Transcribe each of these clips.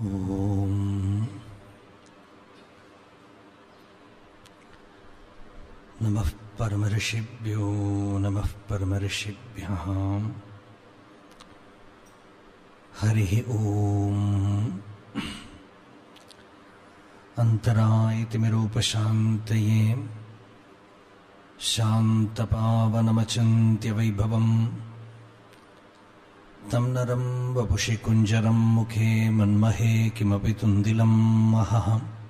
ॐ नमः परमऋषिभ्यो नमः परमऋषिभ्यः हरिः ॐ अन्तरायतिमिरूपशान्तये शान्तपावनमचिन्त्यवैभवम् तं नरं वपुषि कुञ्जरं मुखे मन्महे किमपि तुन्दिलं महः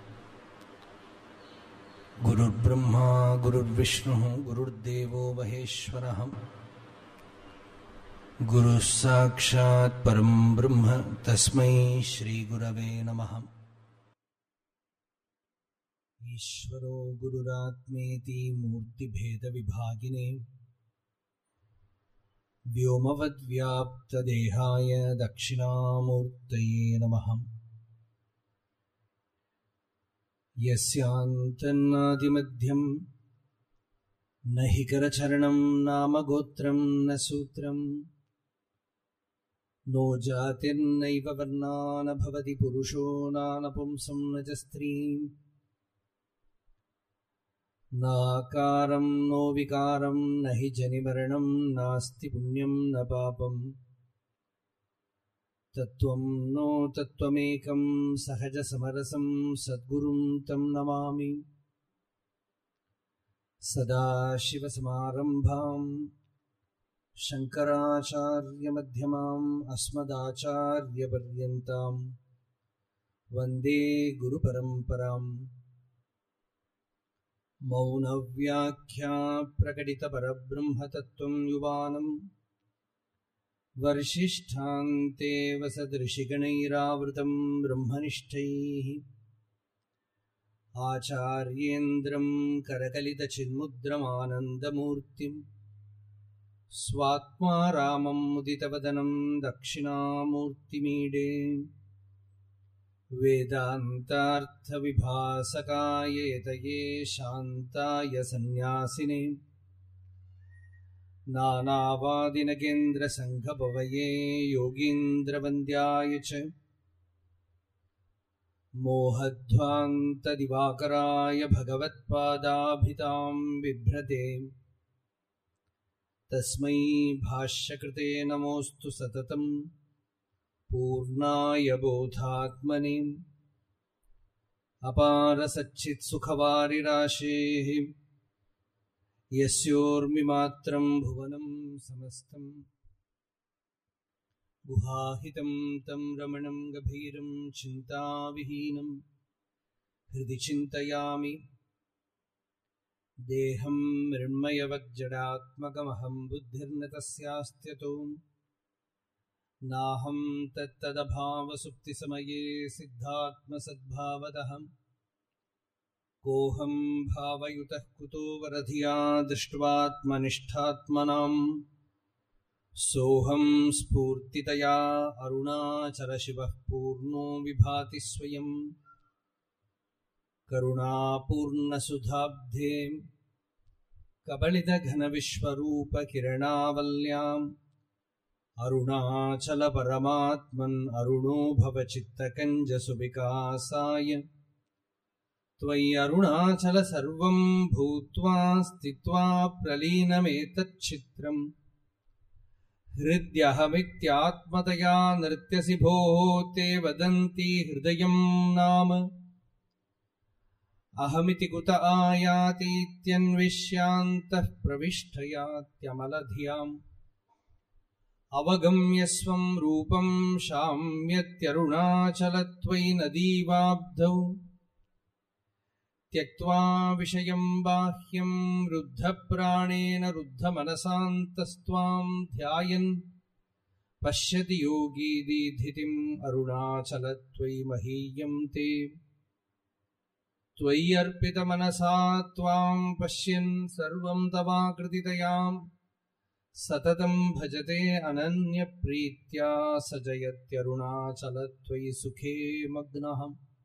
गुरुर्ब्रह्मा गुरुर्विष्णुः गुरुर्देवो महेश्वरः गुरुः साक्षात् परं ब्रह्म तस्मै श्रीगुरवे नमः ईश्वरो गुरुरात्मेति मूर्तिभेदविभागिने व्योमवद्व्याप्तदेहाय दक्षिणामूर्तये नमः यस्यान्तन्नादिमध्यम् न हि करचरणं नाम गोत्रं न सूत्रम् नो जातिर्नैव वर्णा न भवति पुरुषो नानपुंसं न च स्त्रीम् नाकारं नो विकारं न हि जनिमरणं नास्ति पुण्यं न पापम् तत्त्वं नो तत्त्वमेकं सहजसमरसं सद्गुरुं तं नमामि सदाशिवसमारम्भाम् शङ्कराचार्यमध्यमाम् अस्मदाचार्यपर्यन्ताम् वन्दे गुरुपरम्पराम् मौनव्याख्या प्रकटितपरब्रह्मतत्त्वं युवानम् वर्षिष्ठान्तेव सदृशिगणैरावृतं ब्रह्मनिष्ठैः आचार्येन्द्रं करकलितचिन्मुद्रमानन्दमूर्तिम् स्वात्मा रामं मुदितवदनं दक्षिणामूर्तिमीडे वेदान्तार्थविभासकायेतये शान्ताय सन्न्यासिने नानावादिनगेन्द्रसङ्घपवये योगीन्द्रवन्द्याय च मोहध्वान्तदिवाकराय भगवत्पादाभितां बिभ्रते तस्मै भाष्यकृते नमोऽस्तु सततम् पूर्णाय बोधात्मने अपारसच्चित्सुखवारिराशेः यस्योर्मिमात्रं भुवनं समस्तम् गुहाहितं तं रमणं गभीरं चिन्ताविहीनं हृदि चिन्तयामि देहं मृण्मयवज्जडात्मकमहं बुद्धिर्न तस्यास्त्यतो नाहं तत्तदभावसुप्तिसमये सिद्धात्मसद्भावदः कोऽहं भावयुतः कुतो वरधिया दृष्ट्वात्मनिष्ठात्मनाम् सोऽहं स्फूर्तितया अरुणाचलशिवः पूर्णो विभाति स्वयम् करुणापूर्णसुधाब्धे कबलितघनविश्वरूपकिरणावल्याम् अरुणाचलपरमात्मन् अरुणो भवचित्तकञ्जसुविकासाय त्वयि अरुणाचल सर्वं भूत्वा स्थित्वा प्रलीनमेतच्चित्रम् हृद्यहमित्यात्मतया नृत्यसि भोः ते वदन्ति हृदयं नाम अहमिति कुत आयातीत्यन्विष्यान्तः प्रविष्टयात्यमलधियाम् अवगम्य स्वं रूपं शाम्यत्यरुणाचलत्वयि नदीवाब्धौ त्यक्त्वा विषयं बाह्यं रुद्धप्राणेन रुद्धमनसान्तस्त्वां ध्यायन् पश्यति योगी दीधितिम् अरुणाचलत्वयि महीयं ते त्वयि अर्पितमनसा त्वां पश्यन् सर्वं तवाकृतितयाम् सततं भजते अनन्यप्रीत्या स जयत्यरुणाचलत्वयि सुखे मग्नः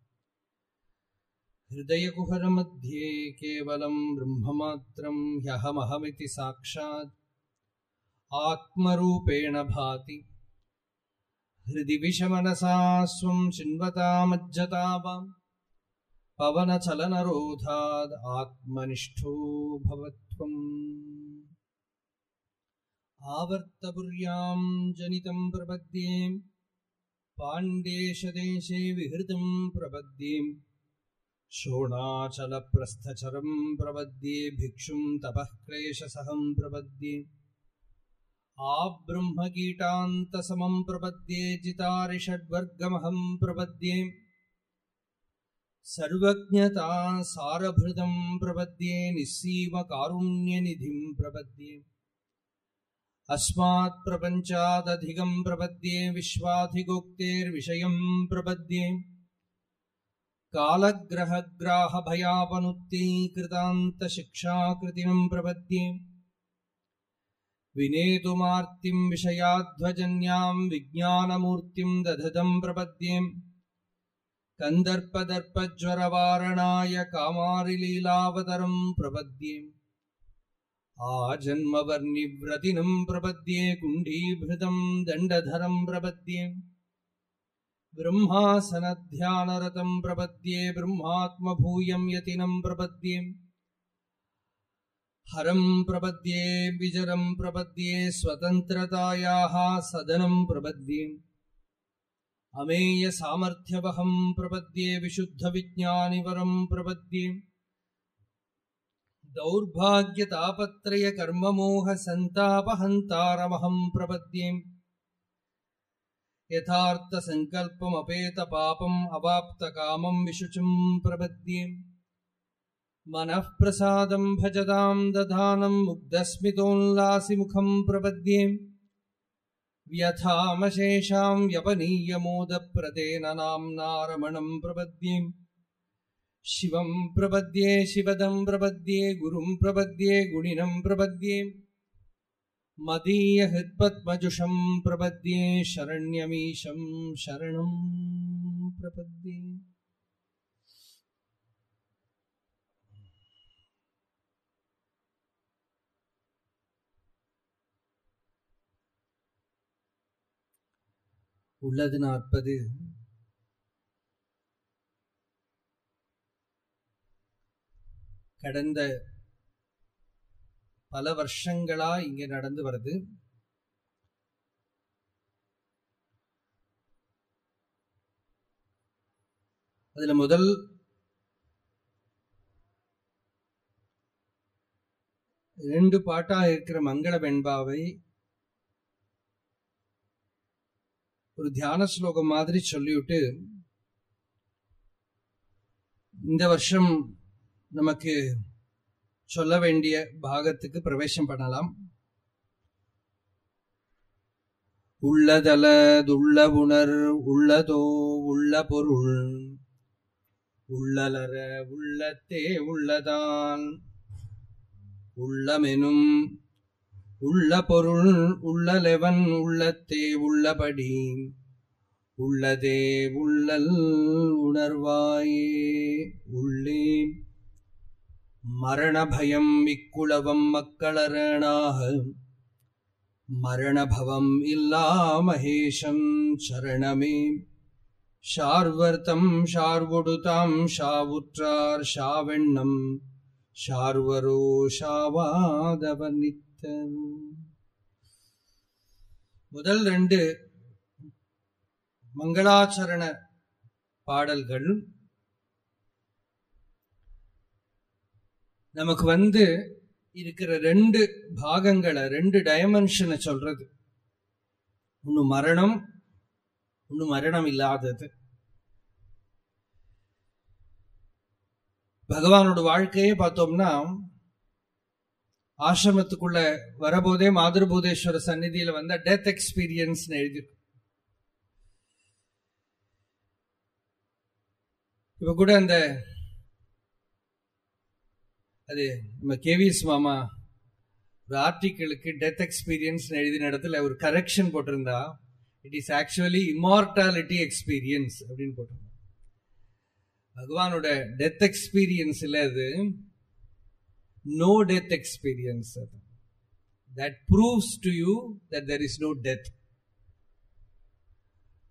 हृदयकुहरमध्ये केवलं ब्रह्ममात्रं ह्यहमहमिति साक्षात् आत्मरूपेण भाति हृदि विषमनसा स्वं चिन्वतामज्जतावाम् पवनचलनरोधाद् आत्मनिष्ठो भवत्वम् आवर्तपुर्यां जनितं प्रपद्ये पाण्डेशदेशे विहृतं प्रपद्ये शोणाचलप्रस्थचरं प्रपद्ये भिक्षुं तपः क्लेशसहं प्रपद्ये आब्रह्मकीटान्तसमं प्रपद्ये जितारिषड्वर्गमहं प्रपद्ये सर्वज्ञता सारभृतं प्रपद्ये निस्सीमकारुण्यनिधिं प्रपद्ये अस्मात् प्रपञ्चादधिकं प्रपद्ये विश्वाधिगोक्तेर्विषयं प्रपद्ये कालग्रहग्राहभयापनुत्तीकृतान्तशिक्षाकृतिं प्रपद्ये विनेतुमार्तिं विषयाध्वजन्यां विज्ञानमूर्तिं दधतं प्रपद्ये कन्दर्पदर्पज्वरवारणाय कामारिलीलावतरं प्रपद्ये आजन्मवर्निव्रतिनं प्रपद्ये कुण्डीभृतं दण्डधरं प्रपद्ये ब्रह्मासनध्यानरतं प्रपद्ये ब्रह्मात्मभूयं यतिनं प्रपद्ये हरं प्रपद्ये विजरं प्रपद्ये स्वतन्त्रतायाः सदनं प्रपद्ये अमेयसामर्थ्यवहं प्रपद्ये विशुद्धविज्ञानिवरं प्रपद्ये दौर्भाग्यतापत्रयकर्ममोहसन्तापहन्तारमहं प्रपद्ये यथार्थसङ्कल्पमपेतपापम् अवाप्तकामं विशुचिं प्रपद्ये मनःप्रसादं भजतां दधानं मुग्धस्मितोल्लासिमुखं प्रपद्ये व्यथामशेषां व्यपनीयमोदप्रदेन नाम्ना रमणं प्रपद्ये शिवं प्रपद्ये शिवदं प्रपद्ये गुरुं प्रपद्ये गुणिनं प्रपद्ये मदीयहृत्पद्मजुषं प्रपद्ये शरण्यमीशं शरणं प्रपद्ये உள்ளது நாற்பது கடந்த பல வருஷங்களா இங்க நடந்து வருது அதுல முதல் ரெண்டு பாட்டா இருக்கிற மங்கள வெண்பாவை ஒரு தியான ஸ்லோகம் மாதிரி சொல்லிவிட்டு இந்த வருஷம் நமக்கு சொல்ல வேண்டிய பாகத்துக்கு பிரவேசம் பண்ணலாம் உள்ளதலதுள்ள உணர் உள்ளதோ உள்ள பொருள் உள்ளலர உள்ளத்தே உள்ளதான் உள்ளமெனும் உள்ள பொருள் உள்ளலெவன் உள்ளத்தே உள்ளபடி உள்ளதே உள்ளல் உணர்வாயே உள்ளே மரணபயம் இக்குளவம் மக்களரணாக மரணபவம் இல்லா மகேஷம் சரணமே ஷார்வர்த்தம் ஷார்வொடுதாம் ஷாவுற்றார் ஷாவெண்ணம் ஷார்வரோ ஷாவாதவர் நித்தம் முதல் ரெண்டு மங்களாச்சரண பாடல்கள் நமக்கு வந்து இருக்கிற ரெண்டு பாகங்களை ரெண்டு டைமென்ஷனை சொல்றது ஒன்னு மரணம் ஒன்னு மரணம் இல்லாதது பகவானோட வாழ்க்கையே பார்த்தோம்னா ஆசிரமத்துக்குள்ள வரபோதே மாதிருபூதேஸ்வர சந்நிதியில வந்த டெத் எக்ஸ்பீரியன்ஸ் எழுதி இப்ப கூட அந்த அது நம்ம கேவிஎஸ் மாமா ஒரு ஆர்டிக்கிளுக்கு டெத் எக்ஸ்பீரியன்ஸ் எழுதின இடத்துல ஒரு கரெக்ஷன் போட்டிருந்தா it is actually immortality experience அப்படின்னு போட்டிருந்தா பகவானோட டெத் எக்ஸ்பீரியன்ஸ் இல்ல அது நோ டெத் எக்ஸ்பீரியன்ஸ் அது that proves to you that there is no death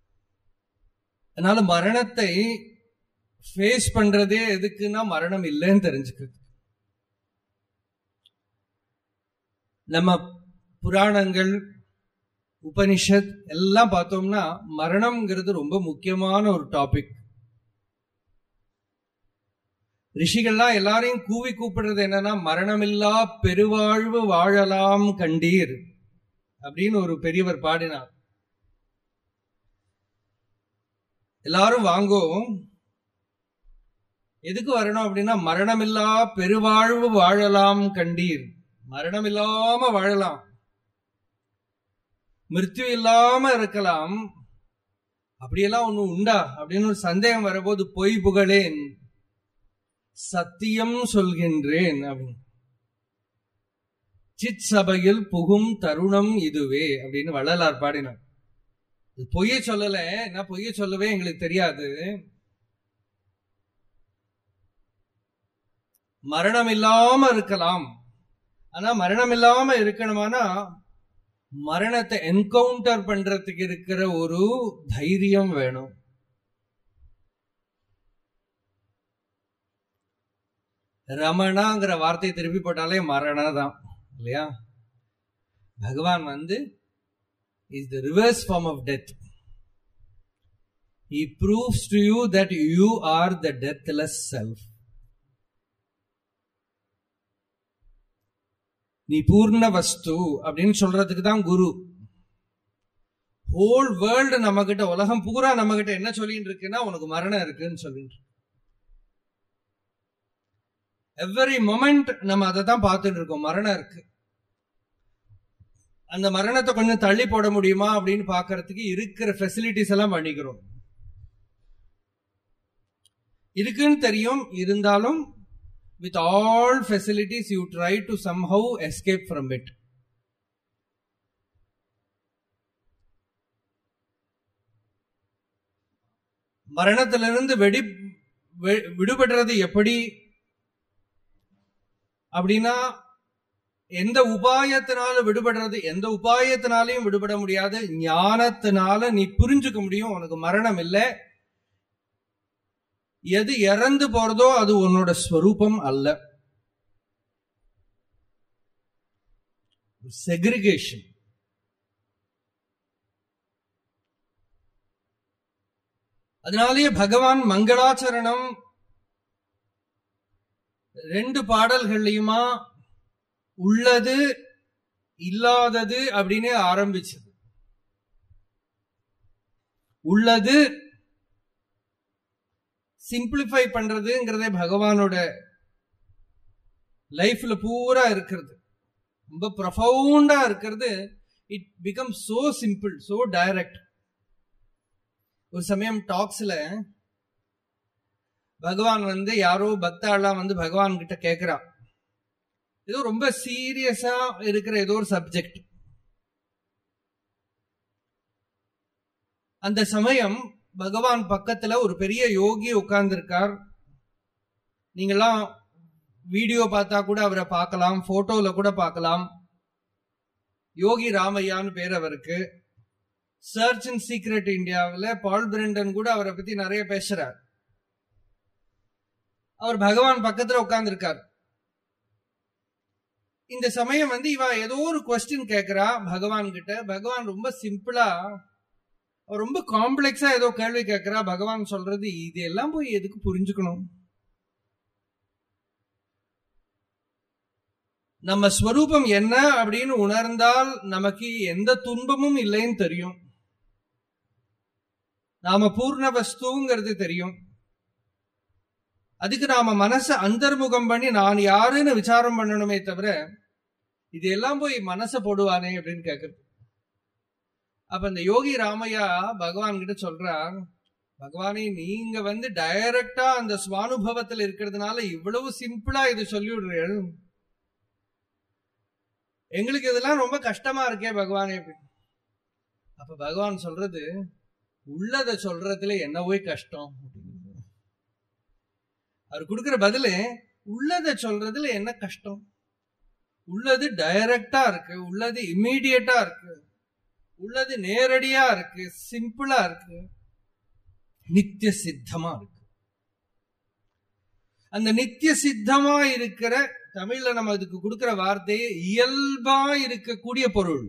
அதனால மரணத்தை ஃபேஸ் பண்றதே எதுக்குன்னா மரணம் இல்லைன்னு தெரிஞ்சுக்கிறது நம்ம புராணங்கள் உபனிஷத் எல்லாம் பார்த்தோம்னா மரணம்ங்கிறது ரொம்ப முக்கியமான ஒரு டாபிக் ரிஷிகள்லாம் எல்லாரையும் கூவி கூப்பிடுறது என்னன்னா மரணமில்லா பெருவாழ்வு வாழலாம் கண்டீர் அப்படின்னு ஒரு பெரியவர் பாடினார் எல்லாரும் வாங்கோ எதுக்கு வரணும் அப்படின்னா மரணமில்லா பெருவாழ்வு வாழலாம் கண்டீர் மரணம் இல்லாம வாழலாம் மிருத்யு இல்லாம இருக்கலாம் அப்படியெல்லாம் ஒண்ணு உண்டா அப்படின்னு ஒரு சந்தேகம் வரபோது பொய் புகழேன் சத்தியம் சொல்கின்றேன் அப்படின்னு சித் சபையில் புகும் தருணம் இதுவே அப்படின்னு வள்ளலார் பாடினார் பொய்ய சொல்லல நான் பொய்ய சொல்லவே எங்களுக்கு தெரியாது மரணம் இல்லாம இருக்கலாம் ஆனா மரணம் இல்லாம இருக்கணுமானா மரணத்தை என்கவுண்டர் பண்றதுக்கு இருக்கிற ஒரு தைரியம் வேணும் ரமணாங்கிற வார்த்தையை திருப்பி போட்டாலே மரணம் தான் இல்லையா பகவான் வந்து is the reverse form of death He proves to you that you are the deathless self. நீ பூர்ண வஸ்து அப்படின்னு சொல்றதுக்கு தான் குரு ஹோல் வேர்ல்டு நம்ம கிட்ட உலகம் பூரா நம்ம கிட்ட என்ன சொல்லிட்டு இருக்குன்னா உனக்கு மரணம் இருக்குன்னு சொல்லிட்டு எவ்ரி மொமெண்ட் நம்ம அதை தான் பார்த்துட்டு இருக்கோம் மரணம் இருக்கு அந்த மரணத்தை கொஞ்சம் தள்ளி போட முடியுமா அப்படின்னு பாக்குறதுக்கு இருக்கிற ஃபெசிலிட்டிஸ் எல்லாம் பண்ணிக்கிறோம் இருக்குன்னு தெரியும் இருந்தாலும் with all facilities you try to somehow escape from it மரணத்திலிருந்து வெடி விடுபடுறது எப்படி அப்படின்னா எந்த உபாயத்தினால விடுபடுறது எந்த உபாயத்தினாலையும் விடுபட முடியாது ஞானத்தினால நீ புரிஞ்சுக்க முடியும் உனக்கு மரணம் இல்லை எது இறந்து போறதோ அது உன்னோட ஸ்வரூபம் அல்ல செக்ரிகேஷன் அதனாலேயே பகவான் மங்களாச்சரணம் ரெண்டு பாடல்கள்லையுமா உள்ளது இல்லாதது அப்படின்னு ஆரம்பிச்சது உள்ளது சிம்பிளிஃபை பண்றதுங்கிறதே பகவானோட லைஃப்ல பூரா இருக்கிறது ரொம்ப ப்ரொஃபவுண்டா இருக்கிறது it become so simple so direct ஒரு சமயம் டாக்ஸ்ல பகவான் வந்து யாரோ பக்தாலாம் வந்து பகவான் கிட்ட கேக்குறா ஏதோ ரொம்ப சீரியஸா இருக்கிற ஏதோ ஒரு சப்ஜெக்ட் அந்த சமயம் பகவான் பக்கத்துல ஒரு பெரிய யோகி உட்கார்ந்துருக்கார் நீங்கெல்லாம் வீடியோ பார்த்தா கூட அவரை பார்க்கலாம் போட்டோல கூட பார்க்கலாம் யோகி ராமையான்னு பேர் அவருக்கு சர்ச் இன் சீக்ரெட் இந்தியாவில் பால் பிரெண்டன் கூட அவரை பத்தி நிறைய பேசுறார் அவர் பகவான் பக்கத்துல உட்கார்ந்துருக்கார் இந்த சமயம் வந்து இவ ஏதோ ஒரு கொஸ்டின் கேட்கிறா பகவான் கிட்ட பகவான் ரொம்ப சிம்பிளா ரொம்ப காம்ப்ளெக்ஸா ஏதோ கேள்வி கேட்கிறா பகவான் சொல்றது இது எல்லாம் போய் எதுக்கு புரிஞ்சுக்கணும் நம்ம ஸ்வரூபம் என்ன அப்படின்னு உணர்ந்தால் நமக்கு எந்த துன்பமும் இல்லைன்னு தெரியும் நாம பூர்ண வஸ்துங்கிறது தெரியும் அதுக்கு நாம மனசை அந்தர்முகம் பண்ணி நான் யாருன்னு விசாரம் பண்ணணுமே தவிர இது எல்லாம் போய் மனசை போடுவானே அப்படின்னு கேக்குறது அப்ப இந்த யோகி ராமையா பகவான் கிட்ட சொல்றார் பகவானே நீங்க வந்து டைரக்டா அந்த சுவானுபவத்தில் இருக்கிறதுனால இவ்வளவு சிம்பிளா இது சொல்லி விடுறீர்கள் எங்களுக்கு இதெல்லாம் ரொம்ப கஷ்டமா இருக்கே பகவானே அப்ப பகவான் சொல்றது உள்ளத சொல்றதுல என்ன போய் கஷ்டம் அவர் கொடுக்கிற பதிலு உள்ளத சொல்றதுல என்ன கஷ்டம் உள்ளது டைரக்டா இருக்கு உள்ளது இம்மீடியட்டா இருக்கு உள்ளது நேரடியா இருக்கு சிம்பிளா இருக்கு நித்திய சித்தமா இருக்கு அந்த நித்திய சித்தமா இருக்கிற தமிழ்ல நம்ம அதுக்கு கொடுக்கிற வார்த்தையே இயல்பா இருக்கக்கூடிய பொருள்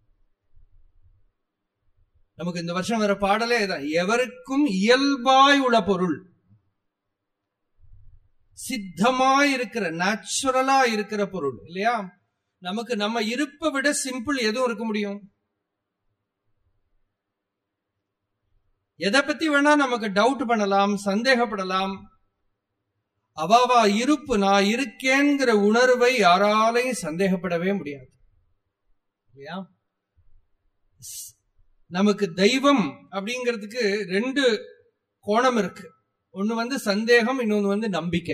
நமக்கு இந்த வருஷம் வர பாடலே தான் எவருக்கும் இயல்பாய் உள்ள பொருள் சித்தமாய் இருக்கிற நேச்சுரலா இருக்கிற பொருள் இல்லையா நமக்கு நம்ம இருப்பை விட சிம்பிள் எதுவும் இருக்க முடியும் எதை பத்தி வேணா நமக்கு டவுட் பண்ணலாம் சந்தேகப்படலாம் அவாவா இருப்பு நான் இருக்கேங்கிற உணர்வை யாராலையும் சந்தேகப்படவே முடியாது இல்லையா நமக்கு தெய்வம் அப்படிங்கிறதுக்கு ரெண்டு கோணம் இருக்கு ஒண்ணு வந்து சந்தேகம் இன்னொன்னு வந்து நம்பிக்கை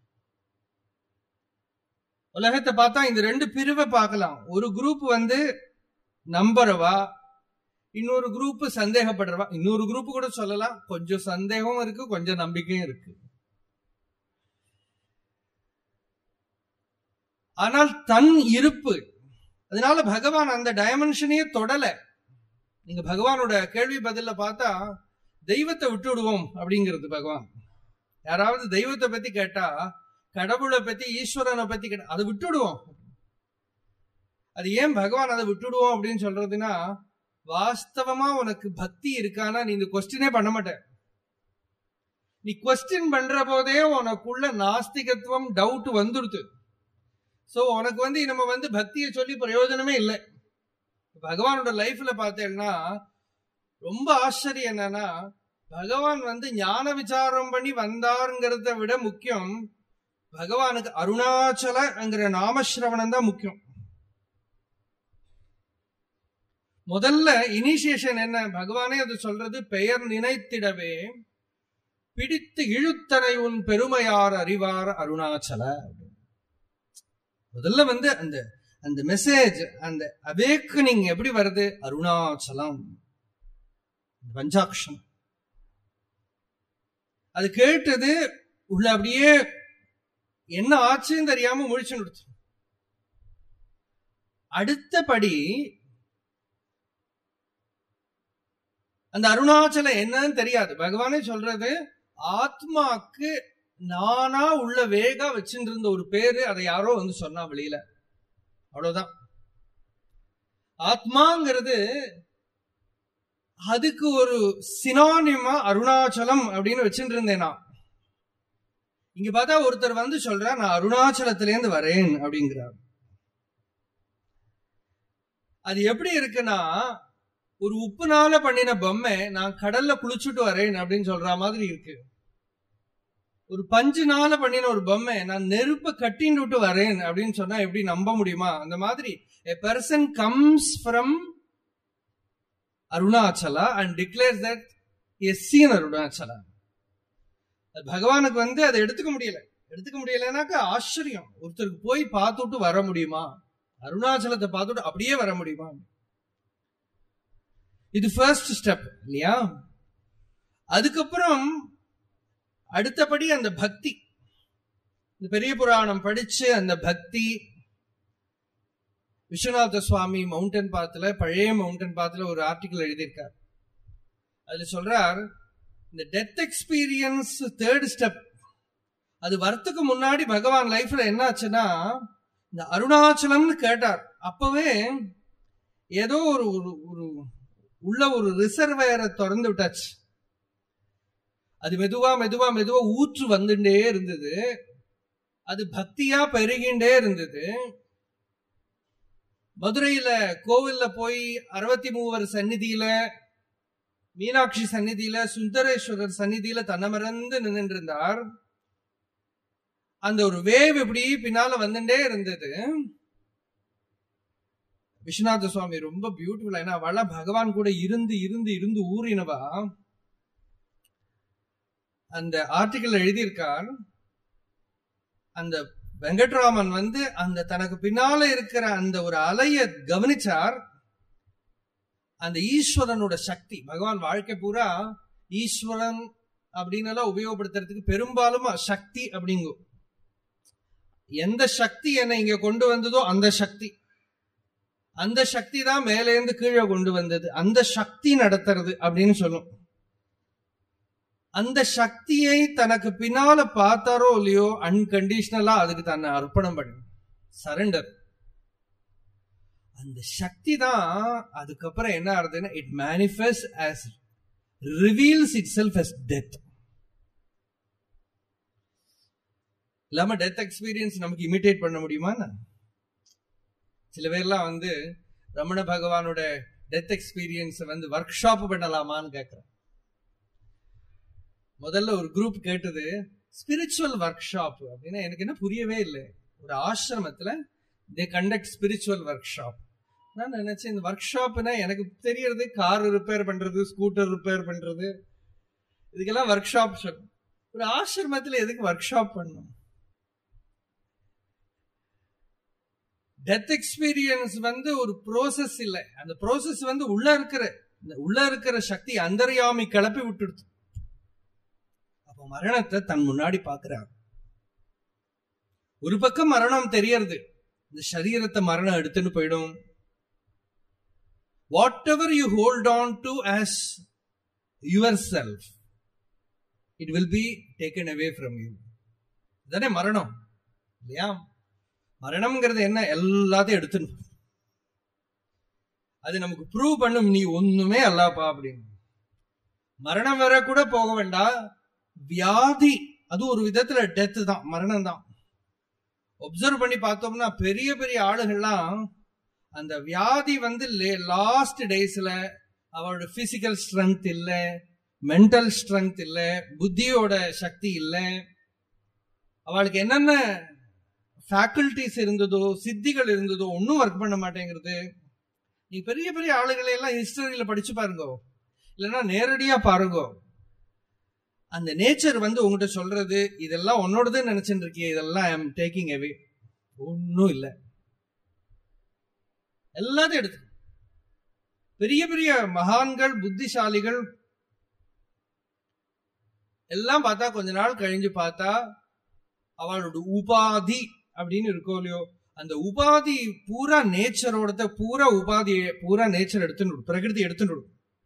உலகத்தை பார்த்தா இந்த ரெண்டு பிரிவை பார்க்கலாம் ஒரு குரூப் வந்து நம்புறவா இன்னொரு குரூப் சந்தேகப்படுறவா இன்னொரு குரூப் கூட சொல்லலாம் கொஞ்சம் சந்தேகம் இருக்கு கொஞ்சம் நம்பிக்கையும் இருக்கு ஆனால் தன் இருப்பு அதனால பகவான் அந்த டைமென்ஷனையே தொடல நீங்க பகவானோட கேள்வி பதில பார்த்தா தெய்வத்தை விட்டு விடுவோம் அப்படிங்கிறது பகவான் யாராவது தெய்வத்தை பத்தி கேட்டா கடவுளை பத்தி ஈஸ்வரனை பத்தி கேட்டா அதை விட்டுடுவோம் அது ஏன் பகவான் அதை விட்டுடுவோம் அப்படின்னு சொல்றதுன்னா வாஸ்தவமா உனக்கு பக்தி இருக்கானா நீ இந்த கொஸ்டினே பண்ண மாட்ட நீ கொஸ்டின் பண்ற போதே உனக்குள்ள நாஸ்திகத்துவம் டவுட் வந்துடுது சோ உனக்கு வந்து நம்ம வந்து பக்தியை சொல்லி பிரயோஜனமே இல்லை பகவானோட லைஃப்ல பார்த்தேன்னா ரொம்ப ஆச்சரியம் என்னன்னா பகவான் வந்து ஞான விசாரம் பண்ணி வந்தாருங்கிறத விட முக்கியம் பகவானுக்கு அருணாச்சலங்கிற நாமஸ்ரவணம் தான் முக்கியம் முதல்ல இனிஷியேஷன் என்ன பகவானே அது சொல்றது பெயர் நினைத்திடவே பிடித்து இழுத்தனை உன் பெருமையார் அறிவார் அருணாச்சல முதல்ல வந்து அந்த அந்த மெசேஜ் அந்த அவேக்கனிங் எப்படி வருது அருணாச்சலம் பஞ்சாட்சம் அது கேட்டது உள்ள அப்படியே என்ன ஆச்சுன்னு தெரியாம முழிச்சு கொடுத்து அடுத்தபடி அந்த அருணாச்சலம் என்னன்னு தெரியாது பகவானே சொல்றது ஆத்மாக்கு நானா உள்ள வேகா வச்சுட்டு இருந்த ஒரு பேரு அதை யாரோ வந்து சொன்னா வெளியில அவ்வளவுதான் ஆத்மாங்கிறது அதுக்கு ஒரு சினானிமா அருணாச்சலம் அப்படின்னு வச்சுட்டு இருந்தேன் நான் இங்க பார்த்தா ஒருத்தர் வந்து சொல்ற நான் அருணாச்சலத்திலேருந்து வரேன் அப்படிங்கிறார் அது எப்படி இருக்குன்னா ஒரு உப்புனால பண்ணின பொம்மை நான் கடல்ல குளிச்சுட்டு வரேன் அப்படின்னு சொல்ற மாதிரி இருக்கு ஒரு பஞ்சு நாள பண்ணின ஒரு பொம்மை நான் நெருப்ப கட்டின்னு விட்டு வரேன் அப்படின்னு சொன்னா எப்படி நம்ப முடியுமா அந்த மாதிரி a person comes from Arunachala and declare that as seen Arunachala பகவானுக்கு வந்து அதை எடுத்துக்க முடியல எடுத்துக்க முடியலனாக்கா ஆச்சரியம் ஒருத்தருக்கு போய் பார்த்துட்டு வர முடியுமா அருணாச்சலத்தை பார்த்துட்டு அப்படியே வர முடியுமா இது ஃபர்ஸ்ட் ஸ்டெப் இல்லையா அதுக்கப்புறம் அடுத்தபடி அந்த பக்தி இந்த பெரிய புராணம் படிச்சு அந்த பக்தி விஸ்வநாத சுவாமி மவுண்டன் பாத்துல பழைய மவுண்டன் பாத்துல ஒரு ஆர்டிக்கல் எழுதியிருக்கார் அதுல சொல்றார் இந்த டெத் எக்ஸ்பீரியன்ஸ் தேர்ட் ஸ்டெப் அது வரத்துக்கு முன்னாடி பகவான் லைஃப்ல என்ன ஆச்சுன்னா இந்த அருணாச்சலம்னு கேட்டார் அப்பவே ஏதோ ஒரு ஒரு உள்ள ஒரு ரிசர்வயரை திறந்து விட்டாச்சு அது மெதுவா மெதுவா மெதுவா ஊற்று வந்துட்டே இருந்தது அது பக்தியா பெருகின்றே இருந்தது மதுரையில கோவில்ல போய் அறுபத்தி மூவர் சந்நிதியில மீனாட்சி சந்நிதியில சுந்தரேஸ்வரர் சந்நிதியில தன்னமறந்து நின்று இருந்தார் அந்த ஒரு வேவ் இப்படி பின்னால வந்துட்டே இருந்தது விஸ்வநாத சுவாமி ரொம்ப பியூட்டிஃபுல் ஏன்னா அவள பகவான் கூட இருந்து இருந்து இருந்து ஊறினவா அந்த ஆர்டிக்கல் எழுதியிருக்கார் அந்த வெங்கட்ராமன் வந்து அந்த தனக்கு பின்னால இருக்கிற அந்த ஒரு அலைய கவனிச்சார் அந்த ஈஸ்வரனோட சக்தி பகவான் வாழ்க்கை பூரா ஈஸ்வரன் அப்படின்னு எல்லாம் உபயோகப்படுத்துறதுக்கு பெரும்பாலும் சக்தி அப்படிங்கும் எந்த சக்தி என்னை இங்க கொண்டு வந்ததோ அந்த சக்தி அந்த சக்தி தான் மேலேந்து கீழே கொண்டு வந்தது அந்த சக்தி நடத்துறது அப்படின்னு சொல்லும் அந்த சக்தியை தனக்கு பின்னால பார்த்தாரோ இல்லையோ அன்கண்டிஷனலா அதுக்கு தன்னை அர்ப்பணம் பண்ணு சரண்டர் அந்த சக்தி தான் அதுக்கப்புறம் என்ன ஆகுதுன்னா it manifest as reveals itself as death இல்லாம டெத் எக்ஸ்பீரியன்ஸ் நமக்கு இமிட்டேட் பண்ண முடியுமா சில பேர்லாம் வந்து ரமண பகவானோட டெத் எக்ஸ்பீரியன்ஸ் வந்து ஒர்க் ஷாப் பண்ணலாமான்னு கேட்கிறேன் முதல்ல ஒரு குரூப் கேட்டது ஸ்பிரிச்சுவல் ஒர்க் ஷாப் அப்படின்னா எனக்கு என்ன புரியவே இல்லை ஒரு ஆசிரமத்துல they conduct spiritual workshop நான் நினைச்சேன் இந்த ஒர்க் ஷாப்னா எனக்கு தெரியறது கார் ரிப்பேர் பண்றது ஸ்கூட்டர் ரிப்பேர் பண்றது இதுக்கெல்லாம் ஒர்க் ஷாப் ஒரு ஆசிரமத்துல எதுக்கு ஒர்க் ஷாப் பண்ணும் டெத் எக்ஸ்பீரியன்ஸ் வந்து ஒரு ப்ரோசஸ் இல்லை அந்த ப்ரோசஸ் வந்து உள்ள இருக்கிற உள்ள இருக்கிற சக்தி அந்தர்யாமி கிளப்பி விட்டுடுது அப்போ மரணத்தை தன் முன்னாடி பாக்குறார் ஒரு பக்கம் மரணம் தெரியறது இந்த சரீரத்தை மரணம் எடுத்துன்னு போயிடும் whatever you hold on to as yourself it will be taken away from you தானே மரணம் இல்லையா மரணம்ங்கிறது என்ன எல்லாத்தையும் எடுத்துன்னு அது நமக்கு ப்ரூவ் பண்ணும் நீ ஒண்ணுமே அல்லாப்பா அப்படின்னு மரணம் வர கூட போக வேண்டாம் வியாதி அது ஒரு விதத்துல டெத் தான் மரணம் தான் ஒப்சர்வ் பண்ணி பார்த்தோம்னா பெரிய பெரிய ஆளுகள்லாம் அந்த வியாதி வந்து லாஸ்ட் டேஸ்ல அவளோட பிசிக்கல் ஸ்ட்ரென்த் இல்ல மென்டல் ஸ்ட்ரென்த் இல்ல புத்தியோட சக்தி இல்ல அவளுக்கு என்னென்ன ஃபேக்கல்டிஸ் இருந்ததோ சித்திகள் இருந்ததோ ஒன்றும் ஒர்க் பண்ண மாட்டேங்கிறது நீ பெரிய பெரிய ஆளுகளை எல்லாம் ஹிஸ்டரியில படிச்சு பாருங்க இல்லைன்னா நேரடியா பாருங்க அந்த நேச்சர் வந்து உங்ககிட்ட சொல்றது இதெல்லாம் உன்னோடதுன்னு நினைச்சுட்டு இருக்கிய இதெல்லாம் ஐ எம் டேக்கிங் அவே ஒன்னும் இல்லை எல்லாத்தையும் எடுத்து பெரிய பெரிய மகான்கள் புத்திசாலிகள் எல்லாம் பார்த்தா கொஞ்ச நாள் கழிஞ்சு பார்த்தா அவளோட உபாதி அப்படின்னு இருக்கோ இல்லையோ அந்த உபாதி பூரா நேச்சரோட பூரா உபாதி பூரா நேச்சர் எடுத்துன்னு பிரகிருதி எடுத்துன்னு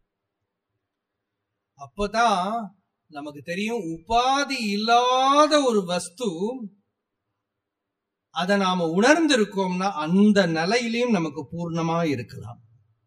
அப்பதான் நமக்கு தெரியும் உபாதி இல்லாத ஒரு வஸ்து அதை நாம உணர்ந்திருக்கோம்னா அந்த நிலையிலையும் நமக்கு பூர்ணமா இருக்கலாம்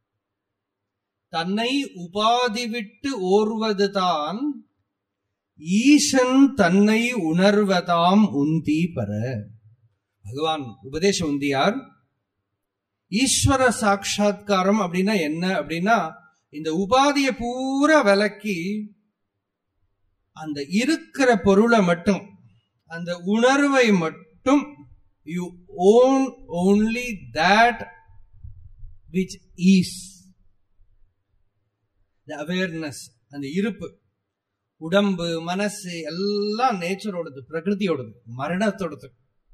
தன்னை உபாதி விட்டு ஓர்வதுதான் ஈசன் தன்னை உணர்வதாம் உந்தி பெற பகவான் உபதேசம் உந்தியார் ஈஸ்வர சாட்சா்காரம் அப்படின்னா என்ன அப்படின்னா இந்த உபாதிய பூரா விலக்கி அந்த இருக்கிற பொருளை மட்டும் அந்த உணர்வை மட்டும் you own only that which is awareness அந்த இருப்பு உடம்பு மனசு எல்லாம் நேச்சரோடது பிரகிருதியோடது மரணத்தோடது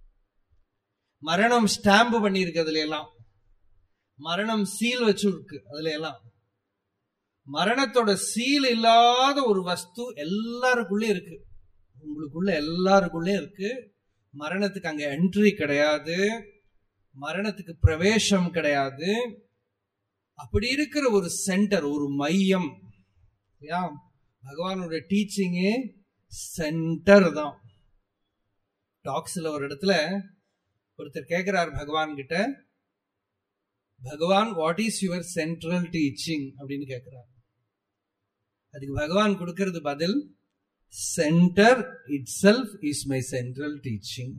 மரணம் ஸ்டாம்பு பண்ணியிருக்கு அதுல எல்லாம் மரணம் சீல் வச்சிருக்கு அதுல எல்லாம் மரணத்தோட சீல் இல்லாத ஒரு வஸ்து எல்லாருக்குள்ளே இருக்கு உங்களுக்குள்ள எல்லாருக்குள்ளே இருக்கு மரணத்துக்கு அங்க என்ட்ரி கிடையாது மரணத்துக்கு பிரவேசம் கிடையாது அப்படி இருக்கிற ஒரு சென்டர் ஒரு மையம் பகவானோட டீச்சிங்கே சென்டர் தான் டாக்ஸ்ல ஒரு இடத்துல ஒருத்தர் கேட்கிறார் பகவான் கிட்ட Bhagavan what is your central teaching அப்படின்னு கேட்கிறார் அதுக்கு பகவான் கொடுக்கிறது பதில் centre itself is my central teaching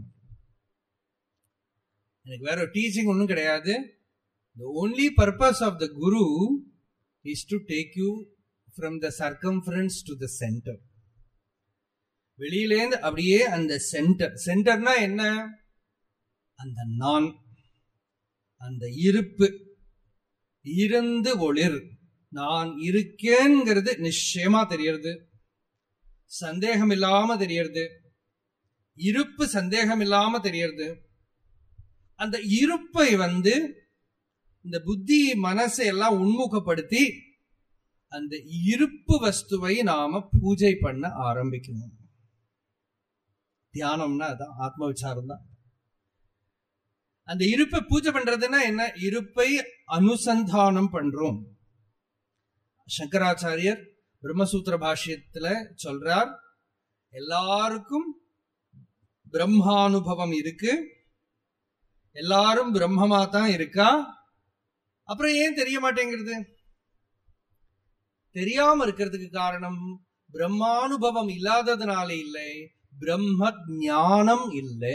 எனக்கு வேற டீச்சிங் ஒன்றும் கிடையாது the only purpose of the guru is to take you from the circumference to the centre வெளியிலேருந்து அப்படியே அந்த சென்டர் சென்டர்னா என்ன அந்த நான் அந்த இருப்பு இருந்து ஒளிர் நான் இருக்கேங்கிறது நிச்சயமா தெரியறது சந்தேகம் இல்லாம தெரியறது இருப்பு சந்தேகம் இல்லாம தெரியறது அந்த இருப்பை வந்து இந்த புத்தி மனசை எல்லாம் உன்முகப்படுத்தி அந்த இருப்பு வஸ்துவை நாம பூஜை பண்ண ஆரம்பிக்கணும் தியானம்னா அதான் ஆத்ம விசாரம் தான் அந்த இருப்பை பூஜை பண்றதுன்னா என்ன இருப்பை அனுசந்தானம் பண்றோம் சங்கராச்சாரியர் பிரம்மசூத்திர பாஷ்யத்துல சொல்றார் எல்லாருக்கும் பிரம்மானுபவம் இருக்கு எல்லாரும் பிரம்மமா தான் இருக்கா அப்புறம் ஏன் தெரிய மாட்டேங்கிறது தெரியாம இருக்கிறதுக்கு காரணம் பிரம்மானுபவம் இல்லாததுனால இல்லை பிரம்ம ஞானம் இல்லை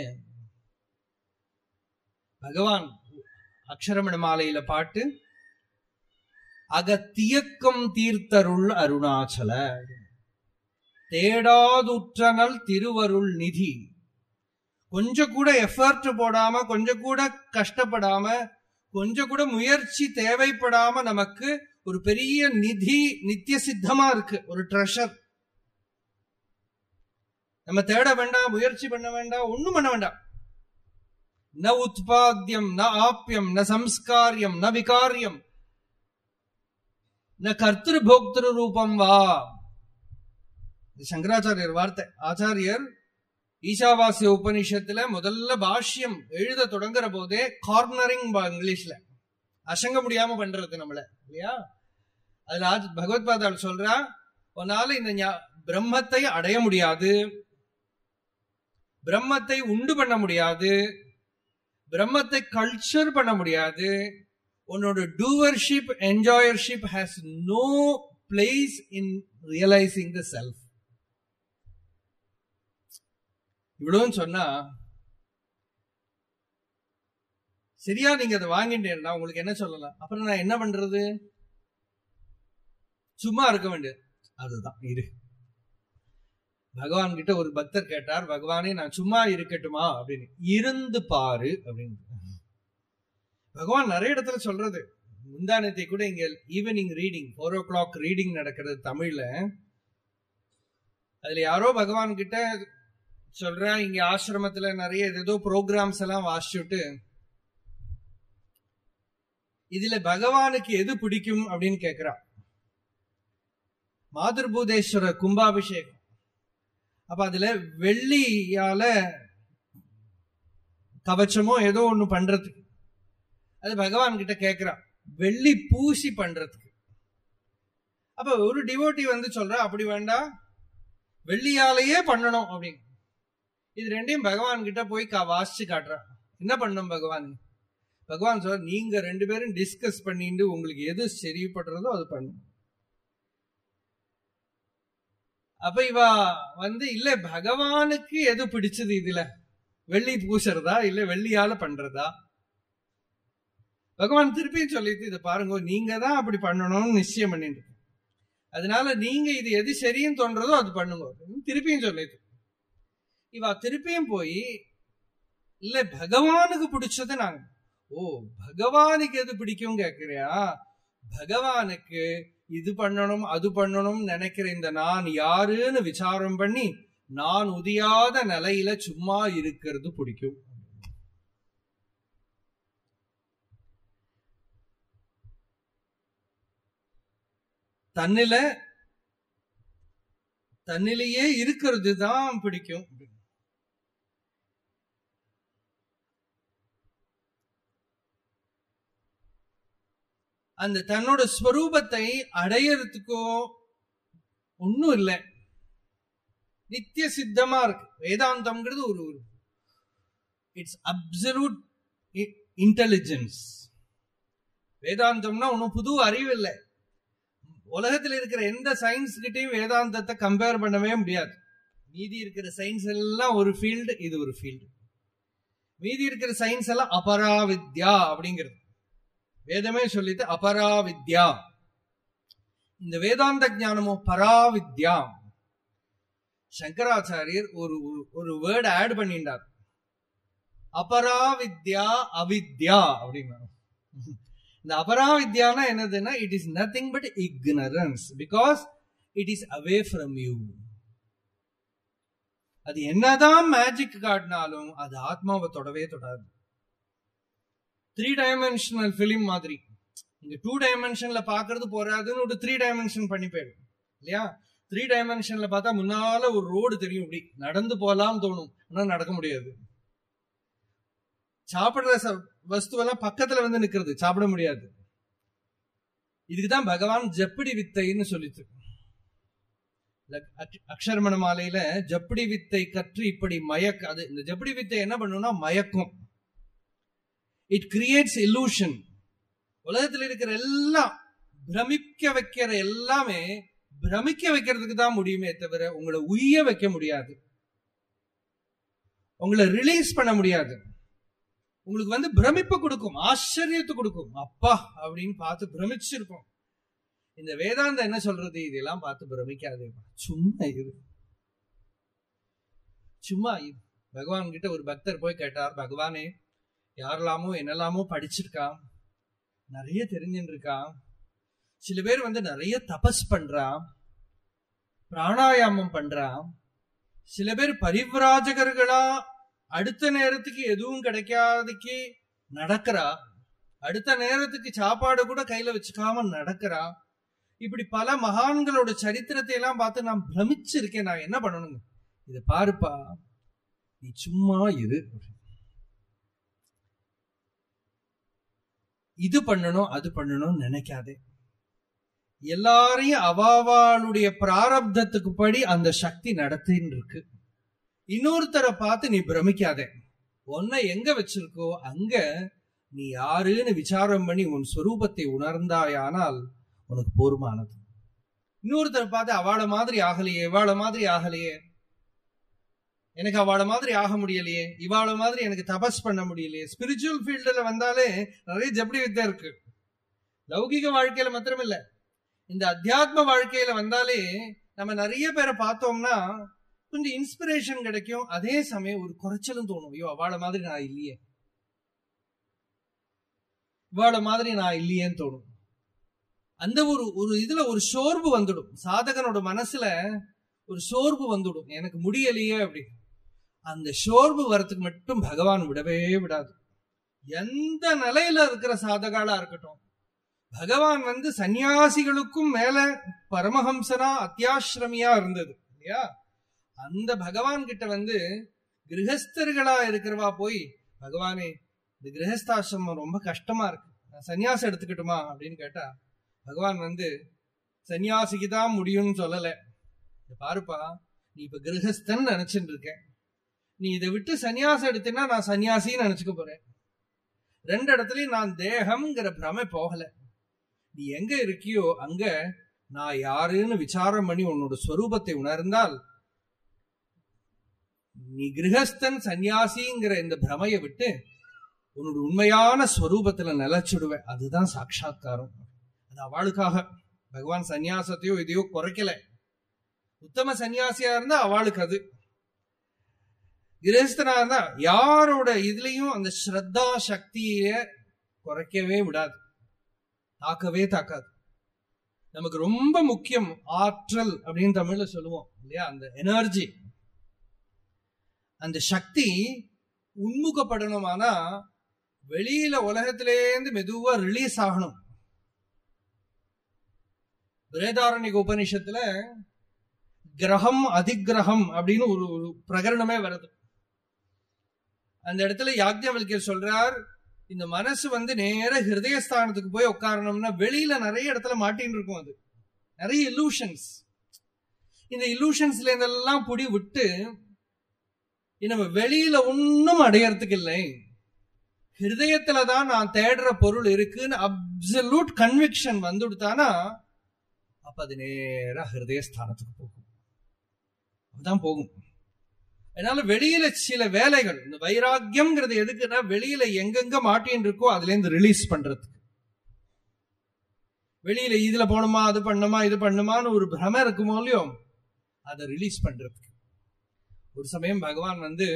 பகவான் அக்ஷரமண மாலையில பாட்டு அகத்தியக்கம் தீர்த்தருள் அருணாச்சல தேடாதுற்றனல் திருவருள் நிதி கொஞ்சம் கூட எஃபர்ட் போடாம கொஞ்சம் கூட கஷ்டப்படாம கொஞ்சம் கூட முயற்சி தேவைப்படாம நமக்கு ஒரு பெரிய நிதி நித்திய சித்தமா இருக்கு ஒரு ட்ரெஷர் நம்ம தேட வேண்டாம் முயற்சி பண்ண வேண்டாம் ஒண்ணும் பண்ண வேண்டாம் ந உத்பாத்தியம் ந ஆப்பியம் ந சம்ஸ்காரியம் ந விகாரியம் ந கர்த்திரு போக்திரு ரூபம் வா இது சங்கராச்சாரியர் வார்த்தை ஆச்சாரியர் ஈசாவாசிய உபனிஷத்துல முதல்ல பாஷ்யம் எழுத தொடங்குற போதே கார்னரிங் இங்கிலீஷ்ல அசங்க முடியாம பண்றது நம்மள இல்லையா அதுல பகவத் பாதாள் சொல்றா உன்னால இந்த பிரம்மத்தை அடைய முடியாது பிரம்மத்தை உண்டு பண்ண முடியாது பிரம்மத்தை கல்ச்சர் பண்ண முடியாது உன்னோட doership enjoyership has no place in realising the self இவ்வளவுன்னு சொன்னா சரியா நீங்க அதை வாங்கிட்டேன்னா உங்களுக்கு என்ன சொல்லலாம் அப்புறம் நான் என்ன பண்றது சும்மா இருக்க வேண்டியது அதுதான் இரு பகவான் கிட்ட ஒரு பக்தர் கேட்டார் பகவானே நான் சும்மா இருக்கட்டுமா அப்படின்னு இருந்து பாரு அப்படின்னு பகவான் நிறைய இடத்துல சொல்றது முந்தானத்தை கூட இங்க evening reading four o'clock reading நடக்கிறது தமிழ்ல அதுல யாரோ பகவான் கிட்ட சொல்ற இங்க ஆசிரமத்துல நிறைய ஏதோ ப்ரோக்ராம்ஸ் எல்லாம் வாசிச்சுட்டு இதுல பகவானுக்கு எது பிடிக்கும் அப்படின்னு கேக்குறா மாதர்பூதேஸ்வர கும்பாபிஷேகம் அப்ப அதுல வெள்ளியால கவச்சமோ ஏதோ ஒண்ணு பண்றதுக்கு அது பகவான் கிட்ட கேக்குறா வெள்ளி பூசி பண்றதுக்கு அப்ப ஒரு டிவோட்டி வந்து சொல்றா அப்படி வேண்டாம் வெள்ளியாலேயே பண்ணணும் அப்படின்னு இது ரெண்டையும் பகவான் கிட்ட போய் கா வாசிச்சு காட்டுறா என்ன பண்ணும் பகவான் பகவான் சொல்ற நீங்க ரெண்டு பேரும் டிஸ்கஸ் பண்ணிட்டு உங்களுக்கு எது சரிப்படுறதோ அது பண்ணும் அப்ப இவ வந்து இல்ல பகவானுக்கு எது பிடிச்சது இதுல வெள்ளி பூசுறதா இல்ல வெள்ளியால பண்றதா பகவான் திருப்பியும் சொல்லிட்டு இதை பாருங்க நீங்க தான் அப்படி பண்ணணும்னு நிச்சயம் பண்ணிட்டு அதனால நீங்க இது எது சரின்னு தோன்றதோ அது பண்ணுங்க திருப்பியும் சொல்லிட்டு இவ திருப்பியும் போய் இல்ல பகவானுக்கு பிடிச்சது நாங்க ஓ பகவானுக்கு எது பிடிக்கும் கேக்குறியா பகவானுக்கு இது பண்ணணும் அது பண்ணணும் நினைக்கிற இந்த நான் யாருன்னு விசாரம் பண்ணி நான் உதியாத நிலையில சும்மா இருக்கிறது பிடிக்கும் தன்னில தன்னிலேயே இருக்கிறது தான் பிடிக்கும் அந்த தன்னோட ஸ்வரூபத்தை அடையறதுக்கோ ஒன்னும் இல்லை நித்திய சித்தமா இருக்கு வேதாந்தம்ங்கிறது ஒரு ஒரு இட்ஸ் அப்சல்யூட் இன்டெலிஜென்ஸ் வேதாந்தம்னா ஒன்னும் புது அறிவு இல்லை உலகத்தில் இருக்கிற எந்த சயின்ஸ் கிட்டையும் வேதாந்தத்தை கம்பேர் பண்ணவே முடியாது மீதி இருக்கிற சயின்ஸ் எல்லாம் ஒரு ஃபீல்டு இது ஒரு ஃபீல்டு மீதி இருக்கிற சயின்ஸ் எல்லாம் அபராவித்யா அப்படிங்கிறது வேதமே சொல்லிட்டு அபராவித்யா இந்த வேதாந்த ஞானமோ பராவித்யா சங்கராச்சாரியர் ஒரு ஒரு வேர்டு ஆட் பண்ணிட்டார் அபராவித்யா அவித்யா அப்படின்னா இந்த அபராவித்யானா என்னதுன்னா it is nothing but ignorance because it is away from you அது என்னதான் மேஜிக் காட்டினாலும் அது ஆத்மாவை தொடவே தொடாது த்ரீ டைமென்ஷனல் பிலிம் மாதிரி இங்க டூ டைமென்ஷன்ல பாக்குறது போறாதுன்னு ஒரு த்ரீ டைமென்ஷன் பண்ணி போயிடும் இல்லையா த்ரீ டைமென்ஷன்ல பார்த்தா முன்னால ஒரு ரோடு தெரியும் இப்படி நடந்து போலாம்னு தோணும் ஆனா நடக்க முடியாது சாப்பிடுற வஸ்துவெல்லாம் பக்கத்துல வந்து நிக்கிறது சாப்பிட முடியாது இதுக்குதான் பகவான் ஜப்படி வித்தைன்னு சொல்லிட்டு அக்ஷரமண மாலையில ஜப்படி வித்தை கற்று இப்படி மயக்க அது இந்த ஜப்படி வித்தை என்ன பண்ணும்னா மயக்கும் இட் கிரியேட்ஸ் illusion உலகத்தில் இருக்கிற எல்லாம் பிரமிக்க வைக்கிற எல்லாமே பிரமிக்க வைக்கிறதுக்கு தான் முடியுமே தவிர உங்களை உய்ய வைக்க முடியாது உங்களை ரிலீஸ் பண்ண முடியாது உங்களுக்கு வந்து பிரமிப்பு கொடுக்கும் ஆச்சரியத்தை கொடுக்கும் அப்பா அப்படின்னு பார்த்து பிரமிச்சிருக்கும் இந்த வேதாந்தம் என்ன சொல்றது இதெல்லாம் பார்த்து பிரமிக்காதே சும்மா இரு சும்மா இரு பகவான் கிட்ட ஒரு பக்தர் போய் கேட்டார் பகவானே யாரெல்லாமோ என்னெல்லாமோ படிச்சிருக்கான் நிறைய தெரிஞ்சுட்டு இருக்கான் சில பேர் வந்து நிறைய தபஸ் பண்றான் பிராணாயாமம் பண்றான் சில பேர் பரிவிராஜகர்களா அடுத்த நேரத்துக்கு எதுவும் கிடைக்காதக்கு நடக்கிறா அடுத்த நேரத்துக்கு சாப்பாடு கூட கையில வச்சுக்காம நடக்கிறா இப்படி பல மகான்களோட சரித்திரத்தை எல்லாம் பார்த்து நான் பிரமிச்சிருக்கேன் நான் என்ன பண்ணணுங்க இத பாருப்பா நீ சும்மா இரு இது பண்ணணும் அது பண்ணணும் நினைக்காதே எல்லாரையும் அவாவாளுடைய பிராரப்தத்துக்கு படி அந்த சக்தி நடத்தின்னு இருக்கு இன்னொருத்தரை பார்த்து நீ பிரமிக்காதே உன்னை எங்க வச்சிருக்கோ அங்க நீ யாருன்னு விசாரம் பண்ணி உன் சொரூபத்தை உணர்ந்தாயானால் உனக்கு போருமானது இன்னொருத்தரை பார்த்து அவளை மாதிரி ஆகலையே இவாள மாதிரி ஆகலையே எனக்கு அவளை மாதிரி ஆக முடியலையே இவாள மாதிரி எனக்கு தபஸ் பண்ண முடியலையே ஸ்பிரிச்சுவல் ஃபீல்டுல வந்தாலே நிறைய ஜப்படி வித்தை இருக்கு லௌகிக வாழ்க்கையில மாத்திரமில்ல இந்த அத்தியாத்ம வாழ்க்கையில வந்தாலே நம்ம நிறைய பேரை பார்த்தோம்னா கொஞ்சம் இன்ஸ்பிரேஷன் கிடைக்கும் அதே சமயம் ஒரு குறைச்சலும் தோணும் ஐயோ அவளை மாதிரி நான் இல்லையே இவாள மாதிரி நான் இல்லையேன்னு தோணும் அந்த ஒரு ஒரு இதுல ஒரு சோர்வு வந்துடும் சாதகனோட மனசுல ஒரு சோர்வு வந்துடும் எனக்கு முடியலையே அப்படி அந்த சோர்வு வரத்துக்கு மட்டும் பகவான் விடவே விடாது எந்த நிலையில இருக்கிற சாதகாலா இருக்கட்டும் பகவான் வந்து சந்நியாசிகளுக்கும் மேல பரமஹம்சனா அத்தியாசிரமியா இருந்தது இல்லையா அந்த பகவான் கிட்ட வந்து கிரகஸ்தர்களா இருக்கிறவா போய் பகவானே இந்த கிரகஸ்தாசிரமம் ரொம்ப கஷ்டமா இருக்கு நான் சன்னியாசம் எடுத்துக்கட்டுமா அப்படின்னு கேட்டா பகவான் வந்து சன்னியாசிக்கு தான் முடியும்னு சொல்லல பாருப்பா நீ இப்ப கிரகஸ்தன் நினைச்சுட்டு இருக்க நீ இதை விட்டு சன்னியாசம் எடுத்தீன்னா நான் சன்னியாசின்னு நினைச்சுக்க போறேன் ரெண்டு இடத்துலயும் நான் தேகம்ங்கிற பிரமை போகல நீ எங்க இருக்கியோ அங்க நான் யாருன்னு விசாரம் பண்ணி உன்னோட ஸ்வரூபத்தை உணர்ந்தால் நீ கிரகஸ்தன் சன்னியாசிங்கிற இந்த பிரமையை விட்டு உன்னோட உண்மையான ஸ்வரூபத்துல நிலைச்சிடுவ அதுதான் சாட்சா்காரம் அது அவளுக்காக பகவான் சன்னியாசத்தையோ இதையோ குறைக்கல உத்தம சன்னியாசியா இருந்தா அவளுக்கு அது கிரகஸ்தனா இருந்தா யாரோட இதுலயும் அந்த ஸ்ரத்தா சக்திய குறைக்கவே விடாது தாக்கவே தாக்காது நமக்கு ரொம்ப முக்கியம் ஆற்றல் அப்படின்னு தமிழ்ல சொல்லுவோம் இல்லையா அந்த எனர்ஜி அந்த சக்தி உன்முகப்படணுமானா வெளியில உலகத்திலேருந்து மெதுவா ரிலீஸ் ஆகணும் பிரேதாரண்யக உபனிஷத்துல கிரகம் அதிகிரகம் அப்படின்னு ஒரு ஒரு பிரகரணமே வருது அந்த இடத்துல யாக்ஞவல்யர் சொல்றார் இந்த மனசு வந்து நேர ஹிருதயஸ்தானத்துக்கு போய் உட்காரணும்னா வெளியில நிறைய இடத்துல மாட்டின்னு இருக்கும் அது நிறைய இல்லூஷன்ஸ் இந்த இல்லூஷன்ஸ்ல இருந்தெல்லாம் புடி விட்டு நம்ம வெளியில ஒன்னும் அடையறதுக்கு இல்லை ஹிருதயத்துல தான் நான் தேடுற பொருள் இருக்குன்னு அப்சல்யூட் கன்விக்ஷன் வந்துடுத்தானா அப்ப அது நேரா ஹிருதயஸ்தானத்துக்கு போகும் அதுதான் போகும் அதனால வெளியில சில வேலைகள் இந்த வைராக்கியம்ங்கிறது எதுக்குன்னா வெளியில எங்கெங்க மாட்டின்னு இருக்கோ அதுல இருந்து ரிலீஸ் பண்றதுக்கு வெளியில இதுல போகணுமா அது பண்ணுமா இது பண்ணுமான்னு ஒரு பிரம இருக்குமோ இல்லையோ அதை ரிலீஸ் பண்றதுக்கு ஒரு சமயம் பகவான் வந்து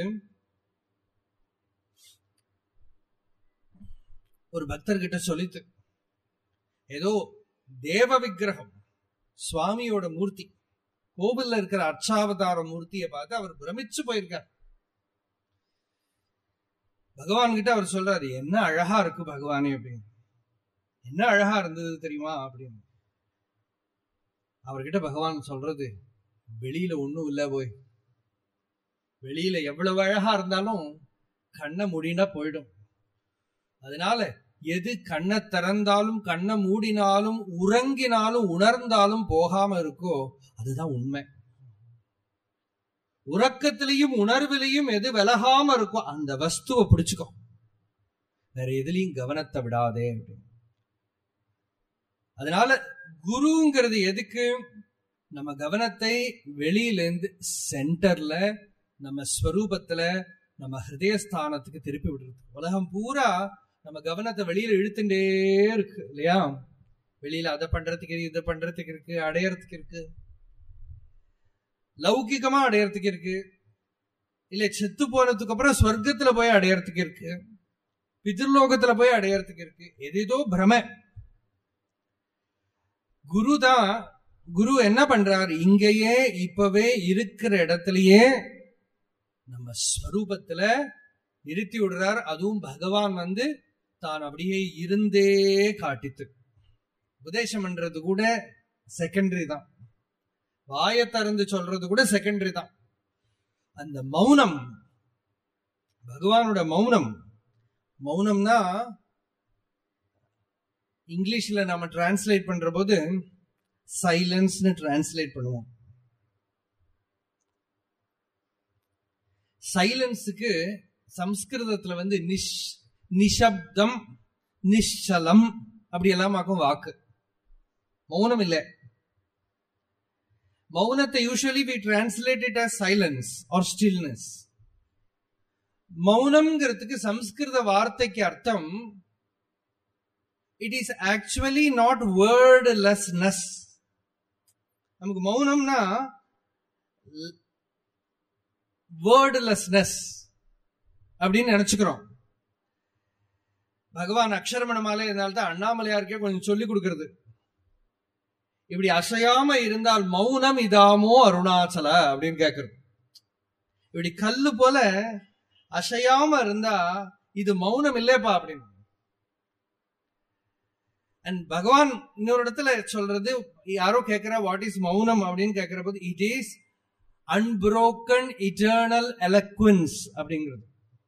ஒரு பக்தர்கிட்ட சொல்லித்து ஏதோ தேவ விக்கிரகம் சுவாமியோட மூர்த்தி கோவில்ல இருக்கிற அர்ச்சாவதார மூர்த்தியை பார்த்து அவர் பிரமிச்சு போயிருக்கார் பகவான் கிட்ட அவர் சொல்றாரு என்ன அழகா இருக்கு பகவானே அப்படின்னு என்ன அழகா இருந்தது தெரியுமா அப்படின்னு அவர்கிட்ட பகவான் சொல்றது வெளியில ஒண்ணும் இல்ல போய் வெளியில எவ்வளவு அழகா இருந்தாலும் கண்ணை மூடினா போயிடும் அதனால எது கண்ணை திறந்தாலும் கண்ணை மூடினாலும் உறங்கினாலும் உணர்ந்தாலும் போகாம இருக்கோ அதுதான் உண்மை உறக்கத்திலையும் உணர்விலையும் எது விலகாம இருக்கோ அந்த வஸ்துவை பிடிச்சுக்கோ வேற எதுலயும் கவனத்தை விடாதே அப்படின்னு. அதனால குருங்கிறது எதுக்கு நம்ம கவனத்தை வெளியில இருந்து சென்டர்ல நம்ம ஸ்வரூபத்துல நம்ம ஹிருதயஸ்தானத்துக்கு திருப்பி விடுறது உலகம் பூரா நம்ம கவனத்தை வெளியில இழுத்துட்டே இருக்கு இல்லையா வெளியில அதை பண்றதுக்கு இருக்கு, இதை பண்றதுக்கு இருக்கு அடையறதுக்கு இருக்கு லௌகிகமா அடையறதுக்கு இருக்கு இல்ல செத்து போனதுக்கு அப்புறம் ஸ்வர்க்கத்துல போய் அடையறதுக்கு இருக்கு பிதிர்லோகத்துல போய் அடையறதுக்கு இருக்கு எதேதோ பிரம குரு தான் குரு என்ன பண்றார் இங்கேயே இப்பவே இருக்கிற இடத்துலயே நம்ம ஸ்வரூபத்துல நிறுத்தி விடுறார் அதுவும் பகவான் வந்து தான் அப்படியே இருந்தே காட்டித்து உபதேசம் பண்றது கூட செகண்டரி தான் வாயை திறந்து சொல்றது கூட செகண்டரி தான் அந்த மௌனம் பகவானோட மௌனம் மௌனம்னா இங்கிலீஷ்ல நாம டிரான்ஸ்லேட் பண்ற போது சைலன்ஸ்னு டிரான்ஸ்லேட் பண்ணுவோம் சைலன்ஸுக்கு சம்ஸ்கிருதத்துல வந்து நிஷ் நிஷப்தம் நிಶ್ಚலம் அப்படி எல்லாம் ஆக்கும் வாக்கு மௌனம் இல்லை மௌனத்தை usually we translate it as silence or stillness மௌனம்ங்கிறதுக்கு சம்ஸ்கிருத வார்த்தைக்கு அர்த்தம் it is actually not wordlessness நமக்கு மௌனம்னா வேர்ட்லெஸ்னஸ் அப்படின்னு நினைச்சுக்கிறோம் பகவான் அக்ஷரமணமாலே இருந்தால் தான் அண்ணாமலையாருக்கே கொஞ்சம் சொல்லி கொடுக்கிறது இப்படி அசையாம இருந்தால் மௌனம் இதாமோ அருணாச்சல அப்படின்னு கேக்குறது இப்படி கல்லு போல அசையாம இருந்தா இது மௌனம் இல்லையப்பா அப்படின்னு அண்ட் பகவான் இன்னொரு இடத்துல சொல்றது யாரோ கேட்கிற வாட் இஸ் மௌனம் அப்படின்னு கேட்கிற போது it is unbroken eternal eloquence அப்படிங்கிறது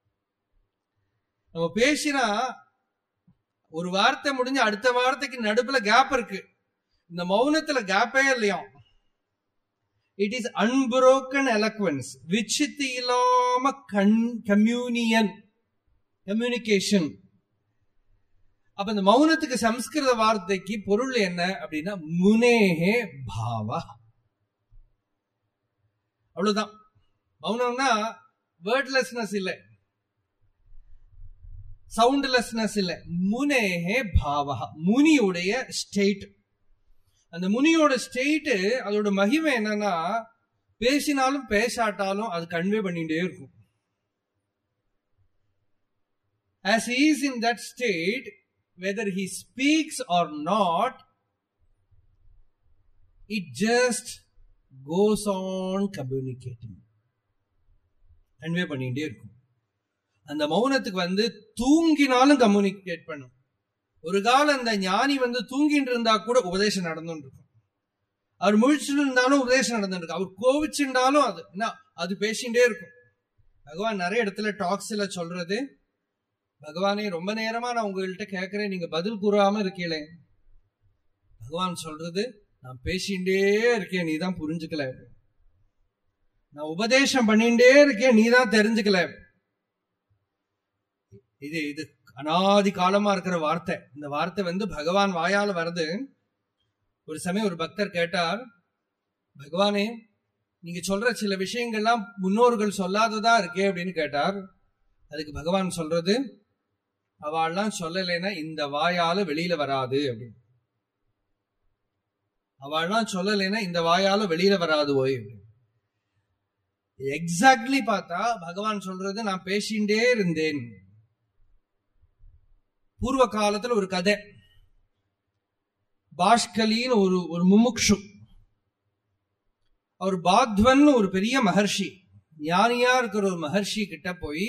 நம்ம பேசினா ஒரு வார்த்தை முடிஞ்சு அடுத்த வார்த்தைக்கு நடுப்புல கேப் இருக்கு இந்த மௌனத்துல கேப்பே இல்லையா இட் இஸ் அன்புரோக்கன் எலக்வன்ஸ் விச்சித்து இல்லாம கண் கம்யூனியன் கம்யூனிகேஷன் அப்ப இந்த மௌனத்துக்கு சம்ஸ்கிருத வார்த்தைக்கு பொருள் என்ன அப்படின்னா முனேஹே பாவா அவ்வளவுதான் மௌனம்னா வேர்ட்லெஸ்னஸ் இல்லை சவுண்ட்லெஸ்னஸ் இல்லை முனேஹே பாவா முனியுடைய ஸ்டேட் அந்த முனியோட ஸ்டேட் அதோட மகிமை என்னன்னா பேசினாலும் பேசாட்டாலும் அது கன்வே பண்ணிட்டே இருக்கும் as he is in that state whether he speaks or not it just goes on communicating convey பண்ணிட்டே இருக்கும் அந்த மௌனத்துக்கு வந்து தூங்கினாலும் கம்யூனிகேட் பண்ணும் ஒரு காலம் அந்த ஞானி வந்து தூங்கிட்டு இருந்தா கூட உபதேசம் நடந்துட்டு இருக்கும் அவர் முழிச்சுட்டு இருந்தாலும் உபதேசம் நடந்துட்டு இருக்கும் அவர் கோவிச்சுட்டாலும் அது என்ன அது பேசிட்டே இருக்கும் பகவான் நிறைய இடத்துல டாக்ஸ்ல சொல்றது பகவானே ரொம்ப நேரமா நான் உங்கள்கிட்ட கேட்கிறேன் நீங்க பதில் கூறாம இருக்கீங்களே பகவான் சொல்றது நான் பேசிண்டே இருக்கேன் நீ தான் புரிஞ்சுக்கல நான் உபதேசம் பண்ணிட்டே இருக்கேன் நீ தான் தெரிஞ்சுக்கல இது இது அனாதி காலமா இருக்கிற வார்த்தை இந்த வார்த்தை வந்து பகவான் வாயால வருது ஒரு சமயம் ஒரு பக்தர் கேட்டார் பகவானே நீங்க சொல்ற சில விஷயங்கள்லாம் முன்னோர்கள் சொல்லாததா இருக்கே அப்படின்னு கேட்டார் அதுக்கு பகவான் சொல்றது அவள்லாம் சொல்லலைன்னா இந்த வாயால வெளியில வராது அப்படின்னு அவள்லாம் சொல்லலைன்னா இந்த வாயால வெளியில வராது ஓய் அப்படின்னு எக்ஸாக்ட்லி பார்த்தா பகவான் சொல்றது நான் பேசிண்டே இருந்தேன் பூர்வ காலத்துல ஒரு கதை பாஷ்கலின்னு ஒரு ஒரு முமுக்ஷு அவர் பாத்வன் ஒரு பெரிய மகர்ஷி ஞானியா இருக்கிற ஒரு மகர்ஷி கிட்ட போய்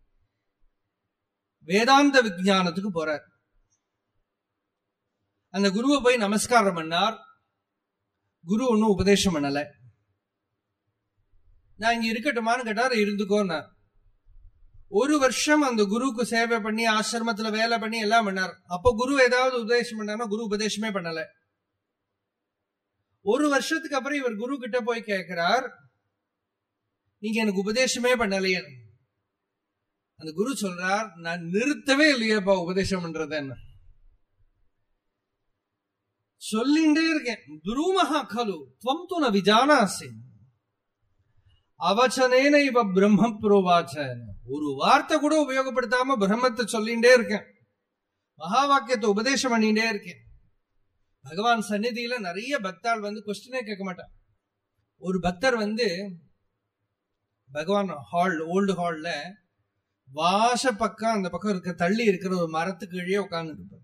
வேதாந்த விஜயானத்துக்கு போறார் அந்த குருவை போய் நமஸ்காரம் பண்ணார் குரு ஒன்னும் உபதேசம் பண்ணல நான் இங்க இருக்கட்டுமான்னு கேட்டார் இருந்துக்கோன்னா ஒரு வருஷம் அந்த குருவுக்கு சேவை பண்ணி ஆசிரமத்துல வேலை பண்ணி எல்லாம் பண்ணார் அப்போ குரு ஏதாவது உபதேசம் பண்ணாருன்னா குரு உபதேசமே பண்ணல ஒரு வருஷத்துக்கு அப்புறம் இவர் குரு கிட்ட போய் கேட்கிறார் நீங்க எனக்கு உபதேசமே பண்ணலையே அந்த குரு சொல்றார் நான் நிறுத்தவே இல்லையேப்பா உபதேசம் பண்றத என்ன சொல்லிண்டே இருக்கேன் துருமஹா கலு துவம் து ந விஜானாசி அவச்சனேன இவ பிரம்ம புரோவாச்ச ஒரு வார்த்தை கூட உபயோகப்படுத்தாம பிரம்மத்தை சொல்லிண்டே இருக்கேன் மகா வாக்கியத்தை உபதேசம் பண்ணிட்டே இருக்கேன் பகவான் சந்நிதியில நிறைய பக்தாள் வந்து கொஸ்டினே கேட்க மாட்டான் ஒரு பக்தர் வந்து பகவான் ஹால் ஓல்டு ஹால்ல வாச பக்கம் அந்த பக்கம் இருக்க தள்ளி இருக்கிற ஒரு மரத்துக்கு கீழே உட்கார்ந்து இருப்பார்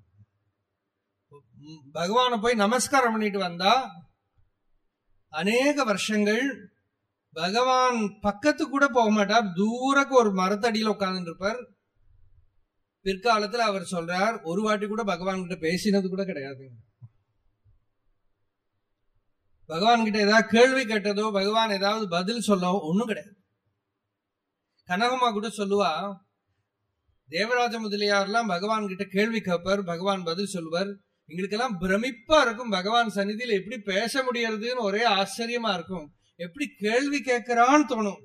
பகவானை போய் நமஸ்காரம் பண்ணிட்டு வந்தா அநேக வருஷங்கள் பகவான் பக்கத்து கூட போக மாட்டார் தூரக்கு ஒரு மரத்தடியில உட்கார்ந்து இருப்பார் பிற்காலத்துல அவர் சொல்றார் ஒரு வாட்டி கூட பகவான் கிட்ட பேசினது கூட கிடையாது பகவான் கிட்ட ஏதாவது கேள்வி கேட்டதோ பகவான் ஏதாவது பதில் சொல்லவோ ஒண்ணும் கிடையாது கனகமா கூட சொல்லுவா தேவராஜ முதலியார்லாம் பகவான் கிட்ட கேள்வி கேட்பார் பகவான் பதில் சொல்லுவார் எங்களுக்கெல்லாம் பிரமிப்பா இருக்கும் பகவான் சந்நிதியில எப்படி பேச முடியறதுன்னு ஒரே ஆச்சரியமா இருக்கும் எப்படி கேள்வி கேட்கிறான்னு தோணும்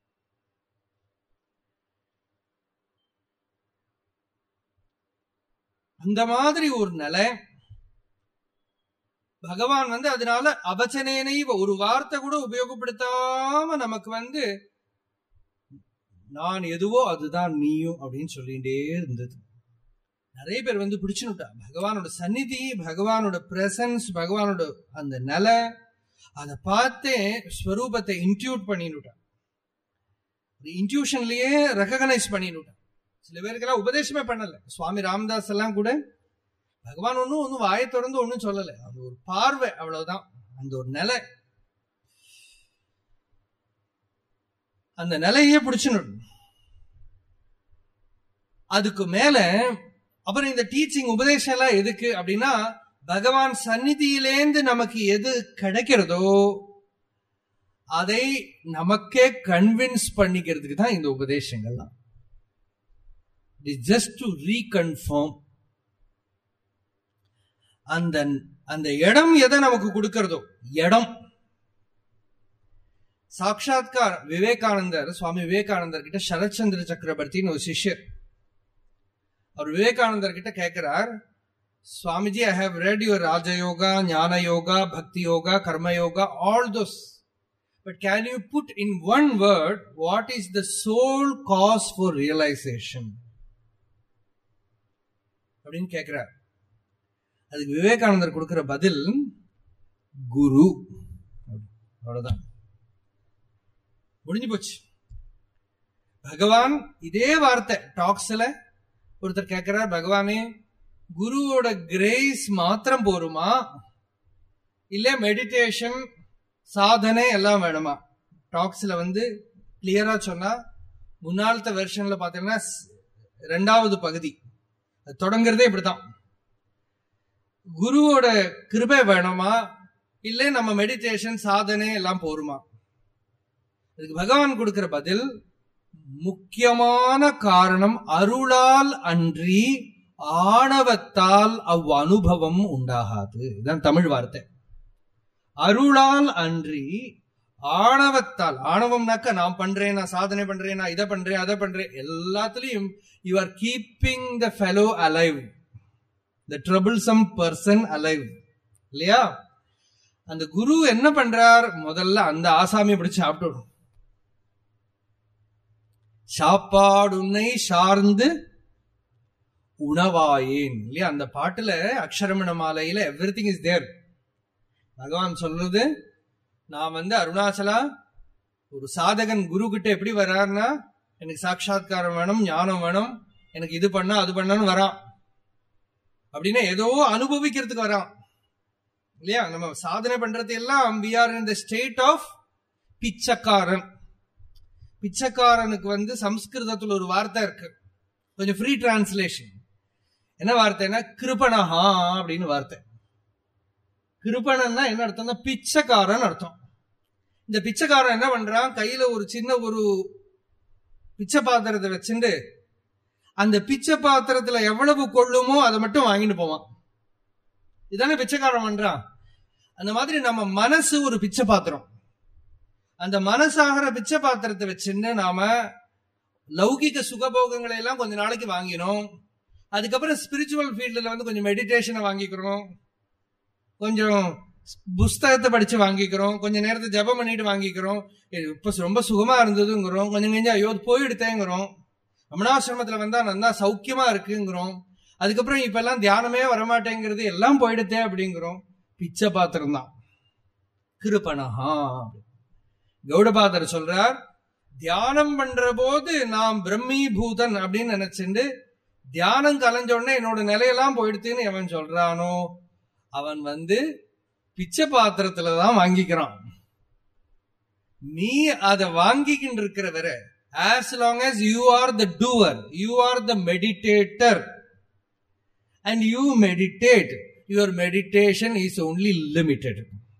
அந்த மாதிரி ஒரு நிலை பகவான் வந்து அதனால அபச்சனேனை ஒரு வார்த்தை கூட உபயோகப்படுத்தாம நமக்கு வந்து நான் எதுவோ அதுதான் நீயும் அப்படின்னு சொல்லிட்டே இருந்தது நிறைய பேர் வந்து பிடிச்சுனுட்டா பகவானோட சந்நிதி பகவானோட பிரசன்ஸ் பகவானோட அந்த நிலை அதை பார்த்தே ஸ்வரூபத்தை இன்ட்யூட் பண்ணினுட்டான் இன்ட்யூஷன்லயே ரெகனைஸ் பண்ணினுட்டான் சில பேருக்கெல்லாம் உபதேசமே பண்ணல சுவாமி ராமதாஸ் எல்லாம் கூட பகவான் ஒன்னும் ஒன்னும் வாயை தொடர்ந்து ஒன்னும் சொல்லல அது ஒரு பார்வை அவ்வளவுதான் அந்த ஒரு நிலை அந்த நிலையே பிடிச்சுன்னு அதுக்கு மேல அப்புறம் இந்த டீச்சிங் உபதேசம் எல்லாம் எதுக்கு அப்படின்னா பகவான் சந்நிதியிலேந்து நமக்கு எது கிடைக்கிறதோ அதை நமக்கே கன்வின்ஸ் பண்ணிக்கிறதுக்கு தான் இந்த உபதேசங்கள்லாம் ஜஸ்ட் டு ரீகன்ஃபார்ம் அந்த அந்த இடம் எதை நமக்கு கொடுக்கிறதோ இடம் சாட்சாத்கார் விவேகானந்தர் சுவாமி விவேகானந்தர் கிட்ட சரத்சந்திர சக்கரவர்த்தின்னு ஒரு சிஷ்யர் அவர் விவேகானந்தர் கிட்ட கேட்கிறார் Swamiji I have read your Rajayoga Jnana yoga Bhakti yoga Karma yoga all those but can you put in one word what is the sole cause for realisation அப்படின்னு கேட்கிறார் அதுக்கு விவேகானந்தர் கொடுக்கிற பதில் குரு அவ்வளவுதான் முடிஞ்சு போச்சு பகவான் இதே வார்த்தை டாக்ஸ்ல ஒருத்தர் கேட்கிறார் பகவானே குருவோட கிரேஸ் மாத்திரம் போருமா இல்ல மெடிடேஷன் சாதனை எல்லாம் வேணுமா டாக்ஸ்ல வந்து கிளியரா சொன்னா முன்னாள்த்த வெர்ஷன்ல பாத்தீங்கன்னா ரெண்டாவது பகுதி தொடங்குறதே இப்படித்தான் குருவோட கிருபை வேணுமா இல்ல நம்ம மெடிடேஷன் சாதனை எல்லாம் போருமா இதுக்கு பகவான் கொடுக்கிற பதில் முக்கியமான காரணம் அருளால் அன்றி ஆணவத்தால் அவ் அனுபவம் உண்டாகாது இதுதான் தமிழ் வார்த்தை அருளால் அன்றி ஆணவத்தால் ஆணவம்னாக்க நான் பண்றேன் நான் சாதனை பண்றேன் நான் இதை பண்றேன் அதை பண்றேன் எல்லாத்துலயும் you are keeping the fellow alive the troublesome person alive இல்லையா அந்த குரு என்ன பண்றார் முதல்ல அந்த ஆசாமியை பிடிச்சு சாப்பிட்டு சாப்பாடுன்னை சார்ந்து உணவாயேன் இல்லையா அந்த பாட்டுல அக்ஷரமண மாலையில எவ்ரி திங் இஸ் தேர் பகவான் சொல்றது நான் வந்து அருணாச்சலா ஒரு சாதகன் குரு கிட்ட எப்படி வர்றாருன்னா எனக்கு சாட்சா்காரம் வேணும் ஞானம் வேணும் எனக்கு இது பண்ணா அது பண்ணணும் வரான் அப்படின்னா ஏதோ அனுபவிக்கிறதுக்கு வரான் இல்லையா நம்ம சாதனை பண்றது எல்லாம் we are in the state of பிச்சைக்காரன் பிச்சைக்காரனுக்கு வந்து சம்ஸ்கிருதத்துல ஒரு வார்த்தை இருக்கு கொஞ்சம் ஃப்ரீ டிரான்ஸ்லேஷன் என்ன வார்த்தைன்னா கிருபணஹா அப்படின்னு வார்த்தை கிருபணன்னா என்ன அர்த்தம்னா பிச்சைக்காரன் அர்த்தம் இந்த பிச்சைக்காரன் என்ன பண்றான் கையில ஒரு சின்ன ஒரு பிச்சை பாத்திரத்தை வச்சுட்டு அந்த பிச்சை பாத்திரத்துல எவ்வளவு கொள்ளுமோ அதை மட்டும் வாங்கிட்டு போவான் இதானே பிச்சைக்காரன் பண்றான் அந்த மாதிரி நம்ம மனசு ஒரு பிச்சை பாத்திரம் அந்த மனசாகிற பிச்சை பாத்திரத்தை வச்சுன்னு நாம லௌகிக சுகபோகங்களை எல்லாம் கொஞ்ச நாளைக்கு வாங்கினோம் அதுக்கப்புறம் ஸ்பிரிச்சுவல் ஃபீல்டில் வந்து கொஞ்சம் மெடிடேஷனை வாங்கிக்கிறோம் கொஞ்சம் புஸ்தகத்தை படிச்சு வாங்கிக்கிறோம் கொஞ்ச நேரத்தை ஜபம் பண்ணிட்டு வாங்கிக்கிறோம் இப்ப ரொம்ப சுகமா இருந்ததுங்கிறோம் கொஞ்சம் கொஞ்சம் ஐயோ போயிடுத்தேங்கிறோம் ரமணாசிரமத்துல வந்தா நல்லா சௌக்கியமா இருக்குங்கிறோம் அதுக்கப்புறம் இப்ப எல்லாம் தியானமே வரமாட்டேங்கிறது எல்லாம் போயிடுத்தே அப்படிங்கிறோம் பிச்சை பாத்திரம் தான் கிருபணஹா கௌடபாதர் சொல்றார் தியானம் பண்ற போது நாம் பிரம்மி பூதன் அப்படின்னு நினைச்சுண்டு தியானம் கலைஞ்ச உடனே என்னோட நிலையெல்லாம் போயிடுத்துன்னு எவன் சொல்றானோ அவன் வந்து பிச்சை பாத்திரத்துல தான் வாங்கிக்கிறான் நீ அதை வாங்கிக்கிட்டு இருக்கிற வரை as long as you are the doer you are the meditator and you meditate your meditation is only limited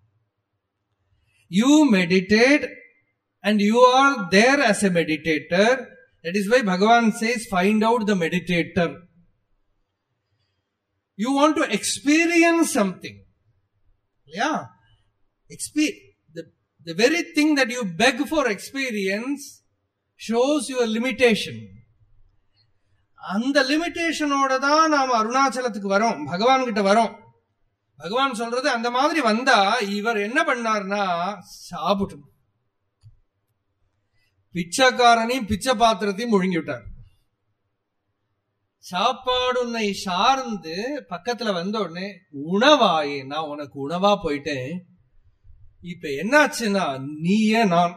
you meditate and you are there as a meditator that is why bhagavan says find out the meditator you want to experience something yeah Expe- the, the very thing that you beg for experience shows your limitation அந்த லிமிட்டேஷனோட தான் நாம அருணாச்சலத்துக்கு வரோம் பகவான் கிட்ட வரோம் பகவான் சொல்றது அந்த மாதிரி வந்தா இவர் என்ன பண்ணார்னா சாப்பிட்டணும் பிச்சைக்காரனையும் பிச்சை பாத்திரத்தையும் முழுங்கி விட்டார் சாப்பாடு உன்னை சார்ந்து பக்கத்துல வந்த உடனே உணவாயே நான் உனக்கு உணவா போயிட்டேன் இப்ப என்னாச்சுன்னா நீயே நான்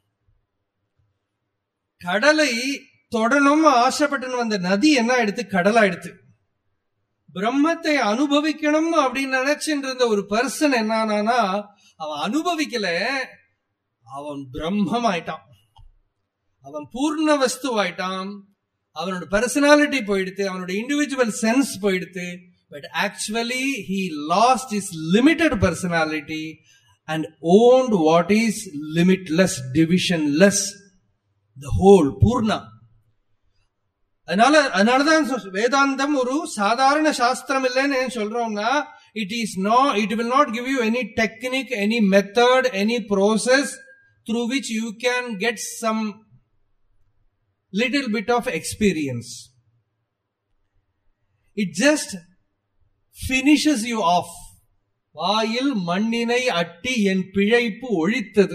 கடலை தொடணும் ஆசைப்பட்டுன்னு வந்த நதி என்ன ஆயிடுத்து கடலா எடுத்து பிரம்மத்தை அனுபவிக்கணும் அப்படின்னு நினைச்சுட்டு இருந்த ஒரு பர்சன் என்னானா அவன் அனுபவிக்கல அவன் பிரம்மம் ஆயிட்டான் அவன் பூர்ண வஸ்து ஆயிட்டான் அவனோட பர்சனாலிட்டி போயிடுத்து அவனோட இண்டிவிஜுவல் சென்ஸ் போயிடுத்து but actually he lost is limited personality and owned what is limitless divisionless the whole Purna அதனால அதனாலதான் வேதாந்தம் ஒரு சாதாரண சாஸ்திரம் இல்லைன்னு ஏன் சொல்றோம்னா it is no it will not give you any technique any method any process through which you can get some little bit of experience. It just finishes you off. வாயில் மண்ணினை அட்டி என் பிழைப்பு ஒழித்தது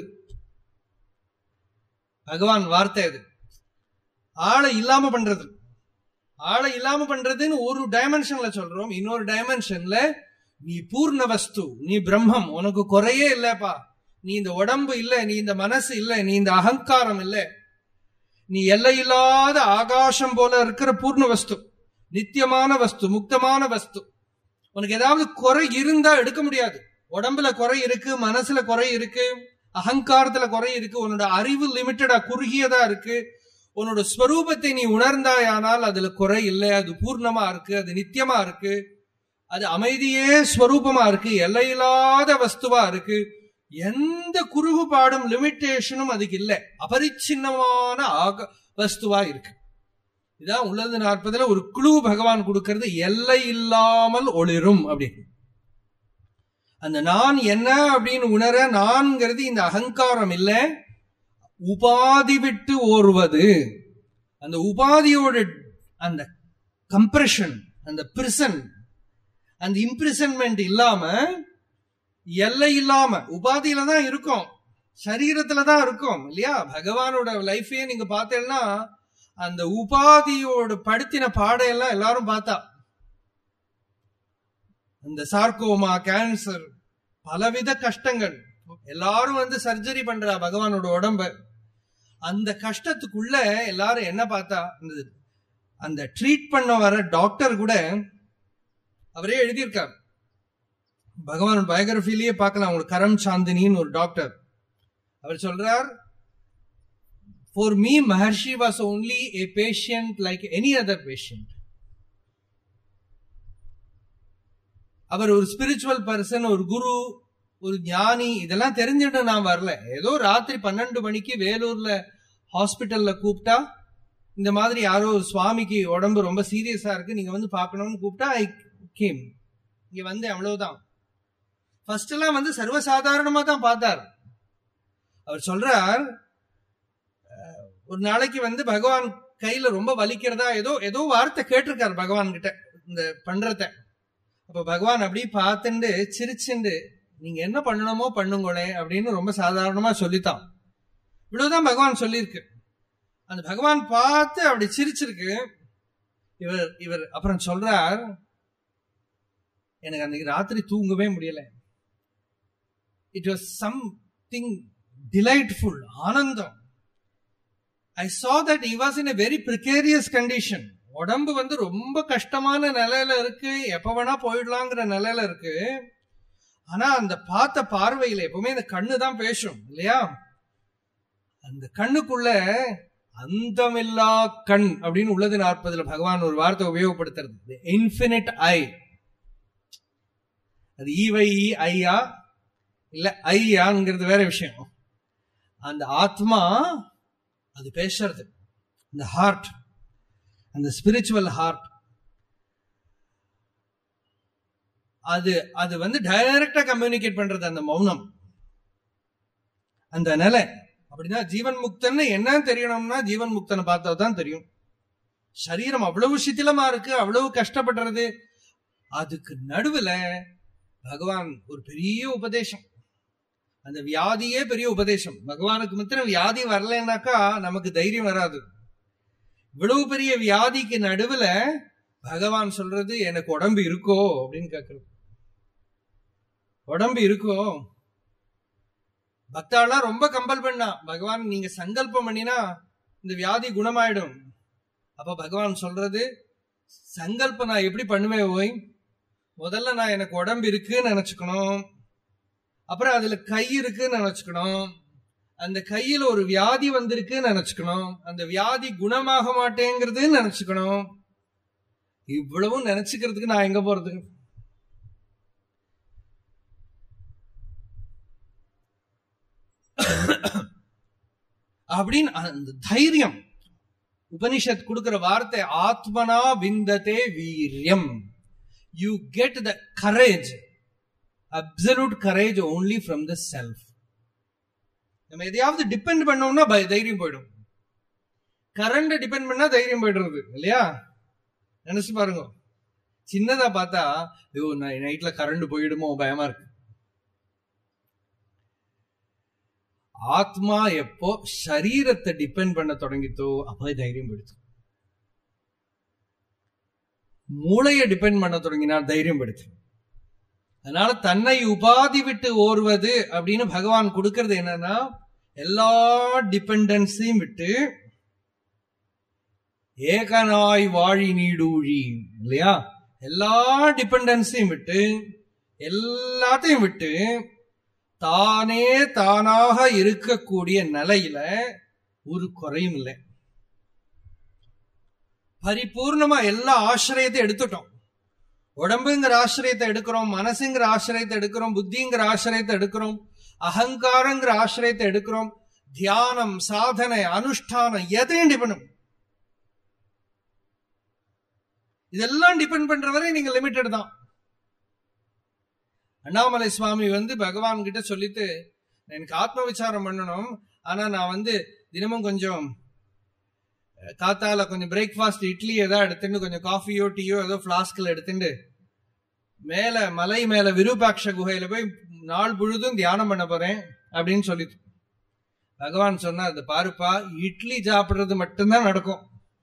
பகவான் வார்த்தை அது ஆளை இல்லாம பண்றது ஆளை இல்லாம பண்றதுன்னு ஒரு டைமென்ஷன்ல சொல்றோம் இன்னொரு டைமென்ஷன்ல நீ பூர்ண வஸ்து நீ பிரம்மம் உனக்கு குறையே இல்லப்பா நீ இந்த உடம்பு இல்ல நீ இந்த மனசு இல்ல நீ இந்த அகங்காரம் இல்லை நீ எல்லையில்லாத ஆகாசம் போல இருக்கிற பூர்ண வஸ்து நித்தியமான வஸ்து முக்தமான வஸ்து உனக்கு ஏதாவது குறை இருந்தா எடுக்க முடியாது உடம்புல குறை இருக்கு மனசுல குறை இருக்கு அகங்காரத்துல குறை இருக்கு உன்னோட அறிவு லிமிட்டடா குறுகியதா இருக்கு உன்னோட ஸ்வரூபத்தை நீ உணர்ந்தாயானால் அதுல குறை இல்லை அது பூர்ணமா இருக்கு அது நித்தியமா இருக்கு அது அமைதியே ஸ்வரூபமா இருக்கு எல்லையில்லாத வஸ்துவா இருக்கு எந்த குறுகுபாடும் லிமிட்டேஷனும் அதுக்கு இல்லை அபரிச்சின்னமான ஆக வஸ்துவா இருக்கு இதான் உள்ளது நாற்பதுல ஒரு குழு பகவான் கொடுக்கிறது எல்லை இல்லாமல் ஒளிரும் அப்படின்னு அந்த நான் என்ன அப்படின்னு உணர நான்கிறது இந்த அகங்காரம் இல்லை உபாதி விட்டு ஓர்வது அந்த உபாதியோட அந்த கம்ப்ரெஷன் அந்த பிரிசன் அந்த இம்ப்ரிசன்மெண்ட் இல்லாம எல்லை இல்லாம உபாதியில தான் இருக்கும் சரீரத்துல தான் இருக்கும் இல்லையா பகவானோட லைஃபையே நீங்க பார்த்தேன்னா அந்த உபாதியோட படுத்தின பாடையெல்லாம் எல்லாரும் பார்த்தா அந்த சார்கோமா கேன்சர் பலவித கஷ்டங்கள் எல்லாரும் வந்து சர்ஜரி பண்றா பகவானோட உடம்ப அந்த கஷ்டத்துக்குள்ள எல்லாரும் என்ன பார்த்தா அந்த அந்த ட்ரீட் பண்ண வர டாக்டர் கூட அவரே எழுதியிருக்கார் பகவான் பயோகிராஃபிலேயே பார்க்கலாம் உங்களுக்கு கரம் சாந்தினின்னு ஒரு டாக்டர் அவர் சொல்றார் for me Maharshi was only a patient like any other patient அவர் ஒரு ஸ்பிரிச்சுவல் பர்சன் ஒரு குரு ஒரு ஞானி இதெல்லாம் தெரிஞ்சுட்டு நான் வரல ஏதோ ராத்திரி பன்னெண்டு மணிக்கு வேலூர்ல ஹாஸ்பிட்டல்ல கூப்பிட்டா இந்த மாதிரி யாரோ ஒரு சுவாமிக்கு உடம்பு ரொம்ப சீரியஸா இருக்கு நீங்க வந்து பார்க்கணும்னு கூப்பிட்டா ஐ கேம் இங்க வந்து அவ்வளவுதான் ஃபர்ஸ்ட் எல்லாம் வந்து சர்வசாதாரணமா தான் பார்த்தார் அவர் சொல்றார் அஹ், ஒரு நாளைக்கு வந்து பகவான் கையில ரொம்ப வலிக்கிறதா ஏதோ ஏதோ வார்த்தை கேட்டிருக்காரு பகவான் கிட்ட இந்த பண்றத அப்ப பகவான் அப்படி பார்த்துண்டு சிரிச்சுண்டு நீங்க என்ன பண்ணணுமோ பண்ணுங்களே அப்படின்னு ரொம்ப சாதாரணமா சொல்லித்தான் இவ்வளவுதான் பகவான் சொல்லியிருக்கு அந்த பகவான் பார்த்து அப்படி சிரிச்சிருக்கு இவர் இவர் அப்புறம் சொல்றார் எனக்கு அன்னைக்கு ராத்திரி தூங்கவே முடியல இட் வாஸ் சம்திங் டிலைட்ஃபுல் ஆனந்தம் I saw that he was in a very precarious condition உடம்பு வந்து ரொம்ப கஷ்டமான நிலையில இருக்கு எப்ப வேணா போயிடலாங்கிற நிலையில இருக்கு ஆனா அந்த பார்த்த பார்வையில எப்பவுமே இந்த கண்ணு தான் பேசும் இல்லையா அந்த கண்ணுக்குள்ள அந்தமில்லா கண் அப்படின்னு உள்ளது நாற்பதுல பகவான் ஒரு வார்த்தை உபயோகப்படுத்துறது இன்பினிட் ஐ அது ஈவை ஐயா இல்ல ஐயாங்கிறது வேற விஷயம் அந்த ஆத்மா அது பேசுறது அந்த ஹார்ட் அந்த ஸ்பிரிச்சுவல் ஹார்ட் அது அது வந்து டைரக்டா கம்யூனிகேட் பண்றது அந்த மௌனம் அந்த நிலை அப்படின்னா ஜீவன் முக்தன்னு என்னன்னு தெரியணும்னா ஜீவன் முக்தனை பார்த்தா தான் தெரியும் சரீரம் அவ்வளவு சித்திலமா இருக்கு அவ்வளவு கஷ்டப்படுறது அதுக்கு நடுவுல பகவான் ஒரு பெரிய உபதேசம் அந்த வியாதியே பெரிய உபதேசம் பகவானுக்கு மாத்திரம் வியாதி வரலைன்னாக்கா நமக்கு தைரியம் வராது இவ்வளவு பெரிய வியாதிக்கு நடுவுல பகவான் சொல்றது எனக்கு உடம்பு இருக்கோ அப்படின்னு கேக்குறது உடம்பு இருக்கோ பக்தாலாம் ரொம்ப கம்பல் பண்ணா பகவான் நீங்க சங்கல்பம் பண்ணினா இந்த வியாதி குணமாயிடும் அப்ப பகவான் சொல்றது சங்கல்பம் நான் எப்படி பண்ணுவேன் ஓய் முதல்ல நான் எனக்கு உடம்பு இருக்குன்னு நினைச்சுக்கணும் அப்புறம் அதுல கை இருக்குன்னு நினைச்சுக்கணும் அந்த கையில ஒரு வியாதி வந்திருக்குன்னு நினைச்சுக்கணும் அந்த வியாதி குணமாக மாட்டேங்கிறதுன்னு நினைச்சுக்கணும் இவ்வளவும் நினைச்சுக்கிறதுக்கு நான் எங்க போறது அப்படின்னு அந்த தைரியம் உபனிஷத் கொடுக்கிற வார்த்தை ஆத்மனா விந்ததே வீரியம் you get the courage absolute courage only from the self நம்ம எதையாவது டிபெண்ட் பண்ணோம்னா பய- தைரியம் போயிடும் கரண்ட் டிபெண்ட் பண்ணா தைரியம் போயிடுறது இல்லையா நினைச்சு பாருங்க சின்னதா பார்த்தா ஐயோ நைட்ல கரண்ட் போயிடுமோ பயமா இருக்கு ஆத்மா எப்போ சரீரத்தை டிபெண்ட் பண்ண தொடங்கித்தோ அப்போ தைரியம் போயிடுச்சு மூளையை டிபெண்ட் பண்ண தொடங்கினா தைரியம் போயிடுச்சு அதனால தன்னை உபாதி விட்டு ஓர்வது அப்படின்னு பகவான் கொடுக்கறது என்னன்னா எல்லா டிபெண்டன்ஸையும் விட்டு ஏகனாய் வாழி நீடூழி இல்லையா எல்லா டிபெண்டன்ஸையும் விட்டு எல்லாத்தையும் விட்டு தானே தானாக இருக்கக்கூடிய நிலையில ஒரு குறையும் இல்லை பரிபூர்ணமா எல்லா ஆசிரியத்தையும் எடுத்துட்டோம் உடம்புங்கிற ஆசிரியத்தை எடுக்கிறோம் மனசுங்கிற ஆசிரியத்தை எடுக்கிறோம் புத்திங்கிற ஆசிரியத்தை எடுக்கிறோம் அகங்காரங்கிற ஆசிரியத்தை எடுக்கிறோம் தியானம் சாதனை அனுஷ்டானம் எதையும் டிபெண்ட் இதெல்லாம் டிபெண்ட் பண்ற வரை நீங்க லிமிட்டட் தான் அண்ணாமலை சுவாமி வந்து பகவான் கிட்ட சொல்லிட்டு எனக்கு ஆத்ம விசாரம் பண்ணணும் ஆனா நான் வந்து தினமும் கொஞ்சம் அஹ், காத்தால கொஞ்சம் பிரேக்ஃபாஸ்ட் இட்லி ஏதாவது எடுத்துட்டு கொஞ்சம் காஃபியோ டீயோ ஏதோ பிளாஸ்க்ல எடுத்துட்டு மேல மலை மேல விருபாட்ச குகையில போய் நாள் முழுதும் தியானம் பண்ண போறேன் அப்படின்னு சொல்லிட்டு பகவான் சொன்னா அது பாருப்பா இட்லி சாப்பிடுறது மட்டும்தான் நடக்கும்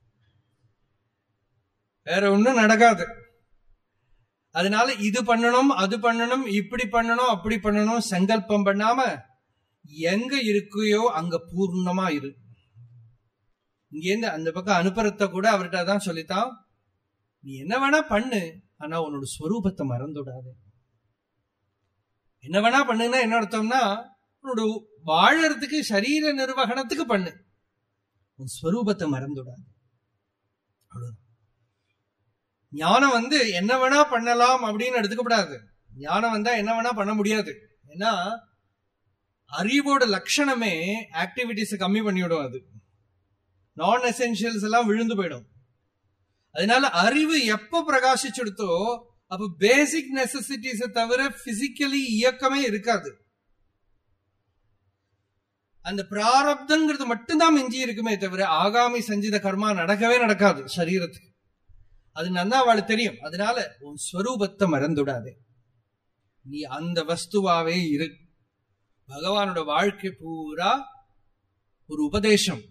வேற ஒண்ணும் நடக்காது அதனால இது பண்ணணும் அது பண்ணணும் இப்படி பண்ணணும் அப்படி பண்ணணும் சங்கல்பம் பண்ணாம எங்க இருக்கையோ அங்க பூர்ணமா இரு இங்கேருந்து அந்த பக்கம் அனுப்புறத கூட அவர்கிட்ட தான் சொல்லித்தான் நீ என்ன வேணா பண்ணு ஆனா உன்னோட ஸ்வரூபத்தை மறந்துடாது என்ன வேணா பண்ணுன்னா என்ன அர்த்தம்னா உன்னோட வாழறதுக்கு சரீர நிர்வகணத்துக்கு பண்ணு உன் ஸ்வரூபத்தை மறந்துடாது அவ்வளவுதான் ஞானம் வந்து என்ன வேணா பண்ணலாம் அப்படின்னு எடுத்துக்கப்படாது ஞானம் வந்தா என்ன வேணா பண்ண முடியாது ஏன்னா அறிவோட லட்சணமே ஆக்டிவிட்டிஸை கம்மி பண்ணிவிடும் அது நான் எசென்சியல்ஸ் எல்லாம் விழுந்து போயிடும் அதனால அறிவு எப்ப பிரகாசிச்சுடுத்தோ அப்ப பேசிக் நெசசிட்டிஸை தவிர பிசிக்கலி இயக்கமே இருக்காது அந்த பிராரப்தங்கிறது மட்டும்தான் மிஞ்சி இருக்குமே தவிர ஆகாமி சஞ்சித கர்மா நடக்கவே நடக்காது சரீரத்துக்கு அது நன்னா அவளுக்கு தெரியும் அதனால உன் ஸ்வரூபத்தை மறந்துடாதே நீ அந்த வஸ்துவாவே இரு பகவானோட வாழ்க்கை பூரா ஒரு உபதேசம்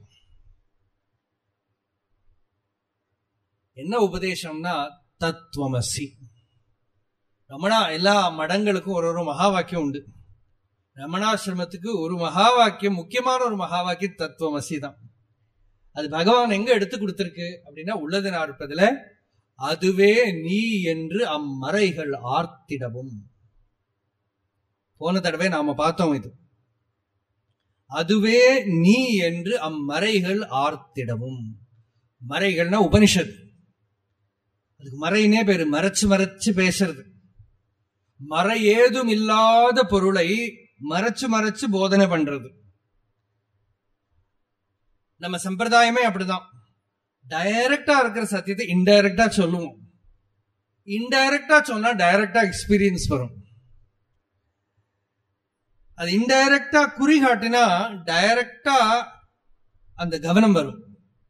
என்ன உபதேசம்னா தத்துவமசி ரமணா எல்லா மடங்களுக்கும் ஒரு ஒரு மகா வாக்கியம் உண்டு ரமணாசிரமத்துக்கு ஒரு மகா வாக்கியம் முக்கியமான ஒரு மகா வாக்கியம் தத்துவமசி தான் அது பகவான் எங்க எடுத்து கொடுத்திருக்கு அப்படின்னா உள்ளது நாற்பதுல அதுவே நீ என்று அம்மறைகள் ஆர்த்திடவும் போன தடவை நாம பார்த்தோம் இது அதுவே நீ என்று அம்மறைகள் ஆர்த்திடவும் மறைகள்னா உபனிஷத் அதுக்கு மறைனே பேரு மறைச்சு மறைச்சு பேசுறது மறை ஏதும் இல்லாத பொருளை மறைச்சு மறைச்சு போதனை பண்றது நம்ம சம்பிரதாயமே அப்படிதான் டைரக்டா இருக்கிற சத்தியத்தை இன்டைரக்டா சொல்லுவோம் இன்டைரக்டா சொன்னா டைரக்டா எக்ஸ்பீரியன்ஸ் வரும் அது இன்டைரக்டா குறி காட்டினா டைரக்டா அந்த கவனம் வரும்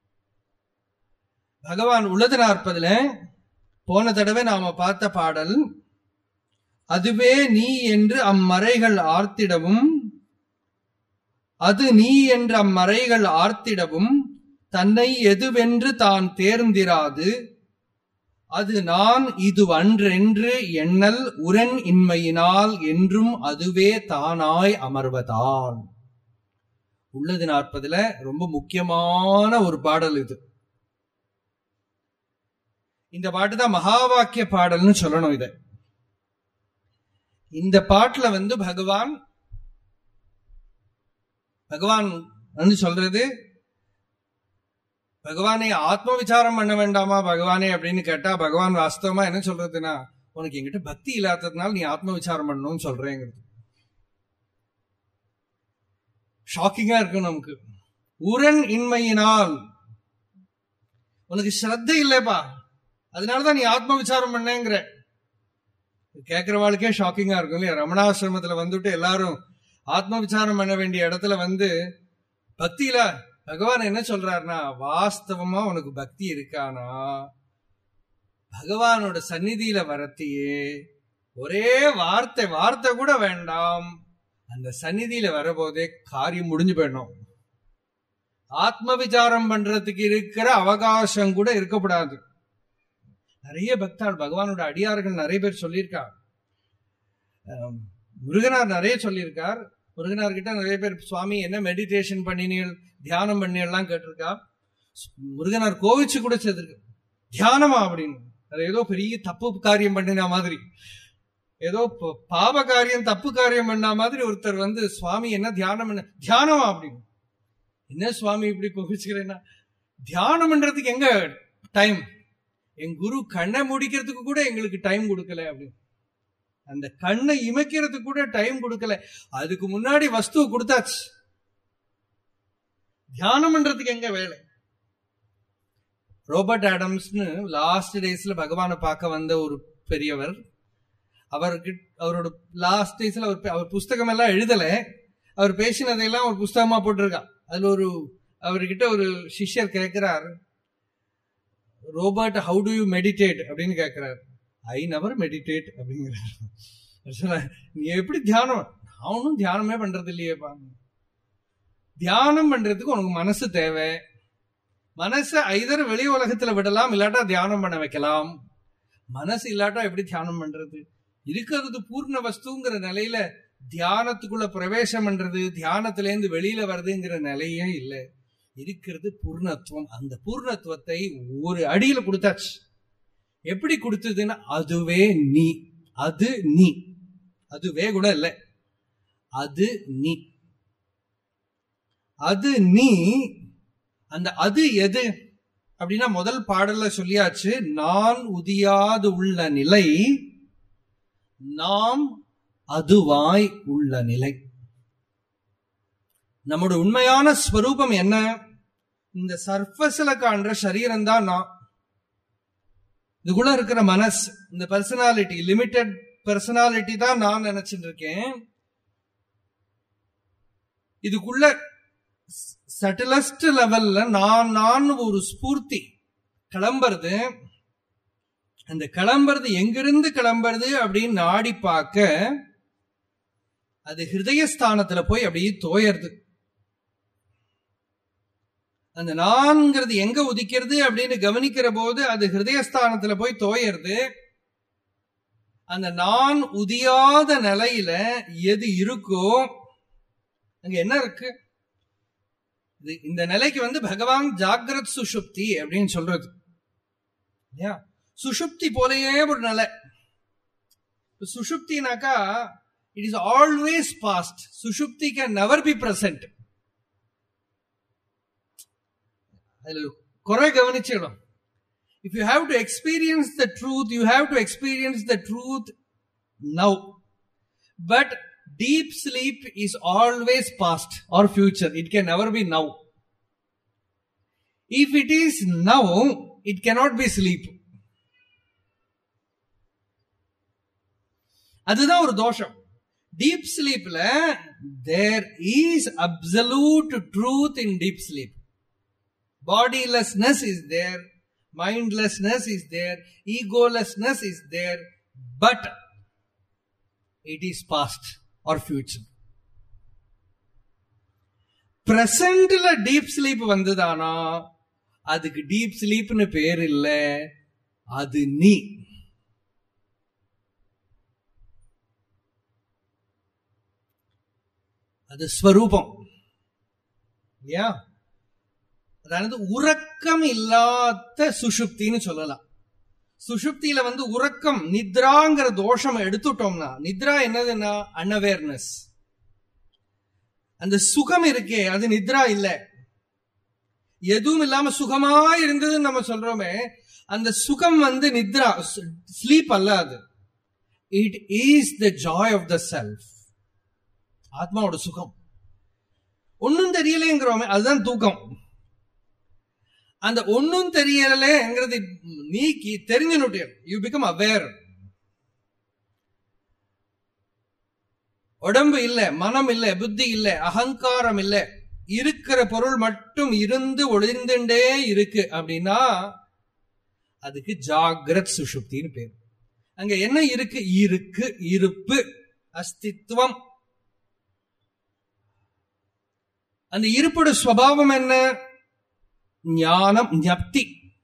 பகவான் உள்ளது நாற்பதுல போன தடவை நாம பார்த்த பாடல் அதுவே நீ என்று அம்மறைகள் ஆர்த்திடவும் அது நீ என்று அம்மறைகள் ஆர்த்திடவும் தன்னை எதுவென்று தான் தேர்ந்திராது அது நான் இது அன்றென்று எண்ணல் உரன் இன்மையினால் என்றும் அதுவே தானாய் அமர்வதால் உள்ளது நாற்பதுல ரொம்ப முக்கியமான ஒரு பாடல் இது இந்த பாட்டு தான் மகா வாக்கிய பாடல்னு சொல்லணும் இத இந்த பாட்டுல வந்து பகவான் பகவான் வந்து சொல்றது பகவானை ஆத்ம விசாரம் பண்ண வேண்டாமா பகவானே அப்படின்னு கேட்டா பகவான் வாஸ்தவமா என்ன சொல்றதுன்னா உனக்கு என்கிட்ட பக்தி இல்லாததுனால நீ ஆத்ம விசாரம் பண்ணணும்னு சொல்றேங்கிறது ஷாக்கிங்கா இருக்கு நமக்கு உரன் இன்மையினால் உனக்கு ஸ்ரத்த இல்லப்பா அதனாலதான் நீ ஆத்ம விசாரம் பண்ணேங்கிற கேட்கிறவாளுக்கே ஷாக்கிங்கா இருக்கும் இல்லையா ரமணாசிரமத்துல வந்துட்டு எல்லாரும் ஆத்ம விசாரம் பண்ண வேண்டிய இடத்துல வந்து பக்தியில பகவான் என்ன சொல்றாருன்னா வாஸ்தவமா உனக்கு பக்தி இருக்கானா பகவானோட சந்நிதியில வரத்தையே ஒரே வார்த்தை வார்த்தை கூட வேண்டாம் அந்த சந்நிதியில வரபோதே காரியம் முடிஞ்சு போயிடணும் ஆத்ம விசாரம் பண்றதுக்கு இருக்கிற அவகாசம் கூட இருக்கக்கூடாது நிறைய பக்தாள் பகவானோட அடியார்கள் நிறைய பேர் சொல்லியிருக்கார் முருகனார் நிறைய சொல்லியிருக்கார் முருகனார் கிட்ட நிறைய பேர் சுவாமி என்ன மெடிடேஷன் பண்ணினீர்கள் தியானம் பண்ணியெல்லாம் கேட்டிருக்கா முருகனார் கோவிச்சு கூட சேர்த்திருக்கு தியானமா அப்படின்னு அது ஏதோ பெரிய தப்பு காரியம் பண்ணின மாதிரி ஏதோ பாவ காரியம் தப்பு காரியம் பண்ண மாதிரி ஒருத்தர் வந்து சுவாமி என்ன தியானம் பண்ண தியானமா அப்படின்னு என்ன சுவாமி இப்படி கோவிச்சுக்கிறேன்னா தியானம் பண்றதுக்கு எங்க டைம் என் குரு கண்ணை முடிக்கிறதுக்கு கூட எங்களுக்கு டைம் கொடுக்கல அப்படின்னு அந்த கண்ணை இமைக்கிறதுக்கு கூட டைம் கொடுக்கல அதுக்கு முன்னாடி வஸ்துவை கொடுத்தாச்சு தியானம் பண்றதுக்கு எங்க வேலை ரோபர்ட் ஆடம்ஸ்னு லாஸ்ட் டேஸ்ல பகவானை பார்க்க வந்த ஒரு பெரியவர் அவருக்கு அவரோட லாஸ்ட் டேஸ்ல அவர் அவர் புஸ்தகம் எல்லாம் எழுதல அவர் பேசினதையெல்லாம் ஒரு புஸ்தகமா போட்டிருக்கா அதுல ஒரு அவர்கிட்ட ஒரு சிஷ்யர் கேட்கிறார் Robert how do you meditate அப்படின்னு கேட்கிறார் ஐ நவர் மெடிடேட் அப்படிங்கிறார் நீ எப்படி தியானம் நான் ஒன்றும் தியானமே பண்றது இல்லையேப்பா தியானம் பண்றதுக்கு உனக்கு மனசு தேவை மனசை ஐதர் வெளி உலகத்துல விடலாம் இல்லாட்டா தியானம் பண்ண வைக்கலாம் மனசு இல்லாட்டா எப்படி தியானம் பண்றது இருக்கிறது பூர்ண வஸ்துங்கிற நிலையில தியானத்துக்குள்ள பிரவேசம் பண்றது தியானத்துல இருந்து வெளியில வர்றதுங்கிற நிலையே இல்லை இருக்கிறது பூர்ணத்துவம் அந்த பூர்ணத்துவத்தை ஒரு அடியில கொடுத்தாச்சு எப்படி கொடுத்ததுன்னா அதுவே நீ அது நீ அதுவே கூட இல்லை அது நீ அது நீ அந்த அது எது அப்படின்னா முதல் பாடல்ல சொல்லியாச்சு நான் உதியாது உள்ள நிலை நாம் அதுவாய் உள்ள நிலை நம்மோட உண்மையான ஸ்வரூபம் என்ன இந்த சர்ஃபஸ்ல காண்ற சரீரம் தான் நான் இதுக்குள்ள இருக்கிற மனசு இந்த பர்சனாலிட்டி லிமிட்டெட் பர்சனாலிட்டி தான் நான் நினைச்சிட்டு இருக்கேன் இதுக்குள்ள சட்டிலஸ்ட் லெவல்ல நான் நான் ஒரு ஸ்பூர்த்தி கிளம்புறது அந்த கிளம்புறது எங்கிருந்து கிளம்புறது அப்படின்னு நாடி பார்க்க அது ஹிருதயஸ்தானத்துல போய் அப்படியே தோயறது அந்த நான்கிறது எங்க உதிக்கிறது அப்படின்னு கவனிக்கிற போது அது ஹிருதயஸ்தானத்துல போய் தோயறது அந்த நான் உதியாத நிலையில எது இருக்கோ அங்க என்ன இருக்கு இது இந்த நிலைக்கு வந்து பகவான் ஜாகிரத் சுஷுப்தி அப்படின்னு சொல்றது இல்லையா சுஷுப்தி போலயே ஒரு நிலை சுஷுப்தினாக்கா இட் இஸ் ஆல்வேஸ் பாஸ்ட் சுஷுப்தி கேன் நெவர் பி பிரசன்ட் அதுல குறை கவனிச்சிடும் if you have to experience the truth, you have to experience the truth now. But deep sleep is always past or future. It can never be now. If it is now, it cannot be sleep. அதுதான் ஒரு தோஷம் deep ஸ்லீப்ல there is absolute truth in deep sleep bodilessness is there mindlessness is there, egolessness is there, but it is past or future. பிரசன்ட்ல deep sleep வந்ததானா அதுக்கு deep ஸ்லீப்னு பேர் இல்ல அது நீ அது ஸ்வரூபம் இல்லையா அதாவது உறக்கம் இல்லாத சுஷுப்தின்னு சொல்லலாம் சுஷுப்தியில வந்து உறக்கம் நித்ராங்கிற தோஷம் எடுத்துட்டோம்னா நித்ரா என்னதுன்னா அன்அவேர்னஸ் அந்த சுகம் இருக்கே அது நித்ரா இல்ல எதுவும் இல்லாம சுகமா இருந்ததுன்னு நம்ம சொல்றோமே அந்த சுகம் வந்து நித்ரா ஸ்லீப் அல்ல அது it is the joy of the self ஆத்மாவோட சுகம் ஒன்னும் தெரியலேங்கிறோமே அதுதான் தூக்கம் அந்த ஒன்னும் தெரியலங்கிறது நீக்கி தெரிஞ்சுனுட்டு யூ பிகம் அவேர் உடம்பு இல்ல மனம் இல்ல புத்தி இல்ல அகங்காரம் இல்ல இருக்கிற பொருள் மட்டும் இருந்து ஒளிந்துண்டே இருக்கு அப்படின்னா அதுக்கு ஜாகிரத் சுஷுப்தின்னு பேர் அங்க என்ன இருக்கு இருக்கு இருப்பு அஸ்தித்வம் அந்த இருப்போட சுவாவம் என்ன ஞானம் ஞப்தி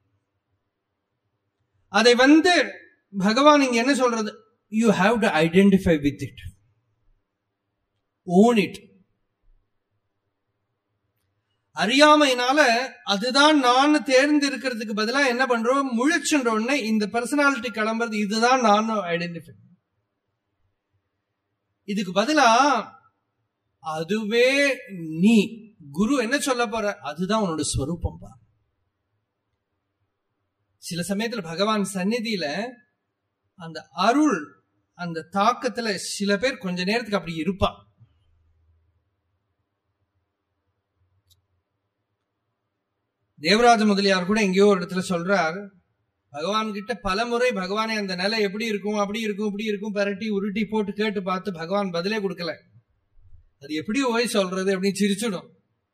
அதை வந்து பகவான் இங்க என்ன சொல்றது you have to identify with it own it அறியாமையினால அதுதான் நான் தேர்ந்தெடுக்கிறதுக்கு பதிலா என்ன பண்றோம் முழிச்சுன்ற உடனே இந்த பர்சனாலிட்டி கிளம்புறது இதுதான் நான் ஐடென்டிஃபை இதுக்கு பதிலா அதுவே நீ குரு என்ன சொல்ல போற அதுதான் உன்னோட ஸ்வரூபம் பா சில சமயத்துல பகவான் சந்நிதியில அந்த அருள் அந்த தாக்கத்துல சில பேர் கொஞ்ச நேரத்துக்கு அப்படி இருப்பா தேவராஜ முதலியார் கூட எங்கேயோ ஒரு இடத்துல சொல்றார் பகவான் கிட்ட பல முறை பகவானே அந்த நிலை எப்படி இருக்கும் அப்படி இருக்கும் இப்படி இருக்கும் பரட்டி உருட்டி போட்டு கேட்டு பார்த்து பகவான் பதிலே கொடுக்கல அது எப்படி போய் சொல்றது அப்படின்னு சிரிச்சிடும்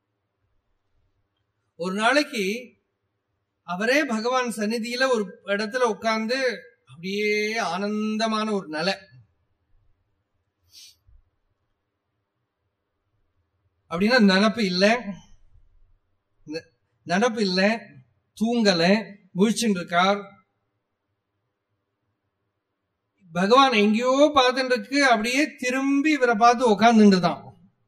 ஒரு நாளைக்கு அவரே பகவான் சந்நிதியில ஒரு இடத்துல உட்கார்ந்து அப்படியே ஆனந்தமான ஒரு நிலை அப்படின்னா நினப்பு இல்லை நினப்பு இல்லை தூங்கல முழிச்சுட்டு இருக்கார் பகவான் எங்கேயோ பார்த்துட்டு இருக்கு அப்படியே திரும்பி இவரை பார்த்து உட்கார்ந்துட்டு தான்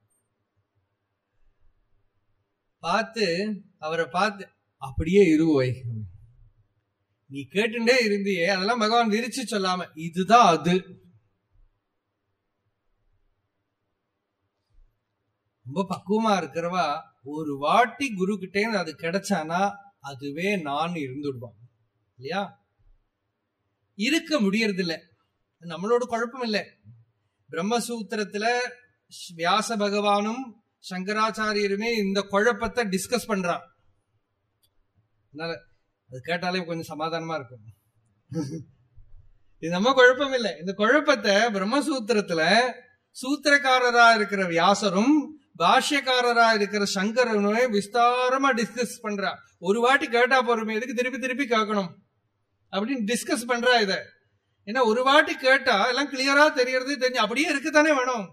பார்த்து அவரை பார்த்து அப்படியே இருவோய் நீ கேட்டுட்டே இருந்தியே அதெல்லாம் பகவான் விரிச்சு சொல்லாம இதுதான் அது ரொம்ப பக்குவமா இருக்கிறவா ஒரு வாட்டி குரு கிட்டே அது கிடைச்சானா அதுவே நான் இருந்துடுவான் இல்லையா இருக்க முடியறதில்ல நம்மளோட குழப்பம் இல்லை பிரம்மசூத்திரத்துல வியாச பகவானும் சங்கராச்சாரியருமே இந்த குழப்பத்தை டிஸ்கஸ் பண்றான் அதனால அது கேட்டாலே கொஞ்சம் சமாதானமா இருக்கும் இது நம்ம குழப்பம் இல்லை இந்த குழப்பத்தை பிரம்மசூத்திரத்துல சூத்திரக்காரரா இருக்கிற வியாசரும் பாஷ்யக்காரரா இருக்கிற சங்கரனே விஸ்தாரமா டிஸ்கஸ் பண்றா ஒரு வாட்டி கேட்டா போறோமே எதுக்கு திருப்பி திருப்பி கேட்கணும் அப்படின்னு டிஸ்கஸ் பண்றா இத ஏன்னா ஒரு வாட்டி கேட்டா எல்லாம் கிளியரா தெரியறது தெரிஞ்சு அப்படியே இருக்குதானே வேணும்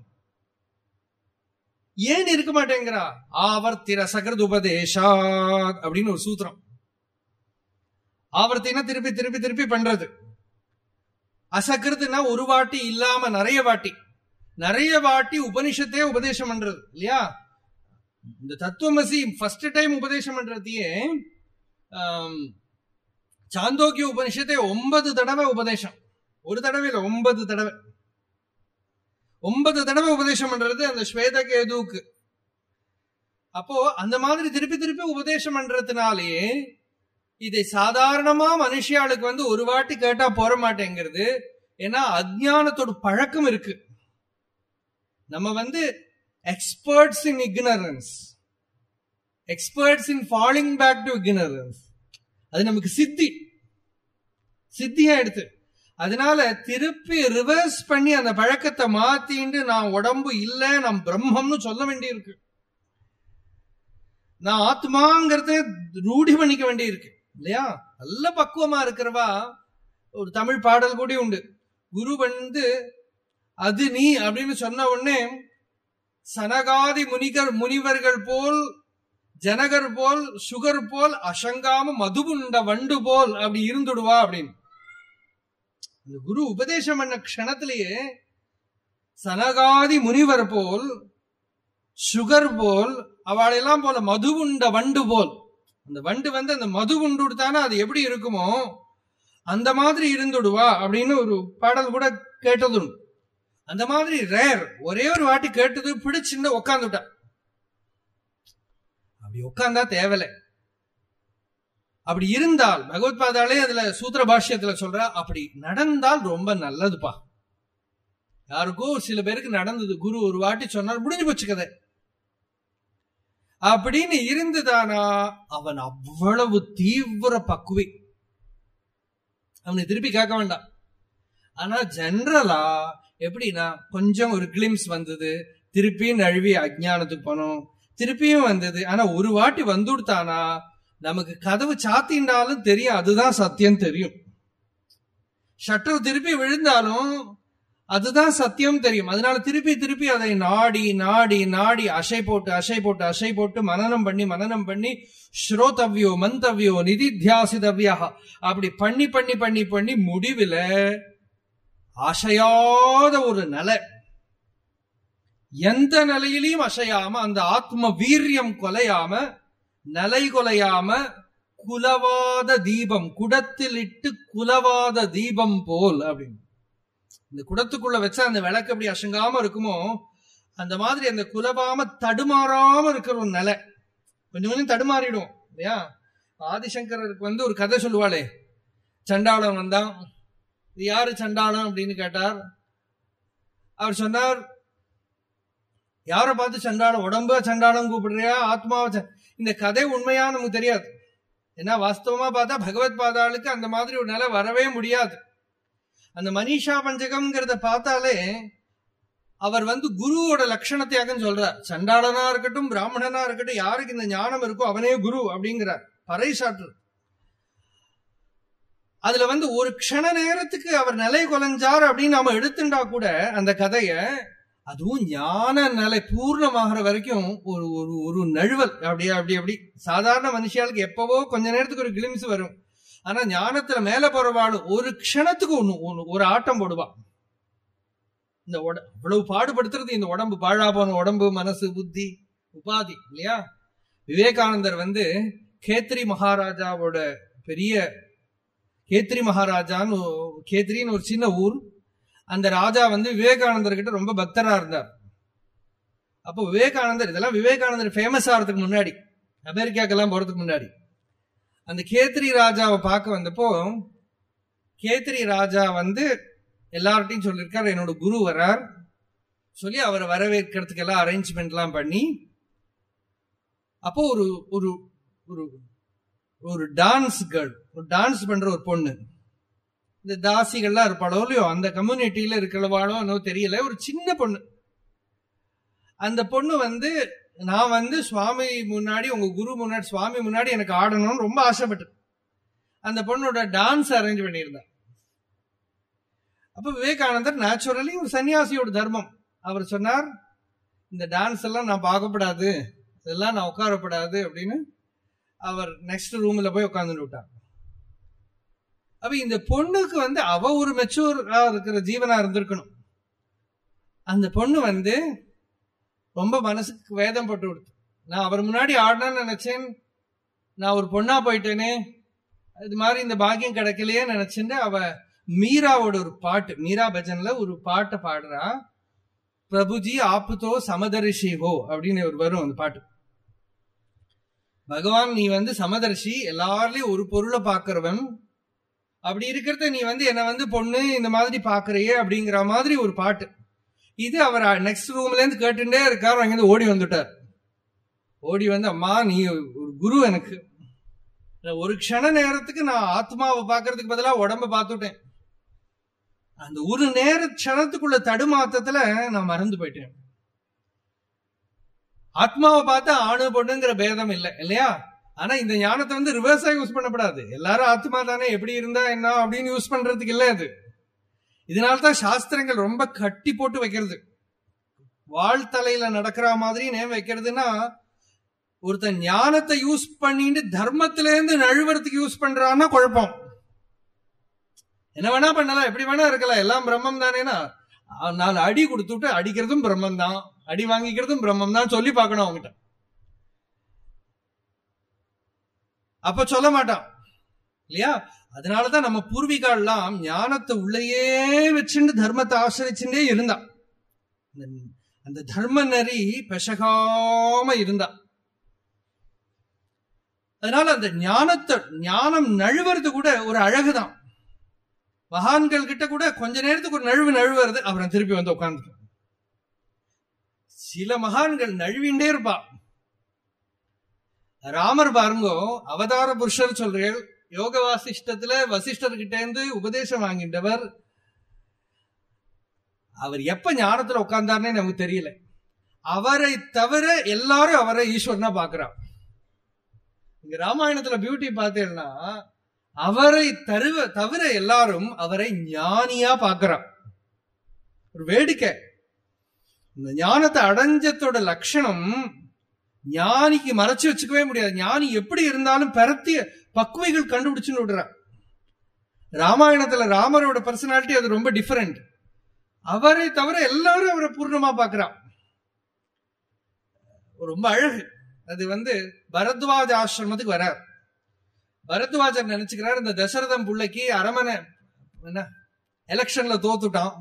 ஏன் இருக்க மாட்டேங்கிறா ஆவர்த்திர சகரது உபதேசா அப்படின்னு ஒரு சூத்திரம் ஆவர்த்தினா திருப்பி திருப்பி திருப்பி பண்றது அசக்கிருதுன்னா ஒரு வாட்டி இல்லாம நிறைய வாட்டி நிறைய வாட்டி உபனிஷத்தே உபதேசம் பண்றது இல்லையா இந்த தத்துவமசி ஃபர்ஸ்ட் டைம் உபதேசம் பண்றதையே ஆம், சாந்தோக்கிய உபனிஷத்தை ஒன்பது தடவை உபதேசம் ஒரு தடவை இல்ல ஒன்பது தடவை ஒன்பது தடவை உபதேசம் பண்றது அந்த ஸ்வேத கேதுவுக்கு அப்போ அந்த மாதிரி திருப்பி திருப்பி உபதேசம் பண்றதுனாலேயே இதை சாதாரணமா மனுஷியாளுக்கு வந்து ஒரு வாட்டி கேட்டா போற மாட்டேங்கிறது ஏன்னா அஜ்ஞானத்தோட பழக்கம் இருக்கு நம்ம வந்து experts in ignorance experts in falling back to ignorance அது நமக்கு சித்தி சித்தியா எடுத்து அதனால திருப்பி ரிவர்ஸ் பண்ணி அந்த பழக்கத்தை மாத்திண்டு நான் உடம்பு இல்ல நான் பிரம்மம்னு சொல்ல வேண்டியிருக்கு நான் ஆத்மாங்கிறத ரூಢி பண்ணிக்க வேண்டியிருக்கு இல்லையா நல்ல பக்குவமா இருக்கிறவா ஒரு தமிழ் பாடல் கூட உண்டு குரு வந்து அது நீ அப்படின்னு சொன்ன உடனே சனகாதி முனிகர் முனிவர்கள் போல் ஜனகர் போல் சுகர் போல் அசங்காம மதுவுண்ட வண்டு போல் அப்படி இருந்துடுவா அப்படின்னு அந்த குரு உபதேசம் பண்ண க்ஷணத்திலேயே சனகாதி முனிவர் போல் சுகர் போல் அவளையெல்லாம் போல மது உண்ட வண்டு போல் அந்த வண்டு வந்து அந்த மது உண்டு கொடுத்தானா அது எப்படி இருக்குமோ அந்த மாதிரி இருந்துடுவா அப்படின்னு ஒரு பாடல் கூட கேட்டதும் அந்த மாதிரி ரேர் ஒரே ஒரு வாட்டி கேட்டது பிடிச்சுன்னு உக்காந்துட்டா அப்படி உட்கார்ந்தா தேவலை அப்படி இருந்தால் பகவத் பாதாலே அதுல சூத்திர பாஷ்யத்துல சொல்றா அப்படி நடந்தால் ரொம்ப நல்லதுப்பா யாருக்கோ சில பேருக்கு நடந்தது குரு ஒரு வாட்டி சொன்னார் முடிஞ்சு போச்சு கதை அப்படின்னு இருந்துதானா அவன் அவ்வளவு தீவிர பக்குவி அவனை திருப்பி கேட்க வேண்டாம் ஆனா ஜெனரலா எப்படின்னா கொஞ்சம் ஒரு கிளிம்ஸ் வந்தது திருப்பியும் நழுவி அஜ்ஞானத்துக்கு போனோம் திருப்பியும் வந்தது ஆனா ஒரு வாட்டி வந்துடுத்தானா நமக்கு கதவு சாத்திண்டாலும் தெரியும் அதுதான் சத்தியம் தெரியும் ஷட்டர் திருப்பி விழுந்தாலும் அதுதான் சத்தியம் தெரியும் அதனால திருப்பி திருப்பி அதை நாடி நாடி நாடி அசை போட்டு அசை போட்டு அசை போட்டு மனனம் பண்ணி மனனம் பண்ணி ஸ்ரோதவ்யோ மந்தவ்யோ நிதித்தியாசிதவ்யா அப்படி பண்ணி பண்ணி பண்ணி பண்ணி முடிவுல அசையாத ஒரு நிலை எந்த நிலையிலையும் அசையாம அந்த ஆத்ம வீரியம் கொலையாம நிலை கொலையாம குலவாத தீபம் குடத்தில் இட்டு குலவாத தீபம் போல் அப்படின்னு இந்த குடத்துக்குள்ள வச்சா அந்த விளக்கு எப்படி அசங்காம இருக்குமோ அந்த மாதிரி அந்த குலவாம தடுமாறாம இருக்கிற ஒரு நிலை கொஞ்சம் கொஞ்சம் தடுமாறிடும் இல்லையா ஆதிசங்கரருக்கு வந்து ஒரு கதை சொல்லுவாளே சண்டாளம் வந்தான் இது யாரு சண்டாளம் அப்படின்னு கேட்டார் அவர் சொன்னார் யாரை பார்த்து சண்டாளம் உடம்ப சண்டாளம் கூப்பிடுறியா ஆத்மாவை ச- இந்த கதை உண்மையா நமக்கு தெரியாது ஏன்னா வாஸ்தவமா பார்த்தா பகவத் பாதாளுக்கு அந்த மாதிரி ஒரு நிலை வரவே முடியாது அந்த மனிஷா பஞ்சகம்ங்கிறத பார்த்தாலே அவர் வந்து குருவோட லட்சணத்தையாகன்னு சொல்றார் சண்டாளனா இருக்கட்டும் பிராமணனா இருக்கட்டும் யாருக்கு இந்த ஞானம் இருக்கோ அவனே குரு அப்படிங்கிறார் பறைசாற்று அதுல வந்து ஒரு க்ஷண நேரத்துக்கு அவர் நிலை கொலைஞ்சார் அப்படின்னு நாம எடுத்துட்டா கூட அந்த கதைய அதுவும் ஞான நிலை பூர்ணமாகிற வரைக்கும் ஒரு ஒரு ஒரு நழுவல் அப்படியே அப்படி அப்படி சாதாரண மனுஷியாளுக்கு எப்பவோ கொஞ்ச நேரத்துக்கு ஒரு கிளிம்ஸ் வரும் ஆனா ஞானத்துல மேல போறவாள் ஒரு க்ஷணத்துக்கு ஒண்ணு ஒண்ணு ஒரு ஆட்டம் போடுவா இந்த உட அவ்வளவு பாடுபடுத்துறது இந்த உடம்பு பாழா போன உடம்பு மனசு புத்தி உபாதி இல்லையா விவேகானந்தர் வந்து கேத்ரி மகாராஜாவோட பெரிய கேத்ரி மகாராஜான்னு ஒ- கேத்ரின்னு ஒரு சின்ன ஊர் அந்த ராஜா வந்து விவேகானந்தர் கிட்ட ரொம்ப பக்தரா இருந்தார் அப்போ விவேகானந்தர் இதெல்லாம் விவேகானந்தர் ஃபேமஸ் ஆகிறதுக்கு முன்னாடி அமெரிக்காக்கெல்லாம் போறதுக்கு முன்னாடி அந்த கேத்ரி ராஜாவை பார்க்க வந்தப்போ கேத்ரி ராஜா வந்து எல்லார்ட்டையும் சொல்லியிருக்கார் என்னோட குரு வரார் சொல்லி அவரை வரவேற்கிறதுக்கு எல்லாம் அரேஞ்ச்மெண்ட்லாம் பண்ணி அப்போ ஒரு ஒரு ஒரு ஒரு டான்ஸ் கேர்ள் ஒரு டான்ஸ் பண்ற ஒரு பொண்ணு இந்த தாசிகள்லாம் இருப்பாளோ இல்லையோ அந்த கம்யூனிட்டியில இருக்கிறவாளோ என்னவோ தெரியல ஒரு சின்ன பொண்ணு அந்த பொண்ணு வந்து நான் வந்து சுவாமி முன்னாடி உங்க குரு முன்னாடி சுவாமி முன்னாடி எனக்கு ஆடணும்னு ரொம்ப ஆசைப்பட்டு அந்த பொண்ணோட டான்ஸ் அரேஞ்ச் பண்ணியிருந்தா அப்ப விவேகானந்தர் நேச்சுரலி ஒரு சன்னியாசியோட தர்மம் அவர் சொன்னார் இந்த டான்ஸ் எல்லாம் நான் பார்க்கப்படாது இதெல்லாம் நான் உட்காரப்படாது அப்படின்னு அவர் நெக்ஸ்ட் ரூம்ல போய் உட்கார்ந்து விட்டார் அப்ப இந்த பொண்ணுக்கு வந்து அவ ஒரு மெச்சூரா இருக்கிற ஜீவனா இருந்திருக்கணும் அந்த பொண்ணு வந்து ரொம்ப மனசுக்கு வேதம் போட்டு கொடுத்து நான் அவர் முன்னாடி ஆடணும்னு நினைச்சேன் நான் ஒரு பொண்ணா போயிட்டேனே இது மாதிரி இந்த பாக்கியம் கிடைக்கலையே நினைச்சுட்டு அவ மீராவோட ஒரு பாட்டு மீரா பஜன்ல ஒரு பாட்டை பாடுறா பிரபுஜி ஆப்புதோ சமதரிஷி ஹோ அப்படின்னு ஒரு வரும் அந்த பாட்டு பகவான் நீ வந்து சமதர்ஷி எல்லார்லயும் ஒரு பொருளை பாக்குறவன் அப்படி இருக்கிறத நீ வந்து என்ன வந்து பொண்ணு இந்த மாதிரி பாக்குறியே அப்படிங்கிற மாதிரி ஒரு பாட்டு இது அவர் நெக்ஸ்ட் ரூம்ல இருந்து கேட்டுட்டே இருக்காரு அங்கிருந்து ஓடி வந்துட்டார் ஓடி வந்து அம்மா நீ ஒரு குரு எனக்கு ஒரு க்ஷண நேரத்துக்கு நான் ஆத்மாவை பாக்குறதுக்கு பதிலாக உடம்ப பார்த்துட்டேன் அந்த ஒரு நேர க்ஷணத்துக்குள்ள தடுமாத்தத்துல நான் மறந்து போயிட்டேன் ஆத்மாவை பார்த்தா ஆணு பொண்ணுங்கிற பேதம் இல்லை இல்லையா ஆனா இந்த ஞானத்தை வந்து ரிவர்ஸா யூஸ் பண்ணப்படாது எல்லாரும் ஆத்மா தானே எப்படி இருந்தா என்ன அப்படின்னு யூஸ் பண்றதுக்கு இல்ல அது இதனால்தான் சாஸ்திரங்கள் ரொம்ப கட்டி போட்டு வைக்கிறது வாழ்த்தலையில நடக்கிற மாதிரி நேம் வைக்கிறதுனா ஒருத்தன் ஞானத்தை யூஸ் பண்ணிட்டு தர்மத்தில இருந்து நழுவுறதுக்கு யூஸ் பண்றான்னா குழப்பம் என்ன வேணா பண்ணலாம் எப்படி வேணா இருக்கலாம் எல்லாம் பிரம்மம் தானேனா நாலு அடி கொடுத்துட்டு அடிக்கிறதும் பிரம்மம் தான் அடி வாங்கிக்கிறதும் பிரம்மம் தான் சொல்லி பார்க்கணும் அவங்ககிட்ட அப்ப சொல்ல மாட்டான் இல்லையா அதனாலதான் நம்ம பூர்வீகாலாம் ஞானத்தை உள்ளேயே வச்சுட்டு தர்மத்தை ஆசிரிச்சுட்டே இருந்தான் அந்த தர்ம நரி பெசகாம இருந்தா அதனால அந்த ஞானத்தை ஞானம் நழுவுறது கூட ஒரு அழகுதான் மகான்கள் கிட்ட கூட கொஞ்ச நேரத்துக்கு ஒரு நழுவு நழுவுறது அப்புறம் திருப்பி வந்து உட்கார்ந்து சில மகான்கள் நழுவிண்டே இருப்பா ராமர் பாருங்கோ அவதார புருஷர் சொல்றேன் யோக வாசிஷ்டத்துல வசிஷ்டர் கிட்ட இருந்து உபதேசம் வாங்கின்றவர் அவர் எப்ப ஞானத்துல உட்கார்ந்தாருன்னு நமக்கு தெரியல அவரை தவிர எல்லாரும் அவரை ஈஸ்வரனா பாக்குறான் இங்க ராமாயணத்துல பியூட்டி பார்த்தேன்னா அவரை தருவ தவிர எல்லாரும் அவரை ஞானியா பாக்குறான் ஒரு வேடிக்கை இந்த ஞானத்தை அடைஞ்சத்தோட லட்சணம் ஞானிக்கு மறைச்சு வச்சுக்கவே முடியாது ஞானி எப்படி இருந்தாலும் பரத்திய பக்குவைகள் கண்டுபிடிச்சுன்னு விடுறான் ராமாயணத்துல ராமரோட பர்சனாலிட்டி அது ரொம்ப டிஃபரெண்ட் அவரை தவிர எல்லாரும் அவரை பூர்ணமா பாக்குறான் ரொம்ப அழகு அது வந்து பரத்வாஜ ஆசிரமத்துக்கு வரார் பரத்வாஜர் நினைச்சுக்கிறார் இந்த தசரதம் பிள்ளைக்கு அரமனை என்ன எலெக்ஷன்ல தோத்துட்டான்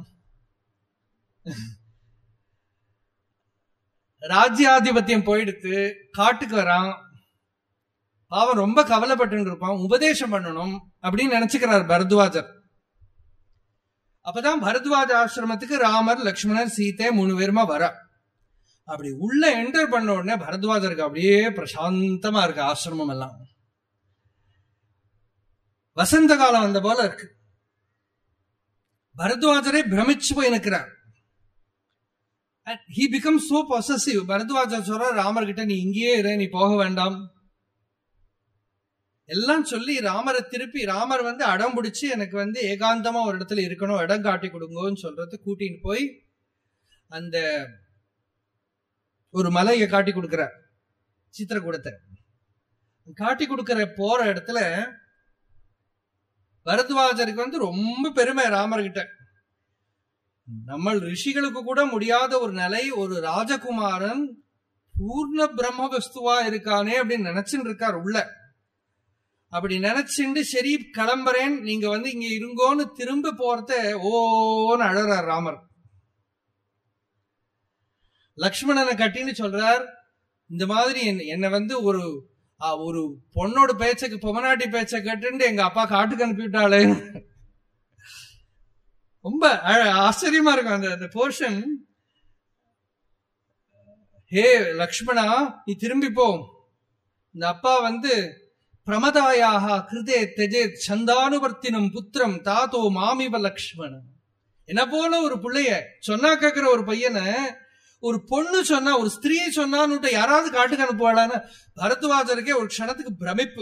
ராஜ்யாதிபத்தியம் போயிடுத்து காட்டுக்கு வரான் அவன் ரொம்ப கவலைப்பட்டு இருப்பான் உபதேசம் பண்ணணும் அப்படின்னு நினைச்சுக்கிறார் பரத்வாஜர் அப்பதான் பரத்வாஜ ஆசிரமத்துக்கு ராமர் லக்ஷ்மணர் சீதை மூணு பேருமா வர அப்படி உள்ள என்டர் பண்ண உடனே பரத்வாஜருக்கு அப்படியே பிரசாந்தமா இருக்கு ஆசிரமம் எல்லாம் வசந்த காலம் வந்த போல இருக்கு பரத்வாஜரே பிரமிச்சு போய் நிற்கிறார் ஹி பிகம் சோ பொசசிவ் பரத்வாஜர் சொல்ற ராமர் கிட்ட நீ இங்கேயே இரு நீ போக வேண்டாம் எல்லாம் சொல்லி ராமரை திருப்பி ராமர் வந்து அடம் பிடிச்சு எனக்கு வந்து ஏகாந்தமா ஒரு இடத்துல இருக்கணும் இடம் காட்டி கொடுங்கன்னு சொல்றது கூட்டின்னு போய் அந்த ஒரு மலையை காட்டி கொடுக்கிறார் சித்திரக்கூடத்தை காட்டி கொடுக்கிற போற இடத்துல பரத்வாஜருக்கு வந்து ரொம்ப பெருமை ராமர்கிட்ட நம்ம ரிஷிகளுக்கு கூட முடியாத ஒரு நிலை ஒரு ராஜகுமாரன் பூர்ண பிரம்ம வஸ்துவா இருக்கானே அப்படின்னு நினைச்சுட்டு இருக்கார் உள்ள அப்படி நினைச்சுண்டு சரி கிளம்புறேன் நீங்க வந்து இங்க இருங்கோன்னு திரும்ப போறத ஓன்னு அழறார் ராமர் லக்ஷ்மணனை கட்டின்னு சொல்றார் இந்த மாதிரி என்னை வந்து ஒரு ஒரு பொண்ணோட பேச்சக்கு பொமநாட்டி பேச்ச கேட்டு எங்க அப்பா காட்டுக்கு அனுப்பிவிட்டாளே ரொம்ப ஆச்சரியமா இருக்கும் அந்த அந்த போர்ஷன் ஹே லக்ஷ்மணா நீ திரும்பி போ இந்த அப்பா வந்து பிரமதாயாக கிருதே தெஜே சந்தானுவர்த்தினம் புத்திரம் தாத்தோ மாமிவ லக்ஷ்மணன் என்ன போல ஒரு பிள்ளைய சொன்னா கேக்குற ஒரு பையனை ஒரு பொண்ணு சொன்னா ஒரு ஸ்திரீ சொன்னான்னு யாராவது காட்டுக்கு அனுப்புவாளான்னு பரத்வாஜருக்கே ஒரு க்ஷணத்துக்கு பிரமிப்பு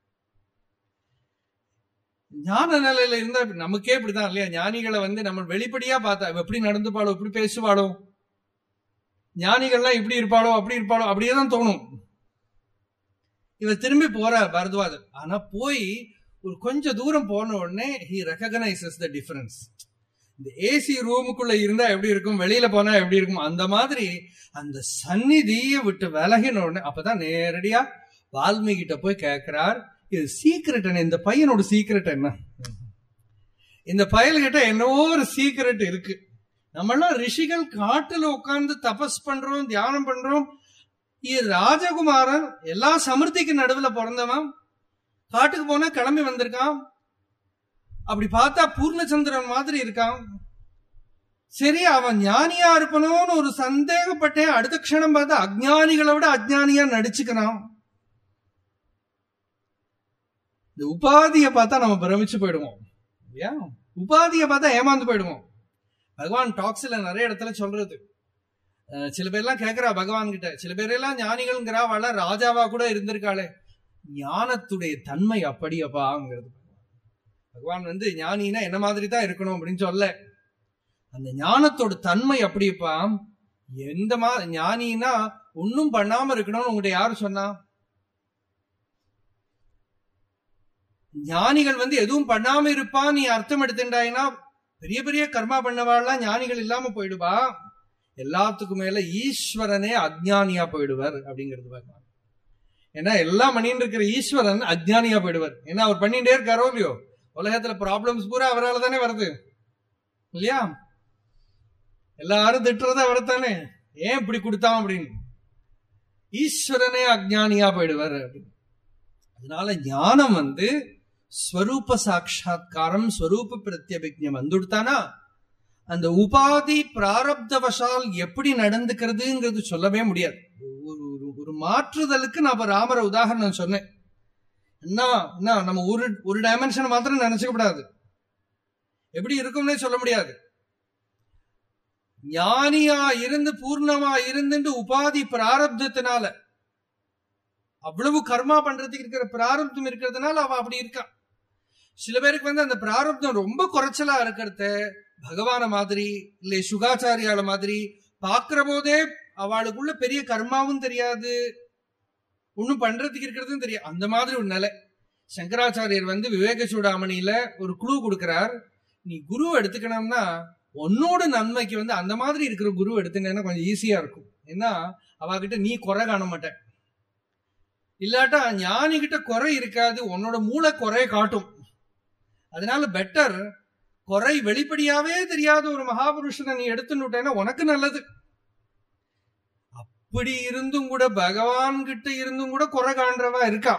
ஞான நிலையில இருந்தா நமக்கே இப்படிதான் இல்லையா ஞானிகளை வந்து நம்ம வெளிப்படையா பார்த்தா இவ எப்படி நடந்துப்பாளோ இப்படி பேசுவாளோ ஞானிகள்லாம் இப்படி இருப்பாளோ அப்படி இருப்பாளோ அப்படியே தான் தோணும் இவ திரும்பி போற பரத்வாஜர் ஆனா போய் ஒரு கொஞ்சம் தூரம் போன உடனே ஹி ரெக்கக்னைசஸ் த டிஃபரன்ஸ் இந்த ஏசி ரூமுக்குள்ள இருந்தா எப்படி இருக்கும் வெளியில போனா எப்படி இருக்கும் அந்த மாதிரி அந்த சந்நிதியை விட்டு விலகின உடனே அப்பதான் நேரடியா வால்மீகிட்ட போய் கேட்கிறார் இது சீக்கிரட் என்ன இந்த பையனோட சீக்கிரட் என்ன இந்த பயல்கிட்ட என்னவோ ஒரு சீக்கிரட் இருக்கு நம்மளாம் ரிஷிகள் காட்டுல உட்கார்ந்து தபஸ் பண்றோம் தியானம் பண்றோம் இது ராஜகுமாரன் எல்லா சமிருத்திக்கு நடுவுல பிறந்தவன் காட்டுக்கு போனா கிளம்பி வந்திருக்கான் அப்படி பார்த்தா பூர்ணச்சந்திரன் மாதிரி இருக்கான் சரி அவன் ஞானியா இருப்பணும்னு ஒரு சந்தேகப்பட்டேன் அடுத்த க்ஷணம் பார்த்தா அஜ்ஞானிகளை விட அஜ்ஞானியா நடிச்சுக்கிறான் இந்த உபாதியை பார்த்தா நம்ம பிரமிச்சு போயிடுவோம் இல்லையா உபாதியை பார்த்தா ஏமாந்து போயிடுவோம் பகவான் டாக்ஸ்ல நிறைய இடத்துல சொல்றது அஹ் சில பேர்லாம் கேக்குறா பகவான் கிட்ட சில பேர் எல்லாம் ஞானிகள்ங்கிறா அவள ராஜாவா கூட இருந்திருக்காளே ஞானத்துடைய தன்மை அப்படியப்பாங்கிறது பகவான் வந்து ஞானினா என்ன மாதிரி தான் இருக்கணும் அப்படின்னு சொல்ல அந்த ஞானத்தோட தன்மை அப்படிப்பா எந்த மா ஞானினா ஒன்னும் பண்ணாம இருக்கணும்னு உங்ககிட்ட யாரு சொன்னா ஞானிகள் வந்து எதுவும் பண்ணாம இருப்பா நீ அர்த்தம் எடுத்துட்டாயினா பெரிய பெரிய கர்மா பண்ணவாள்லாம் ஞானிகள் இல்லாம போயிடுவா எல்லாத்துக்கும் மேல ஈஸ்வரனே அஜ்ஞானியா போயிடுவார் அப்படிங்கிறது பகவான் ஏன்னா எல்லாம் பண்ணிட்டு இருக்கிற ஈஸ்வரன் அஜ்ஞானியா போயிடுவார் ஏன்னா அவர் பண்ணிட்டே இருக்காரோ இல்லையோ உலகத்துல ப்ராப்ளம்ஸ் பூரா அவரால் தானே வருது இல்லையா எல்லாரும் திட்டுறது அவர் தானே ஏன் இப்படி கொடுத்தான் அப்படின்னு ஈஸ்வரனே அஜ்ஞானியா போயிடுவார் அப்படின்னு அதனால ஞானம் வந்து ஸ்வரூப சாட்சா்காரம் ஸ்வரூப பிரத்யபிக்ஞம் வந்துடுத்தானா அந்த உபாதி பிராரப்தவசால் எப்படி நடந்துக்கிறதுங்கிறது சொல்லவே முடியாது ஒரு ஒரு ஒரு மாற்றுதலுக்கு நான் இப்ப ராமர உதாரணம் சொன்னேன் என்ன என்ன நம்ம ஒரு ஒரு டைமென்ஷன் மாத்திரம் நினைச்சுக்க கூடாது எப்படி இருக்கும்னே சொல்ல முடியாது ஞானியா இருந்து பூர்ணமா இருந்துட்டு உபாதி பிராரப்தத்தினால அவ்வளவு கர்மா பண்றதுக்கு இருக்கிற பிராரப்தம் இருக்கிறதுனால அவ அப்படி இருக்கா சில பேருக்கு வந்து அந்த பிராரப்தம் ரொம்ப குறைச்சலா இருக்கிறத பகவான மாதிரி இல்ல சுகாச்சாரியால மாதிரி பாக்குற போதே அவளுக்குள்ள பெரிய கர்மாவும் தெரியாது ஒன்னும் பண்றதுக்கு இருக்கிறதும் தெரியாது அந்த மாதிரி ஒரு நிலை சங்கராச்சாரியர் வந்து விவேக சூடாமணியில ஒரு குழு கொடுக்கிறார் நீ குரு எடுத்துக்கணும்னா உன்னோட நன்மைக்கு வந்து அந்த மாதிரி இருக்கிற குரு எடுத்துனேன்னா கொஞ்சம் ஈஸியா இருக்கும் ஏன்னா அவகிட்ட நீ குறை காண மாட்டேன் இல்லாட்டா ஞானி கிட்ட குறை இருக்காது உன்னோட மூளை குறைய காட்டும் அதனால பெட்டர் குறை வெளிப்படையாவே தெரியாத ஒரு மகாபுருஷனை நீ எடுத்துட்டேன்னா உனக்கு நல்லது அப்படி இருந்தும் கூட பகவான் கிட்ட இருந்தும் கூட குறை காண்றவா இருக்கா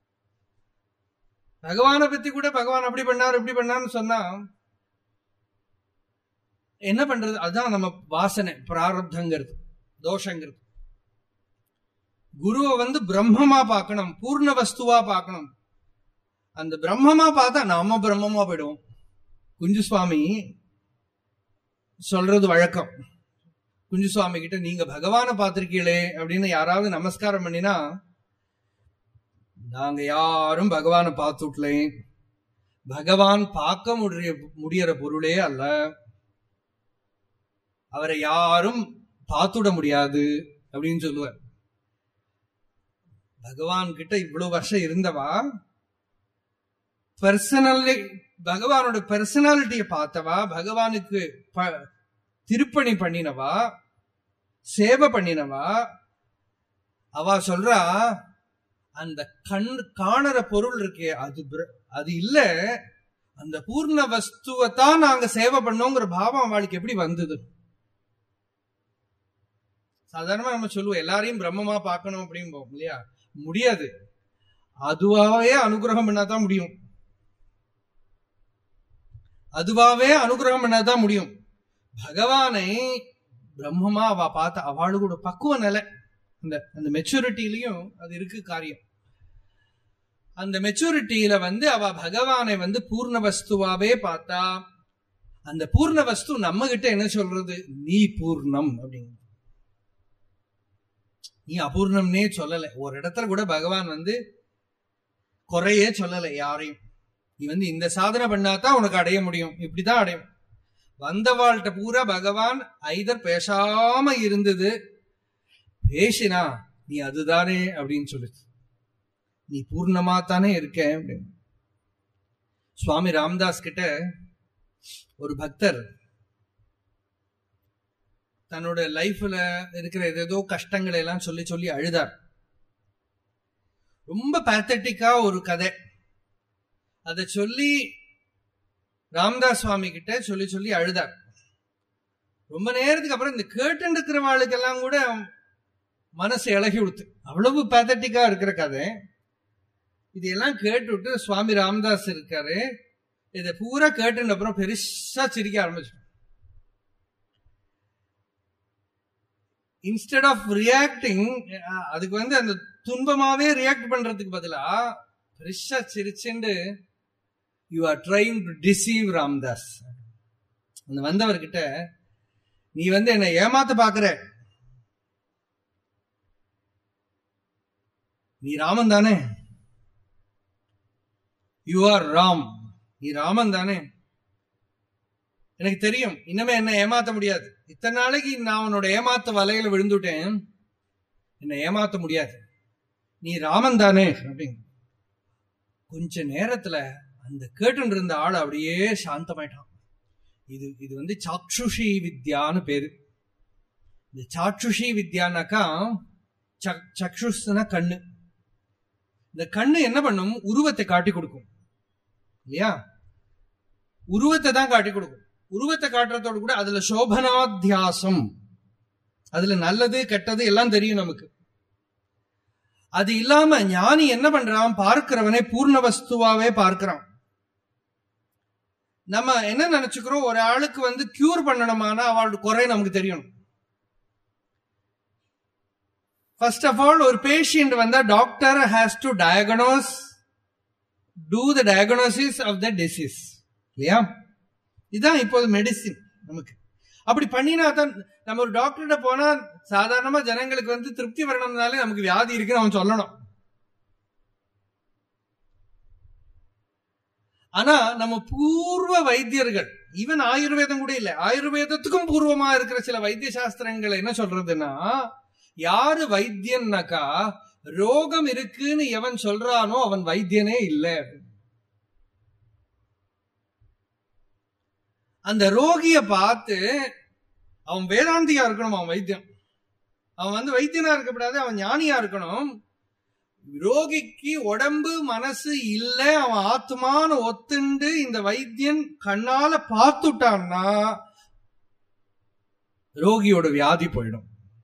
பகவானை பத்தி கூட பகவான் அப்படி பண்ணார் இப்படி பண்ணார்னு சொன்னா என்ன பண்றது அதுதான் நம்ம வாசனை பிராரப்தங்கிறது தோஷங்கிறது குருவை வந்து பிரம்மமா பார்க்கணும் பூர்ண வஸ்துவா பார்க்கணும் அந்த பிரம்மமா பார்த்தா நாம பிரம்மமா போயிடுவோம் குஞ்சு சுவாமி சொல்றது வழக்கம் குஞ்சு சுவாமி கிட்ட நீங்க பகவான பார்த்திருக்கீங்களே அப்படின்னு யாராவது நமஸ்காரம் பண்ணினா நாங்க யாரும் பகவான பார்த்துட்லே பகவான் பார்க்க முடிய முடியற பொருளே அல்ல அவரை யாரும் பார்த்துட முடியாது அப்படின்னு சொல்லுவார் பகவான் கிட்ட இவ்வளவு வருஷம் இருந்தவா பர்சனலி பகவானோட பர்சனாலிட்டியை பார்த்தவா பகவானுக்கு திருப்பணி பண்ணினவா சேவை பண்ணினவா அவ சொல்றா அந்த கண் காணற பொருள் இருக்கே அது அது இல்ல அந்த பூர்ண வஸ்துவை தான் நாங்க சேவை பண்ணோங்கிற பாவம் அவளுக்கு எப்படி வந்தது சாதாரணமா நம்ம சொல்லுவோம் எல்லாரையும் பிரம்மமா பார்க்கணும் அப்படிம்போம் இல்லையா முடியாது அதுவாவே அனுகிரகம் பண்ணாதான் முடியும் அதுவாவே அனுகிரகம் பண்ணாதான் முடியும் பகவானை பிரம்மமா அவ பார்த்த அவளுக்கு ஒரு பக்குவ நிலை அந்த அந்த மெச்சூரிட்டிலையும் அது இருக்கு காரியம் அந்த மெச்சூரிட்டியில வந்து அவ பகவானை வந்து பூர்ண வஸ்துவாவே பார்த்தா அந்த பூர்ண வஸ்து நம்ம கிட்ட என்ன சொல்றது நீ பூர்ணம் அப்படிங்கிறது நீ அபூர்ணம்னே சொல்லலை ஒரு இடத்துல கூட பகவான் வந்து குறையே சொல்லலை யாரையும் நீ வந்து இந்த சாதனை பண்ணாதான் உனக்கு அடைய முடியும் இப்படிதான் அடையும் வந்தவாள்கிட்ட பூரா பகவான் ஐதர் பேசாம இருந்தது பேசினா நீ அதுதானே அப்படின்னு சொல்லுச்சு நீ பூர்ணமா தானே இருக்க அப்படின்னு சுவாமி ராமதாஸ் கிட்ட ஒரு பக்தர் தன்னோட லைஃப்ல இருக்கிற ஏதேதோ கஷ்டங்களை எல்லாம் சொல்லி சொல்லி அழுதார் ரொம்ப பேத்தட்டிக்கா ஒரு கதை அதை சொல்லி ராமதாஸ் சுவாமி கிட்ட சொல்லி சொல்லி அழுதார் ரொம்ப நேரத்துக்கு அப்புறம் இந்த கேட்டு இருக்கிறவாளுக்கெல்லாம் கூட மனசு இழகி கொடுத்து அவ்வளவு பேத்தட்டிக்கா இருக்கிற கதை இதெல்லாம் கேட்டுவிட்டு சுவாமி ராமதாஸ் இருக்காரு இதை பூரா கேட்டுன அப்புறம் பெருசா சிரிக்க ஆரம்பிச்சிட்டோம் இன்ஸ்டெட் ஆஃப் ரியாக்டிங் அதுக்கு வந்து அந்த துன்பமாவே ரியாக்ட் பண்றதுக்கு பதிலா பெருசா சிரிச்சுண்டு you are trying to deceive Ramdas அந்த வந்தவர்கிட்ட நீ வந்து என்னை ஏமாத்த பாக்குற நீ ராமன் தானே யூ ஆர் ராம் நீ ராமன் தானே எனக்கு தெரியும் இன்னமே என்ன ஏமாத்த முடியாது இத்தனை நாளைக்கு நான் உன்னோட ஏமாத்த வலையில விழுந்துட்டேன் என்னை ஏமாத்த முடியாது நீ ராமன் தானே அப்படிங்க கொஞ்ச நேரத்துல அந்த கேட்டு இருந்த ஆள் அப்படியே சாந்தமாயிட்டான் இது இது வந்து சாக்ஷுஷி வித்யான்னு பேரு இந்த சாக்ஷுஷி வித்யானாக்கா சக்ஷுஸ்னா கண்ணு இந்த கண்ணு என்ன பண்ணும் உருவத்தை காட்டி கொடுக்கும் இல்லையா உருவத்தை தான் காட்டி கொடுக்கும் உருவத்தை காட்டுறதோடு கூட அதுல சோபனாத்தியாசம் அதுல நல்லது கெட்டது எல்லாம் தெரியும் நமக்கு அது இல்லாம ஞானி என்ன பண்றான் பார்க்கிறவனை பூர்ண வஸ்துவாவே பார்க்கிறான் நம்ம என்ன நினைச்சுக்கிறோம் ஒரு ஆளுக்கு வந்து கியூர் பண்ணணுமானா அவளோட குறை நமக்கு தெரியணும் ஃபர்ஸ்ட் ஆஃப் ஆல் ஒரு பேஷண்ட் வந்தா doctor has to diagnose to the diagnosis of the disease இல்லையா இதுதான் இப்போது மெடிசின் நமக்கு அப்படி பண்ணினா தான் நம்ம ஒரு டாக்டர்கிட்ட போனா சாதாரணமா ஜனங்களுக்கு வந்து திருப்தி வரணும்னாலே நமக்கு வியாதி இருக்குன்னு அவன் சொல்லணும் ஆனா நம்ம பூர்வ வைத்தியர்கள் ஈவன் ஆயுர்வேதம் கூட இல்ல ஆயுர்வேதத்துக்கும் பூர்வமா இருக்கிற சில வைத்திய சாஸ்திரங்கள் என்ன சொல்றதுன்னா யாரு வைத்தியன்னாக்கா ரோகம் இருக்குன்னு எவன் சொல்றானோ அவன் வைத்தியனே இல்லை அந்த ரோகிய பார்த்து அவன் வேதாந்தியா இருக்கணும் அவன் வைத்தியம் அவன் வந்து வைத்தியனா இருக்கக்கூடாது அவன் ஞானியா இருக்கணும் ரோகிக்கு உடம்பு மனசு இல்ல அவன் ஆத்மான்னு ஒத்துண்டு இந்த வைத்தியன் கண்ணால பார்த்துட்டான்னா ரோகியோட வியாதி போயிடும்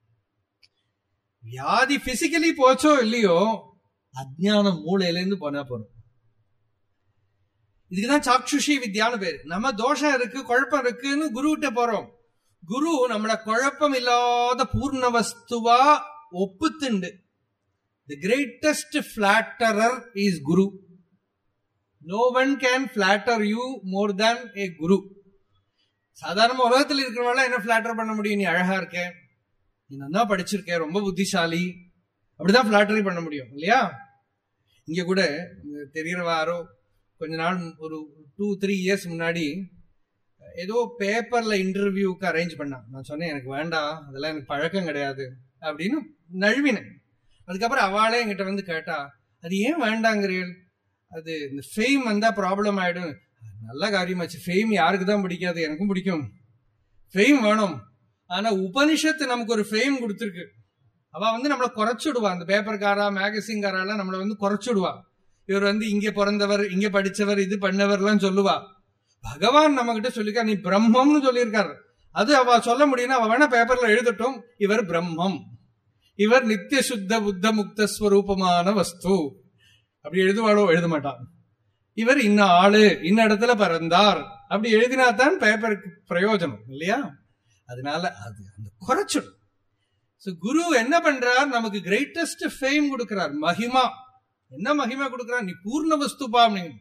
வியாதி பிசிக்கலி போச்சோ இல்லையோ அஜ்ஞானம் மூளையில இருந்து போனா போறோம் இதுக்குதான் சாக்ஷுஷி வித்யான்னு பேரு நம்ம தோஷம் இருக்கு குழப்பம் இருக்குன்னு குருகிட்ட போறோம் குரு நம்மள குழப்பம் இல்லாத பூர்ண வஸ்துவா ஒப்புத்துண்டு the greatest flatterer is guru no one can flatter you more than a guru சாதாரண உலகத்தில் இருக்கிறவங்க என்ன பிளாட்டர் பண்ண முடியும் நீ அழகா இருக்க நீ நல்லா படிச்சிருக்க ரொம்ப புத்திசாலி அப்படிதான் பிளாட்டரி பண்ண முடியும் இல்லையா இங்க கூட தெரிகிறவாரோ கொஞ்ச நாள் ஒரு டூ த்ரீ இயர்ஸ் முன்னாடி ஏதோ பேப்பர்ல இன்டர்வியூக்கு அரேஞ்ச் பண்ணான் நான் சொன்னேன் எனக்கு வேண்டாம் அதெல்லாம் எனக்கு பழக்கம் கிடையாது அப்படின்னு நழுவினேன் அதுக்கப்புறம் அவளே என்கிட்ட வந்து கேட்டா அது ஏன் வேண்டாங்கிறீள் அது இந்த ஃபெய்ம் வந்தா ப்ராப்ளம் ஆயிடும் நல்ல காரியமாச்சு ஃபெய்ம் யாருக்கு தான் பிடிக்காது எனக்கும் பிடிக்கும் ஃபெய்ம் வேணும் ஆனா உபனிஷத்து நமக்கு ஒரு ஃபெய்ம் கொடுத்துருக்கு அவ வந்து நம்மளை குறைச்சுடுவா அந்த பேப்பர்காரா மேகசின்காரெல்லாம் நம்மளை வந்து குறைச்சுடுவா இவர் வந்து இங்க பிறந்தவர் இங்க படிச்சவர் இது பண்ணவர்லாம் சொல்லுவா பகவான் நம்ம கிட்ட சொல்லிருக்கா நீ பிரம்மம்னு சொல்லியிருக்காரு அது அவ சொல்ல முடியும்னா அவ வேணா பேப்பர்ல எழுதட்டும் இவர் பிரம்மம் இவர் நித்திய சுத்த புத்த முக்த ஸ்வரூபமான வஸ்து அப்படி எழுதுவாளோ எழுத மாட்டான் இவர் இன்ன ஆளு இன்ன இடத்துல பிறந்தார் அப்படி எழுதினாதான் பேப்பருக்கு பிரயோஜனம் இல்லையா அதனால அது அந்த குறைச்சிடும் குரு என்ன பண்றார் நமக்கு கிரேட்டஸ்ட் ஃபேம் கொடுக்கிறார் மகிமா என்ன மகிமா கொடுக்கிறார் நீ பூர்ண வஸ்துபா அப்படின்னு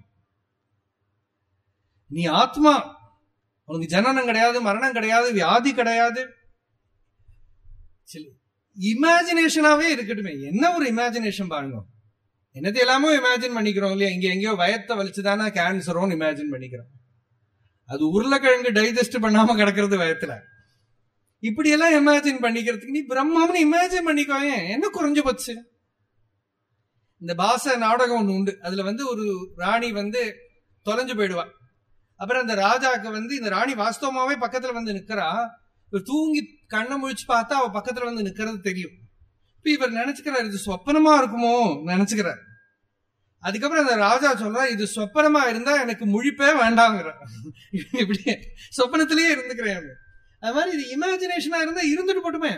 நீ ஆத்மா உனக்கு ஜனனம் கிடையாது மரணம் கிடையாது வியாதி கிடையாது இமேஜினேஷனாவே இருக்கட்டுமே என்ன ஒரு இமேஜினேஷன் பாருங்க என்னத்தை எல்லாமோ இமேஜின் பண்ணிக்கிறோம் இல்லையா இங்க எங்கேயோ வயத்தை வலிச்சுதானா கேன்சரோன்னு இமேஜின் பண்ணிக்கிறோம் அது உருளைக்கிழங்கு டைஜஸ்ட் பண்ணாம கிடக்கிறது வயத்துல இப்படி எல்லாம் இமேஜின் பண்ணிக்கிறதுக்கு நீ பிரம்மம்னு இமேஜின் பண்ணிக்கோயே என்ன குறைஞ்சு போச்சு இந்த பாச நாடகம் ஒண்ணு உண்டு அதுல வந்து ஒரு ராணி வந்து தொலைஞ்சு போயிடுவா அப்புறம் அந்த ராஜாக்கு வந்து இந்த ராணி வாஸ்தவமாவே பக்கத்துல வந்து நிக்கிறா இவர் தூங்கி கண்ணை முழிச்சு பார்த்தா அவ பக்கத்துல வந்து நிக்கிறது தெரியும் இப்ப இவர் நினைச்சுக்கிறார் இது சொப்பனமா இருக்குமோ நினைச்சுக்கிறார் அதுக்கப்புறம் அந்த ராஜா சொல்றா இது சொப்பனமா இருந்தா எனக்கு முழிப்பே வேண்டாங்கிற இப்படி சொப்பனத்திலேயே இருந்துக்கிறேன் அது மாதிரி இது இமேஜினேஷனா இருந்தா இருந்துட்டு போட்டுமே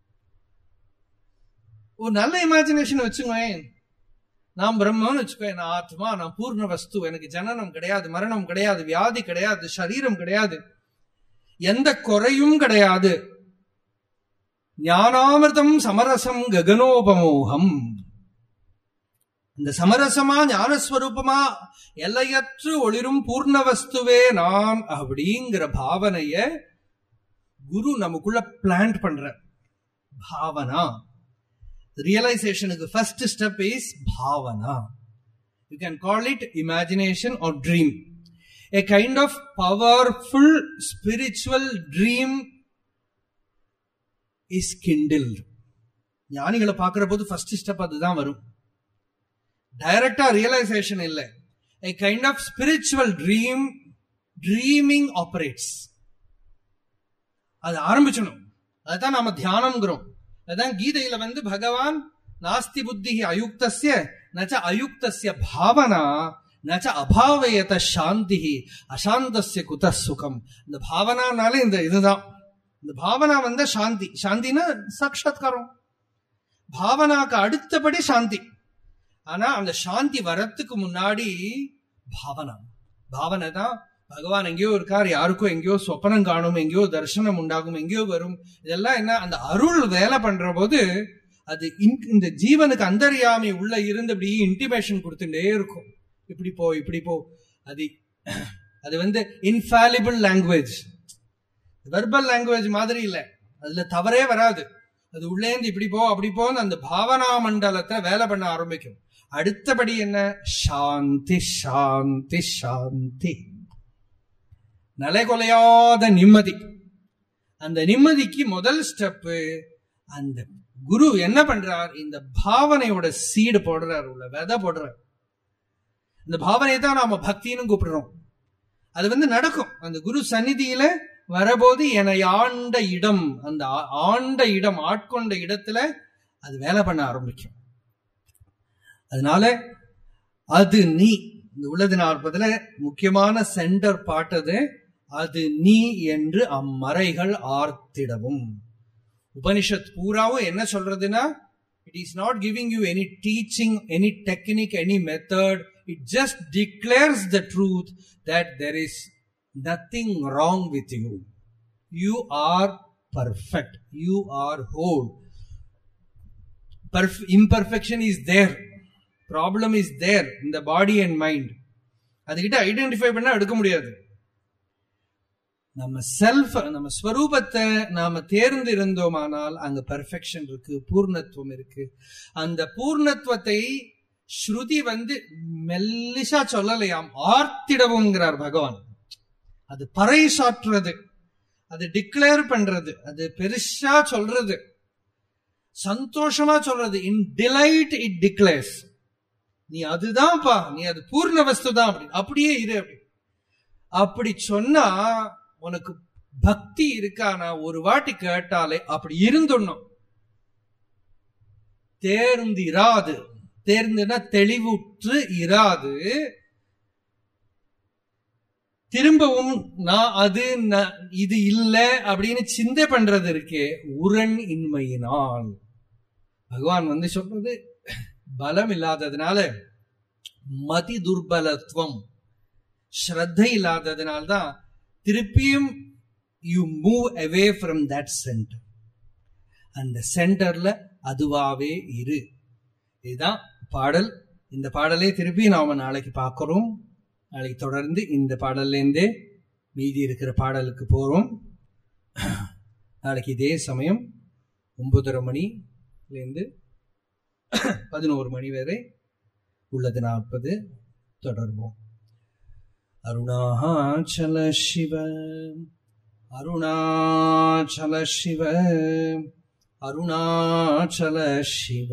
ஒரு நல்ல இமேஜினேஷன் வச்சுக்கோங்க நான் பிரம்மன்னு வச்சுக்கோ நான் ஆத்மா நான் பூர்ண வஸ்து எனக்கு ஜனனம் கிடையாது மரணம் கிடையாது வியாதி கிடையாது சரீரம் கிடையாது எந்த குறையும் கிடையாது ஞானாமிர்தம் சமரசம் ககனோபமோகம் இந்த சமரசமா ஞானஸ்வரூபமா எல்லையற்று ஒளிரும் பூர்ண வஸ்துவே நான் அப்படிங்கிற பாவனைய குரு நமக்குள்ள பிளான்ட் பண்ற பாவனா ரியலைசேஷனுக்கு ஃபர்ஸ்ட் ஸ்டெப் இஸ் பாவனா you can call it imagination or dream a kind of powerful spiritual dream is kindled ஞானிகளை பார்க்கிற போது ஃபர்ஸ்ட் ஸ்டெப் அதுதான் வரும் டைரக்டா ரியலைசேஷன் இல்லை a kind of spiritual dream dreaming operates அது ஆரம்பிச்சணும் அதுதான் நாம தியானம்ங்கிறோம் அதான் கீதையில வந்து பகவான் நாஸ்தி புத்தி அயுக்தஸ்ய நச்ச அயுக்தஸ்ய பாவனா நச்ச அபாவயத சாந்தி அசாந்தஸ்ய குத சுகம் இந்த பாவனானாலே இந்த இதுதான் இந்த பாவனா வந்த சாந்தி சாந்தினா சாட்சாத்காரம் பாவனாக்கு அடுத்தபடி சாந்தி ஆனா அந்த சாந்தி வரத்துக்கு முன்னாடி பாவனா பாவனை தான் பகவான் எங்கேயோ இருக்கார் யாருக்கும் எங்கேயோ சொப்பனம் காணும் எங்கேயோ தரிசனம் உண்டாகும் எங்கேயோ வரும் இதெல்லாம் என்ன அந்த அருள் வேலை பண்ற போது அது இந்த ஜீவனுக்கு அந்தரியாமி உள்ள இருந்து அப்படி இன்டிமேஷன் கொடுத்துட்டே இருக்கும் இப்படி போ இப்படி போ அது அது வந்து இன்ஃபாலிபிள் லாங்குவேஜ் வெர்பல் லாங்குவேஜ் மாதிரி இல்லை அதுல தவறே வராது அது உள்ளேந்து இப்படி போ அப்படி போன்னு அந்த பாவனா மண்டலத்தை வேலை பண்ண ஆரம்பிக்கும் அடுத்தபடி என்ன சாந்தி சாந்தி சாந்தி நிலைகொலையாத நிம்மதி அந்த நிம்மதிக்கு முதல் ஸ்டெப்பு அந்த குரு என்ன பண்றார் இந்த பாவனையோட சீடு போடுறார் உள்ள விதை போடுறார் இந்த பாவனையை தான் நாம பக்தின்னு கூப்பிடுறோம் அது வந்து நடக்கும் அந்த குரு சந்நிதியில வரபோது என ஆண்ட இடம் அந்த ஆண்ட இடம் ஆட்கொண்ட இடத்துல அது வேலை பண்ண ஆரம்பிக்கும் அதனால அது நீ இந்த உள்ளது நாற்பதுல முக்கியமான சென்டர் பாட்டது அது நீ என்று அம்மறைகள் ஆர்த்திடவும் உபனிஷத் பூராவும் என்ன சொல்றதுன்னா it is not giving you any teaching any technique any method it just declares the truth that there is nothing wrong with you you are perfect you are whole imperfection is there problem is there இந்த body and mind அதுகிட்ட identify பண்ண எடுக்க முடியாது நம்ம self நம்ம ஸ்வரூபத்தை நாம தேர்ந்து இருந்தோமானால் அங்க பெர்ஃபெக்ஷன் இருக்கு பூர்ணத்துவம் இருக்கு அந்த பூர்ணத்துவத்தை ஸ்ருதி வந்து மெல்லிசா சொல்லலையாம் ஆர்த்திடவுங்கிறார் பகவான் அது பறை சாற்றுறது அது டிக்ளேர் பண்றது அது பெருசா சொல்றது சந்தோஷமா சொல்றது இன் டிலைட் இட் டிக்ளேர்ஸ் நீ அதுதான்ப்பா நீ அது பூர்ண வஸ்து தான் அப்படி அப்படியே இரு அப்படி அப்படி சொன்னா உனக்கு பக்தி இருக்கானா ஒரு வாட்டி கேட்டாலே அப்படி இருந்துடணும் தேர்ந்து இராது தேர்ந்துனா தெளிவுற்று இராது திரும்பவும் நான் அது இது இல்ல அப்படின்னு சிந்தை பண்றது இருக்கே உரண் இன்மையினால் பகவான் வந்து சொல்றது பலம் இல்லாததுனால மதி துர்பலத்துவம் ஸ்ரத்தை இல்லாததுனால்தான் திருப்பியும் you move away from that centre அந்த சென்டர்ல அதுவாவே இரு இதுதான் பாடல் இந்த பாடலை திருப்பி நாம நாளைக்கு பார்க்கிறோம் நாளைக்கு தொடர்ந்து இந்த பாடல்லேருந்தே மீதி இருக்கிற பாடலுக்கு போறோம் நாளைக்கு இதே சமயம் ஒன்பதரை மணிலேருந்து பதினோரு மணி வரை உள்ளது நாற்பது தொடர்போம் அருணாச்சல சிவ அருணாச்சல சிவ அருணாச்சல சிவ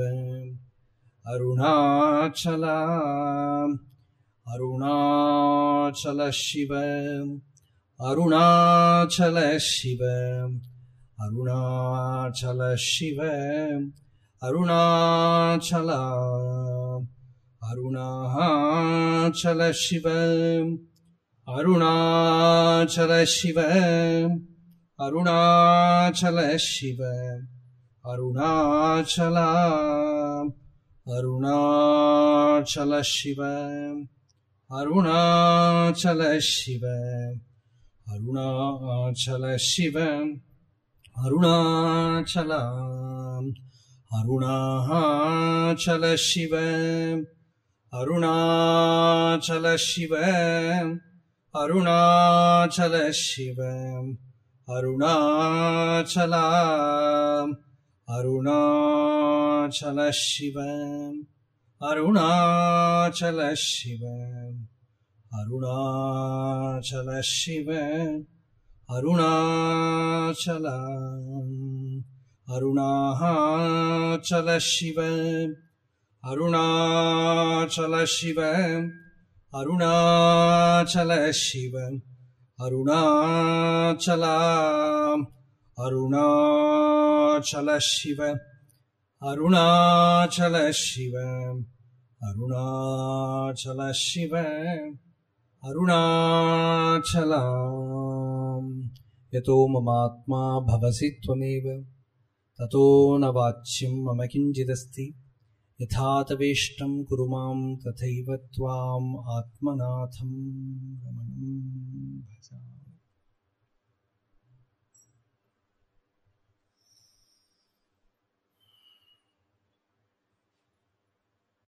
அருணாச்சலா அருணாச்சல சிவ அருணாச்சல சிவ அருணாச்சல சிவ அருணாச்சலா அருணாச்சல சிவ அருணாச்சல சிவ அருணாச்சல சிவ அருணாச்சலா அருணாச்சல சிவ அருணாச்சல சிவ அருணாச்சல சிவ அருணாச்சலா அருணாச்சல சிவ அருணாச்சல சிவ அருணாச்சல சிவ அருணாச்சலா அருணாச்சல சிவ அருணாச்சல சிவ அருணாச்சல சிவ அருணாச்சலா அருணாச்சல சிவ அருணாச்சல சிவ அருணாச்சல சிவ அருணாச்சலா அருணாச்சல சிவ அருணாச்சல சிவ அருணாச்சல சிவ அருணாச்சலா यतो ममात्मा भवसि त्वमेव ततो न वाच्यं मम किञ्चिदस्ति यथा तवेष्टं कुरु मां तथैव त्वाम् आत्मनाथं रमणम्